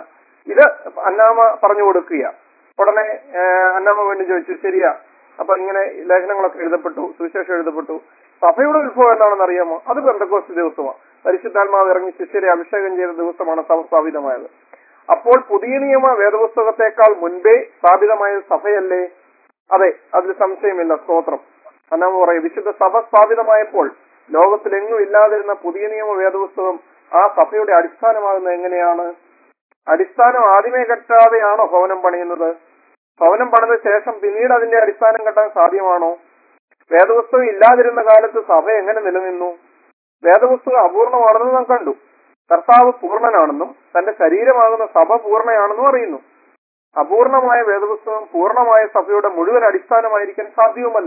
ഇത് അന്നാമ പറഞ്ഞു കൊടുക്കുക ഉടനെ ആ, അന്നാമ വീണ്ടും ചോദിച്ചു ശരിയാ അപ്പൊ ഇങ്ങനെ ലേഖനങ്ങളൊക്കെ എഴുതപ്പെട്ടു സുവിശേഷം എഴുതപ്പെട്ടു സഭയുടെ ഉത്ഭവം എന്താണെന്ന് അറിയാമോ അത് ബന്ധക്കോസ് ദിവസമാണ് പരിശുദ്ധാത്മാവ് ഇറങ്ങി ശിഷ്യരെ അഭിഷേകം ചെയ്ത ദിവസമാണ് സഭ സ്ഥാപിതമായത് അപ്പോൾ പുതിയ നിയമ വേദപുസ്തകത്തെക്കാൾ മുൻപേ സ്ഥാപിതമായ സഭയല്ലേ അതെ അതിൽ സംശയമില്ല സ്തോത്രം അന്നാമ പറയും വിശുദ്ധ സഭ സ്ഥാപിതമായപ്പോൾ ലോകത്തിലെങ്ങും ഇല്ലാതിരുന്ന പുതിയ നിയമ വേദപുസ്തകം ആ സഭയുടെ അടിസ്ഥാനമാകുന്നത് എങ്ങനെയാണ് അടിസ്ഥാനം ആദ്യമേ കെട്ടാതെയാണോ ഭവനം പണിയുന്നത് ഭവനം പണിത ശേഷം പിന്നീട് അതിന്റെ അടിസ്ഥാനം കെട്ടാൻ സാധ്യമാണോ വേദപുസ്തകം ഇല്ലാതിരുന്ന കാലത്ത് സഭ എങ്ങനെ നിലനിന്നു വേദപുസ്തകം അപൂർണമാണെന്ന് നാം കണ്ടു കർത്താവ് പൂർണ്ണനാണെന്നും തന്റെ ശരീരമാകുന്ന സഭ പൂർണ്ണയാണെന്നും അറിയുന്നു അപൂർണമായ വേദപുസ്തകം പൂർണ്ണമായ സഭയുടെ മുഴുവൻ അടിസ്ഥാനമായിരിക്കാൻ സാധ്യവുമല്ല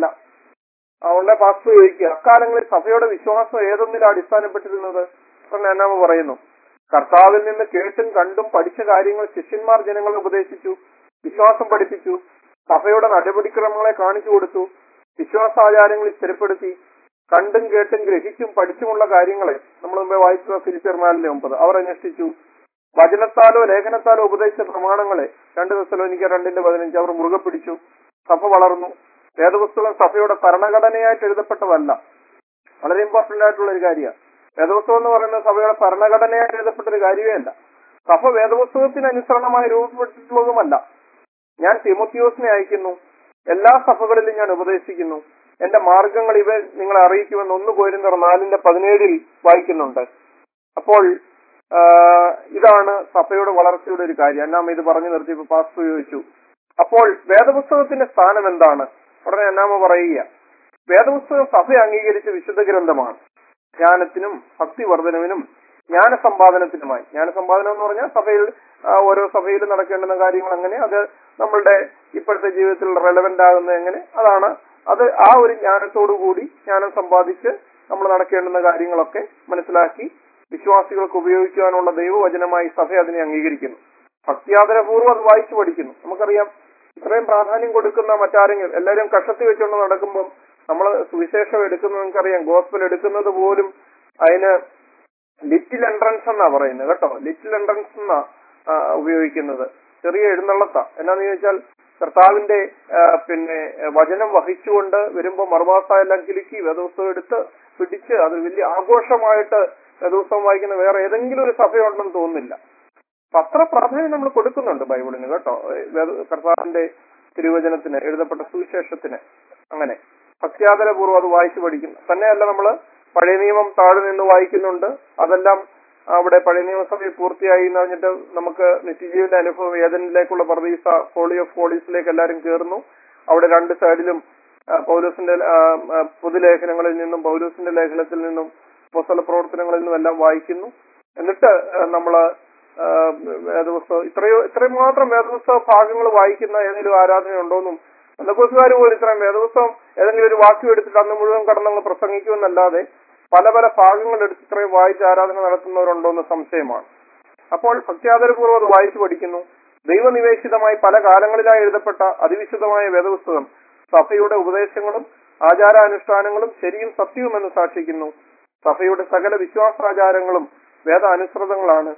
അവളുടെ പാസ്റ്റർ ചോദിക്കുക അക്കാലങ്ങളിൽ സഭയുടെ വിശ്വാസം ഏതൊന്നിലാണ് അടിസ്ഥാനപ്പെട്ടിരുന്നത് എന്നാമ പറയുന്നു കർത്താവിൽ നിന്ന് കേട്ടും കണ്ടും പഠിച്ച കാര്യങ്ങൾ ശിഷ്യന്മാർ ജനങ്ങളെ ഉപദേശിച്ചു വിശ്വാസം പഠിപ്പിച്ചു സഭയുടെ നടപടിക്രമങ്ങളെ കാണിച്ചു കൊടുത്തു വിശ്വാസാചാരങ്ങളിൽ സ്ഥിരപ്പെടുത്തി കണ്ടും കേട്ടും ഗ്രഹിച്ചും പഠിച്ചുമുള്ള കാര്യങ്ങളെ നമ്മൾ മുമ്പേ വായിച്ചത് ഫിലിപ്പിയർ നാലിലെ ഒമ്പത് അവർ അന്വേഷിച്ചു വചനത്താലോ ലേഖനത്താലോ ഉപദേശിച്ച പ്രമാണങ്ങളെ രണ്ട് ദിവസം എനിക്ക് രണ്ടിന്റെ പതിനഞ്ച് അവർ മുറുകെ പിടിച്ചു സഭ വളർന്നു വേദപുസ്തകം സഭയുടെ ഭരണഘടനയായിട്ട് എഴുതപ്പെട്ടതല്ല വളരെ ഇമ്പോർട്ടന്റ് ആയിട്ടുള്ള ഒരു കാര്യമാണ് വേദപുസ്തകം എന്ന് പറയുന്നത് സഭയുടെ ഭരണഘടനയായിട്ട് എഴുതപ്പെട്ട ഒരു കാര്യമേ അല്ല സഭ വേദപുസ്തകത്തിന് അനുസരണമായി രൂപപ്പെട്ടിട്ടുള്ളതുമല്ല ഞാൻ തിമോത്തിയോസിനെ അയക്കുന്നു എല്ലാ സഭകളിലും ഞാൻ ഉപദേശിക്കുന്നു എന്റെ മാർഗങ്ങൾ ഇവ നിങ്ങളെ അറിയിക്കുമെന്ന് ഒന്ന് കോരിന്തർ നാലിന്റെ പതിനേഴിൽ വായിക്കുന്നുണ്ട് അപ്പോൾ ആ, ഇതാണ് സഭയുടെ വളർച്ചയുടെ ഒരു കാര്യം അന്നാമ ഇത് പറഞ്ഞു നിർത്തിയപ്പോ പാസ്റ്റർ ചോദിച്ചു അപ്പോൾ വേദപുസ്തകത്തിന്റെ സ്ഥാനം എന്താണ് ഉടനെ അന്നാമ പറയുക വേദപുസ്തകം സഭ അംഗീകരിച്ച വിശുദ്ധ ഗ്രന്ഥമാണ് ജ്ഞാനത്തിനും ഭക്തിവർദ്ധനവിനും ജ്ഞാനസമ്പാദനത്തിനുമായി ജ്ഞാനസമ്പാദനം എന്ന് പറഞ്ഞാൽ സഭയിൽ ആ, ഓരോ സഭയിൽ നടക്കേണ്ടുന്ന കാര്യങ്ങൾ എങ്ങനെ അത് നമ്മളുടെ ഇപ്പോഴത്തെ ജീവിതത്തിൽ റെലവെന്റ് ആകുന്നത് എങ്ങനെ അതാണ് അത് ആ ഒരു ജ്ഞാനത്തോടു കൂടി ജ്ഞാനം സമ്പാദിച്ച് നമ്മൾ നടക്കേണ്ടുന്ന കാര്യങ്ങളൊക്കെ മനസ്സിലാക്കി വിശ്വാസികൾക്ക് ഉപയോഗിക്കുവാനുള്ള ദൈവവചനമായി സഭ അതിനെ അംഗീകരിക്കുന്നു ഭക്തിയാദരപൂർവ്വം അത് വായിച്ചു പഠിക്കുന്നു നമുക്കറിയാം ഇത്രയും പ്രാധാന്യം കൊടുക്കുന്ന മറ്റാരെങ്കിലും എല്ലാവരും കഷത്തി വെച്ചുകൊണ്ട് നടക്കുമ്പോൾ നമ്മൾ സുവിശേഷം എടുക്കുന്നത് നമുക്കറിയാം ഗോസ്പൽ എടുക്കുന്നത് പോലും അതിന് ലിറ്റിൽ എൻട്രൻസ് എന്നാ പറയുന്നത് കേട്ടോ ലിറ്റിൽ എൻട്രൻസ് എന്നാ ആ, ഉപയോഗിക്കുന്നത് ചെറിയ എഴുന്നള്ളത്ത എന്നാന്ന് ചോദിച്ചാൽ കർത്താവിന്റെ ആ, പിന്നെ വചനം വഹിച്ചുകൊണ്ട് വരുമ്പോ മറുമാസ എല്ലാം കിലുക്കി വേദോത്സവം എടുത്ത് പിടിച്ച് അത് വലിയ ആഘോഷമായിട്ട് വേദോത്സവം വായിക്കുന്ന വേറെ ഏതെങ്കിലും ഒരു സഭയുണ്ടെന്ന് തോന്നുന്നില്ല അപ്പൊ അത്ര പ്രാധാന്യം നമ്മൾ കൊടുക്കുന്നുണ്ട് ബൈബിളിന് കേട്ടോ ഏ, വേദ- കർത്താവിന്റെ തിരുവചനത്തിന് എഴുതപ്പെട്ട സുവിശേഷത്തിന് അങ്ങനെ ഭക്ത്യാദരപൂർവ്വം അത് വായിച്ചു പഠിക്കും തന്നെയല്ല നമ്മൾ പഴയ നിയമം താഴെ നിന്ന് വായിക്കുന്നുണ്ട് അതെല്ലാം അവിടെ പഴയ നിയമസഭയിൽ പൂർത്തിയായി എന്ന് പറഞ്ഞിട്ട് നമുക്ക് നിത്യജീവന്റെ അനുഭവം ഏതനിലേക്കുള്ള പ്രതീസ ഹോളി ഓഫ് ഹോളീസിലേക്ക് എല്ലാവരും കയറുന്നു അവിടെ രണ്ട് സൈഡിലും ആ, പൗലോസിന്റെ ആ, ആ, പൊതുലേഖനങ്ങളിൽ നിന്നും പൗലോസിന്റെ ലേഖനത്തിൽ നിന്നും പുസ്തക പ്രവർത്തനങ്ങളിൽ നിന്നും എല്ലാം വായിക്കുന്നു എന്നിട്ട് ആ, നമ്മള് ആ, വേദപുസ്തകം ഇത്രയോ ഇത്രയും മാത്രം വേദപുസ്തക ഭാഗങ്ങൾ വായിക്കുന്ന ഏതെങ്കിലും ആരാധനയുണ്ടോന്നും എന്തൊക്കെക്കാർ പോലും ഇത്രയും വേദപുസ്തകം ഏതെങ്കിലും ഒരു വാക്യം എടുത്തിട്ട് അന്ന് മുഴുവൻ കടന്നങ്ങ് പ്രസംഗിക്കുമെന്നല്ലാതെ പല പല ഭാഗങ്ങൾ എടുത്ത് ഇത്രയും വായിച്ച് ആരാധന നടത്തുന്നവരുണ്ടോ എന്ന് സംശയമാണ് അപ്പോൾ ഭക്ത്യാദരപൂർവ്വം അത് വായിച്ചു പഠിക്കുന്നു ദൈവനിവേശിതമായി പല കാലങ്ങളിലായി എഴുതപ്പെട്ട അതിവിശുദ്ധമായ വേദപുസ്തകം സഭയുടെ ഉപദേശങ്ങളും ആചാരാനുഷ്ഠാനങ്ങളും ശരിയും സത്യവുമെന്ന് സാക്ഷിക്കുന്നു സഭയുടെ സകല വിശ്വാസാചാരങ്ങളും വേദ അനുസൃതങ്ങളാണ്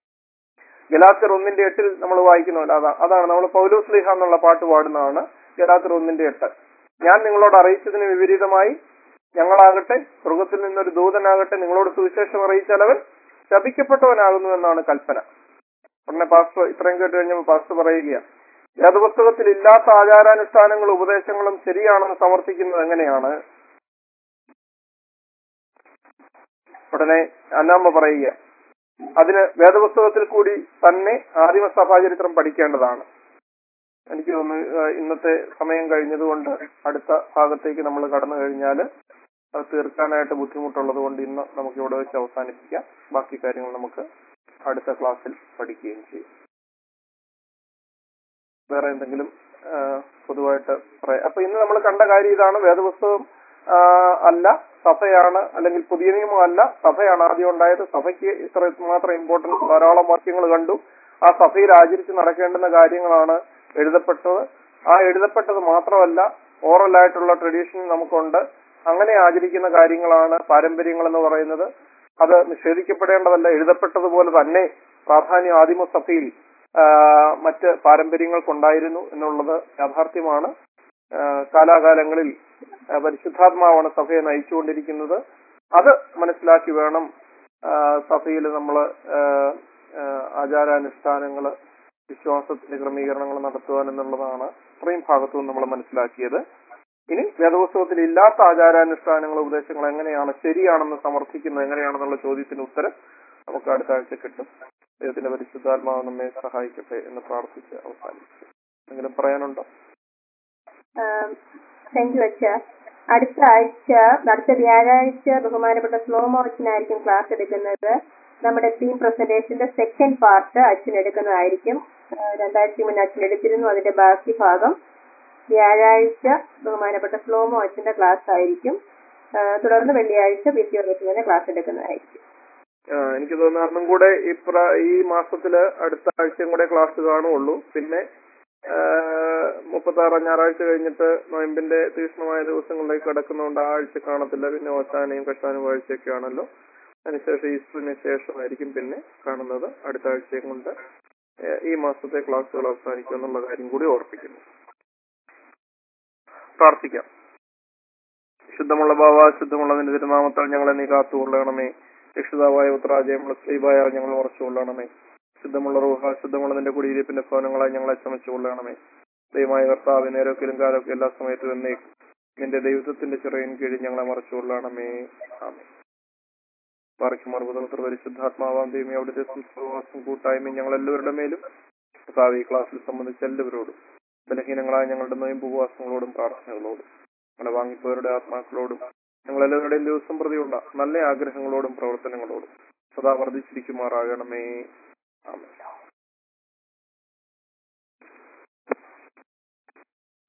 ഗലാത്തർ ഒന്നിന്റെ എട്ടിൽ നമ്മൾ വായിക്കുന്നുണ്ട് അതാ അതാണ് നമ്മൾ പൗലോസ്ലിഹ എന്നുള്ള പാട്ട് പാടുന്നതാണ് ഗലാത്തർ ഒന്നിന്റെ എട്ട് ഞാൻ നിങ്ങളോട് അറിയിച്ചതിന് വിപരീതമായി ഞങ്ങളാകട്ടെ സ്വർഗത്തിൽ നിന്നൊരു ദൂതനാകട്ടെ നിങ്ങളോട് സുവിശേഷം അറിയിച്ചാലവൻ ശപിക്കപ്പെട്ടവനാകുന്നു എന്നാണ് കൽപ്പന ഉടനെ പാസ്റ്റർ ഇത്രയും കേട്ട് കഴിഞ്ഞപ്പോൾ പാസ്റ്റർ പറയുക വേദപുസ്തകത്തിൽ ഇല്ലാത്ത ആചാരാനുഷ്ഠാനങ്ങളും ഉപദേശങ്ങളും ശരിയാണെന്ന് സമർത്ഥിക്കുന്നത് എങ്ങനെയാണ് ഉടനെ അന്നാമ്മ പറയുക അതിന് വേദപുസ്തകത്തിൽ കൂടി തന്നെ ആദിമ സഭാചരിത്രം പഠിക്കേണ്ടതാണ് എനിക്ക് തോന്നുന്നു ഏഹ് ഇന്നത്തെ സമയം കഴിഞ്ഞതുകൊണ്ട് അടുത്ത ഭാഗത്തേക്ക് നമ്മൾ കടന്നു കഴിഞ്ഞാൽ അത് തീർക്കാനായിട്ട് ബുദ്ധിമുട്ടുള്ളത് കൊണ്ട് ഇന്ന് നമുക്ക് ഇവിടെ വെച്ച് അവസാനിപ്പിക്കാം ബാക്കി കാര്യങ്ങൾ നമുക്ക് അടുത്ത ക്ലാസ്സിൽ പഠിക്കുകയും ചെയ്യും വേറെ എന്തെങ്കിലും ഏഹ് പൊതുവായിട്ട് പറയാം അപ്പൊ ഇന്ന് നമ്മൾ കണ്ട കാര്യം ഇതാണ് വേദപുസ്തകം ആഹ് അല്ല സഭയാണ് അല്ലെങ്കിൽ പുതിയ നിയമം അല്ല സഭയാണ് ആദ്യം ഉണ്ടായത് സഭയ്ക്ക് ഇത്ര മാത്രം ഇമ്പോർട്ടൻസ് ധാരാളം വാക്യങ്ങൾ കണ്ടു ആ സഭയിൽ ആചരിച്ച് നടക്കേണ്ടുന്ന കാര്യങ്ങളാണ് എഴുതപ്പെട്ടത് ആ എഴുതപ്പെട്ടത് മാത്രമല്ല ഓറൽ ആയിട്ടുള്ള ട്രഡീഷൻ നമുക്കുണ്ട് അങ്ങനെ ആചരിക്കുന്ന കാര്യങ്ങളാണ് പാരമ്പര്യങ്ങൾ എന്ന് പറയുന്നത് അത് നിഷേധിക്കപ്പെടേണ്ടതല്ല എഴുതപ്പെട്ടതുപോലെ തന്നെ പ്രാധാന്യം ആദിമസഭയിൽ ആ, മറ്റ് പാരമ്പര്യങ്ങൾക്കുണ്ടായിരുന്നു എന്നുള്ളത് യാഥാർത്ഥ്യമാണ് ആ, കാലാകാലങ്ങളിൽ ആ, പരിശുദ്ധാത്മാവാണ് സഭയെ നയിച്ചുകൊണ്ടിരിക്കുന്നത് അത് മനസ്സിലാക്കി വേണം സഭയിൽ നമ്മൾ ആചാരാനുഷ്ഠാനങ്ങള് വിശ്വാസത്തിന്റെ ക്രമീകരണങ്ങൾ നടത്തുവാൻ എന്നുള്ളതാണ് ഇത്രയും ഭാഗത്തും നമ്മൾ മനസ്സിലാക്കിയത് ഇനി വേദപുസ്തകത്തിൽ ഇല്ലാത്ത ആചാരാനുഷ്ഠാനങ്ങൾ ഉപദേശങ്ങൾ എങ്ങനെയാണ് ശരിയാണെന്ന് സമർത്ഥിക്കുന്നത് എങ്ങനെയാണെന്നുള്ള ചോദ്യത്തിന് ഉത്തരം നമുക്ക് അടുത്ത ആഴ്ച കിട്ടും ദൈവത്തിന്റെ പരിശുദ്ധാത്മാവ് നമ്മെ സഹായിക്കട്ടെ എന്ന് പ്രാർത്ഥിച്ച് അവസാനിപ്പിക്കും എന്തെങ്കിലും പറയാനുണ്ടോ താങ്ക് യു അച്ഛ അടുത്ത ആഴ്ച അടുത്ത വ്യാഴാഴ്ച ബഹുമാനപ്പെട്ട സ്ലോ മോഷനായിരിക്കും ക്ലാസ് എടുക്കുന്നത് നമ്മുടെ തീം പ്രസന്റേഷന്റെ സെക്കൻഡ് പാർട്ട് അച്ഛൻ എടുക്കുന്നതായിരിക്കും ആ, രണ്ടാഴ്ച മുന്നേ അച്ഛൻ എടുത്തിരുന്നു അതിന്റെ ബാക്കി ഭാഗം വ്യാഴാഴ്ച ബഹുമാനപ്പെട്ട സ്ലോമോ അച്ഛന്റെ ക്ലാസ് ആയിരിക്കും ആ, തുടർന്ന് വെള്ളിയാഴ്ച വിദ്യാഭ്യാസത്തിന്റെ ക്ലാസ് എടുക്കുന്നതായിരിക്കും ആ, എനിക്ക് തോന്നുന്നു അന്നും കൂടെ ഈ പ്ര- ഈ മാസത്തില് അടുത്ത ആഴ്ചയും കൂടെ ക്ലാസ് കാണുള്ളൂ പിന്നെ മുപ്പത്തി ആറാം ഞായറാഴ്ച കഴിഞ്ഞിട്ട് നോയമ്പിന്റെ തീക്ഷ്ണമായ ദിവസങ്ങളിലേക്ക് കിടക്കുന്നതുകൊണ്ട് ആ ആഴ്ച കാണത്തില്ല പിന്നെ ഓശാനയും കഷ്ടാനും ആഴ്ചയൊക്കെ ആണല്ലോ അതിനുശേഷം ഈസ്റ്ററിന് ശേഷമായിരിക്കും പിന്നെ കാണുന്നത് അടുത്ത ആഴ്ചയും കൊണ്ട് ഏഹ് ഈ മാസത്തെ ക്ലാസ്സുകൾ അവസാനിക്കും എന്നുള്ള കാര്യം കൂടി ഓർപ്പിക്കുന്നു പ്രാർത്ഥിക്കാം ശുദ്ധമുള്ള ഭാവ ശുദ്ധമുള്ള നിന്റെ തിരുനാമത്താൽ ഞങ്ങളെ നീ കാത്തുകൊള്ളണമേ രക്ഷിതാവായ ഉത്തരാജയമുള്ള സ്ത്രീവായ ഞങ്ങൾ ഉറച്ചുകൊള്ളണമേ ശുദ്ധമുള്ള റൂഹ ശുദ്ധമുള്ള നിന്റെ കുടിയിരിപ്പിന്റെ ഭവനങ്ങളായി ഞങ്ങളെ ചമച്ചുകൊള്ളണമേ ദൈവമായ കർത്താവ് നേരൊക്കെയും കാലൊക്കെ എല്ലാ സമയത്തും എന്നേക്കും നിന്റെ ദൈവത്വത്തിന്റെ ചിറയിൻ കീഴിൽ ഞങ്ങളെ മറച്ചുകൊള്ളണമേ ആമേ പാറയ്ക്കും അറുപതോത്ര പരിശുദ്ധാത്മാവാം ദൈവമേ അവിടുത്തെ സംസ്കൃതവാസം കൂട്ടായ്മയും ഞങ്ങൾ എല്ലാവരുടെ മേലും കർത്താവ് ഈ ക്ലാസ്സിൽ സംബന്ധിച്ച എല്ലാവരോടും ബലഹീനങ്ങളായ ഞങ്ങളുടെ നോയും ഉപവാസങ്ങളോടും പ്രാർത്ഥനകളോടും ഞങ്ങളെ വാങ്ങിപ്പോയവരുടെ ആത്മാക്കളോടും ഞങ്ങൾ എല്ലാവരുടെയും ദിവസം പ്രതിയുള്ള നല്ല ആഗ്രഹങ്ങളോടും പ്രവർത്തനങ്ങളോടും സദാ വർദ്ധിച്ചിരിക്കുമാറാകണമേ ആമേൻ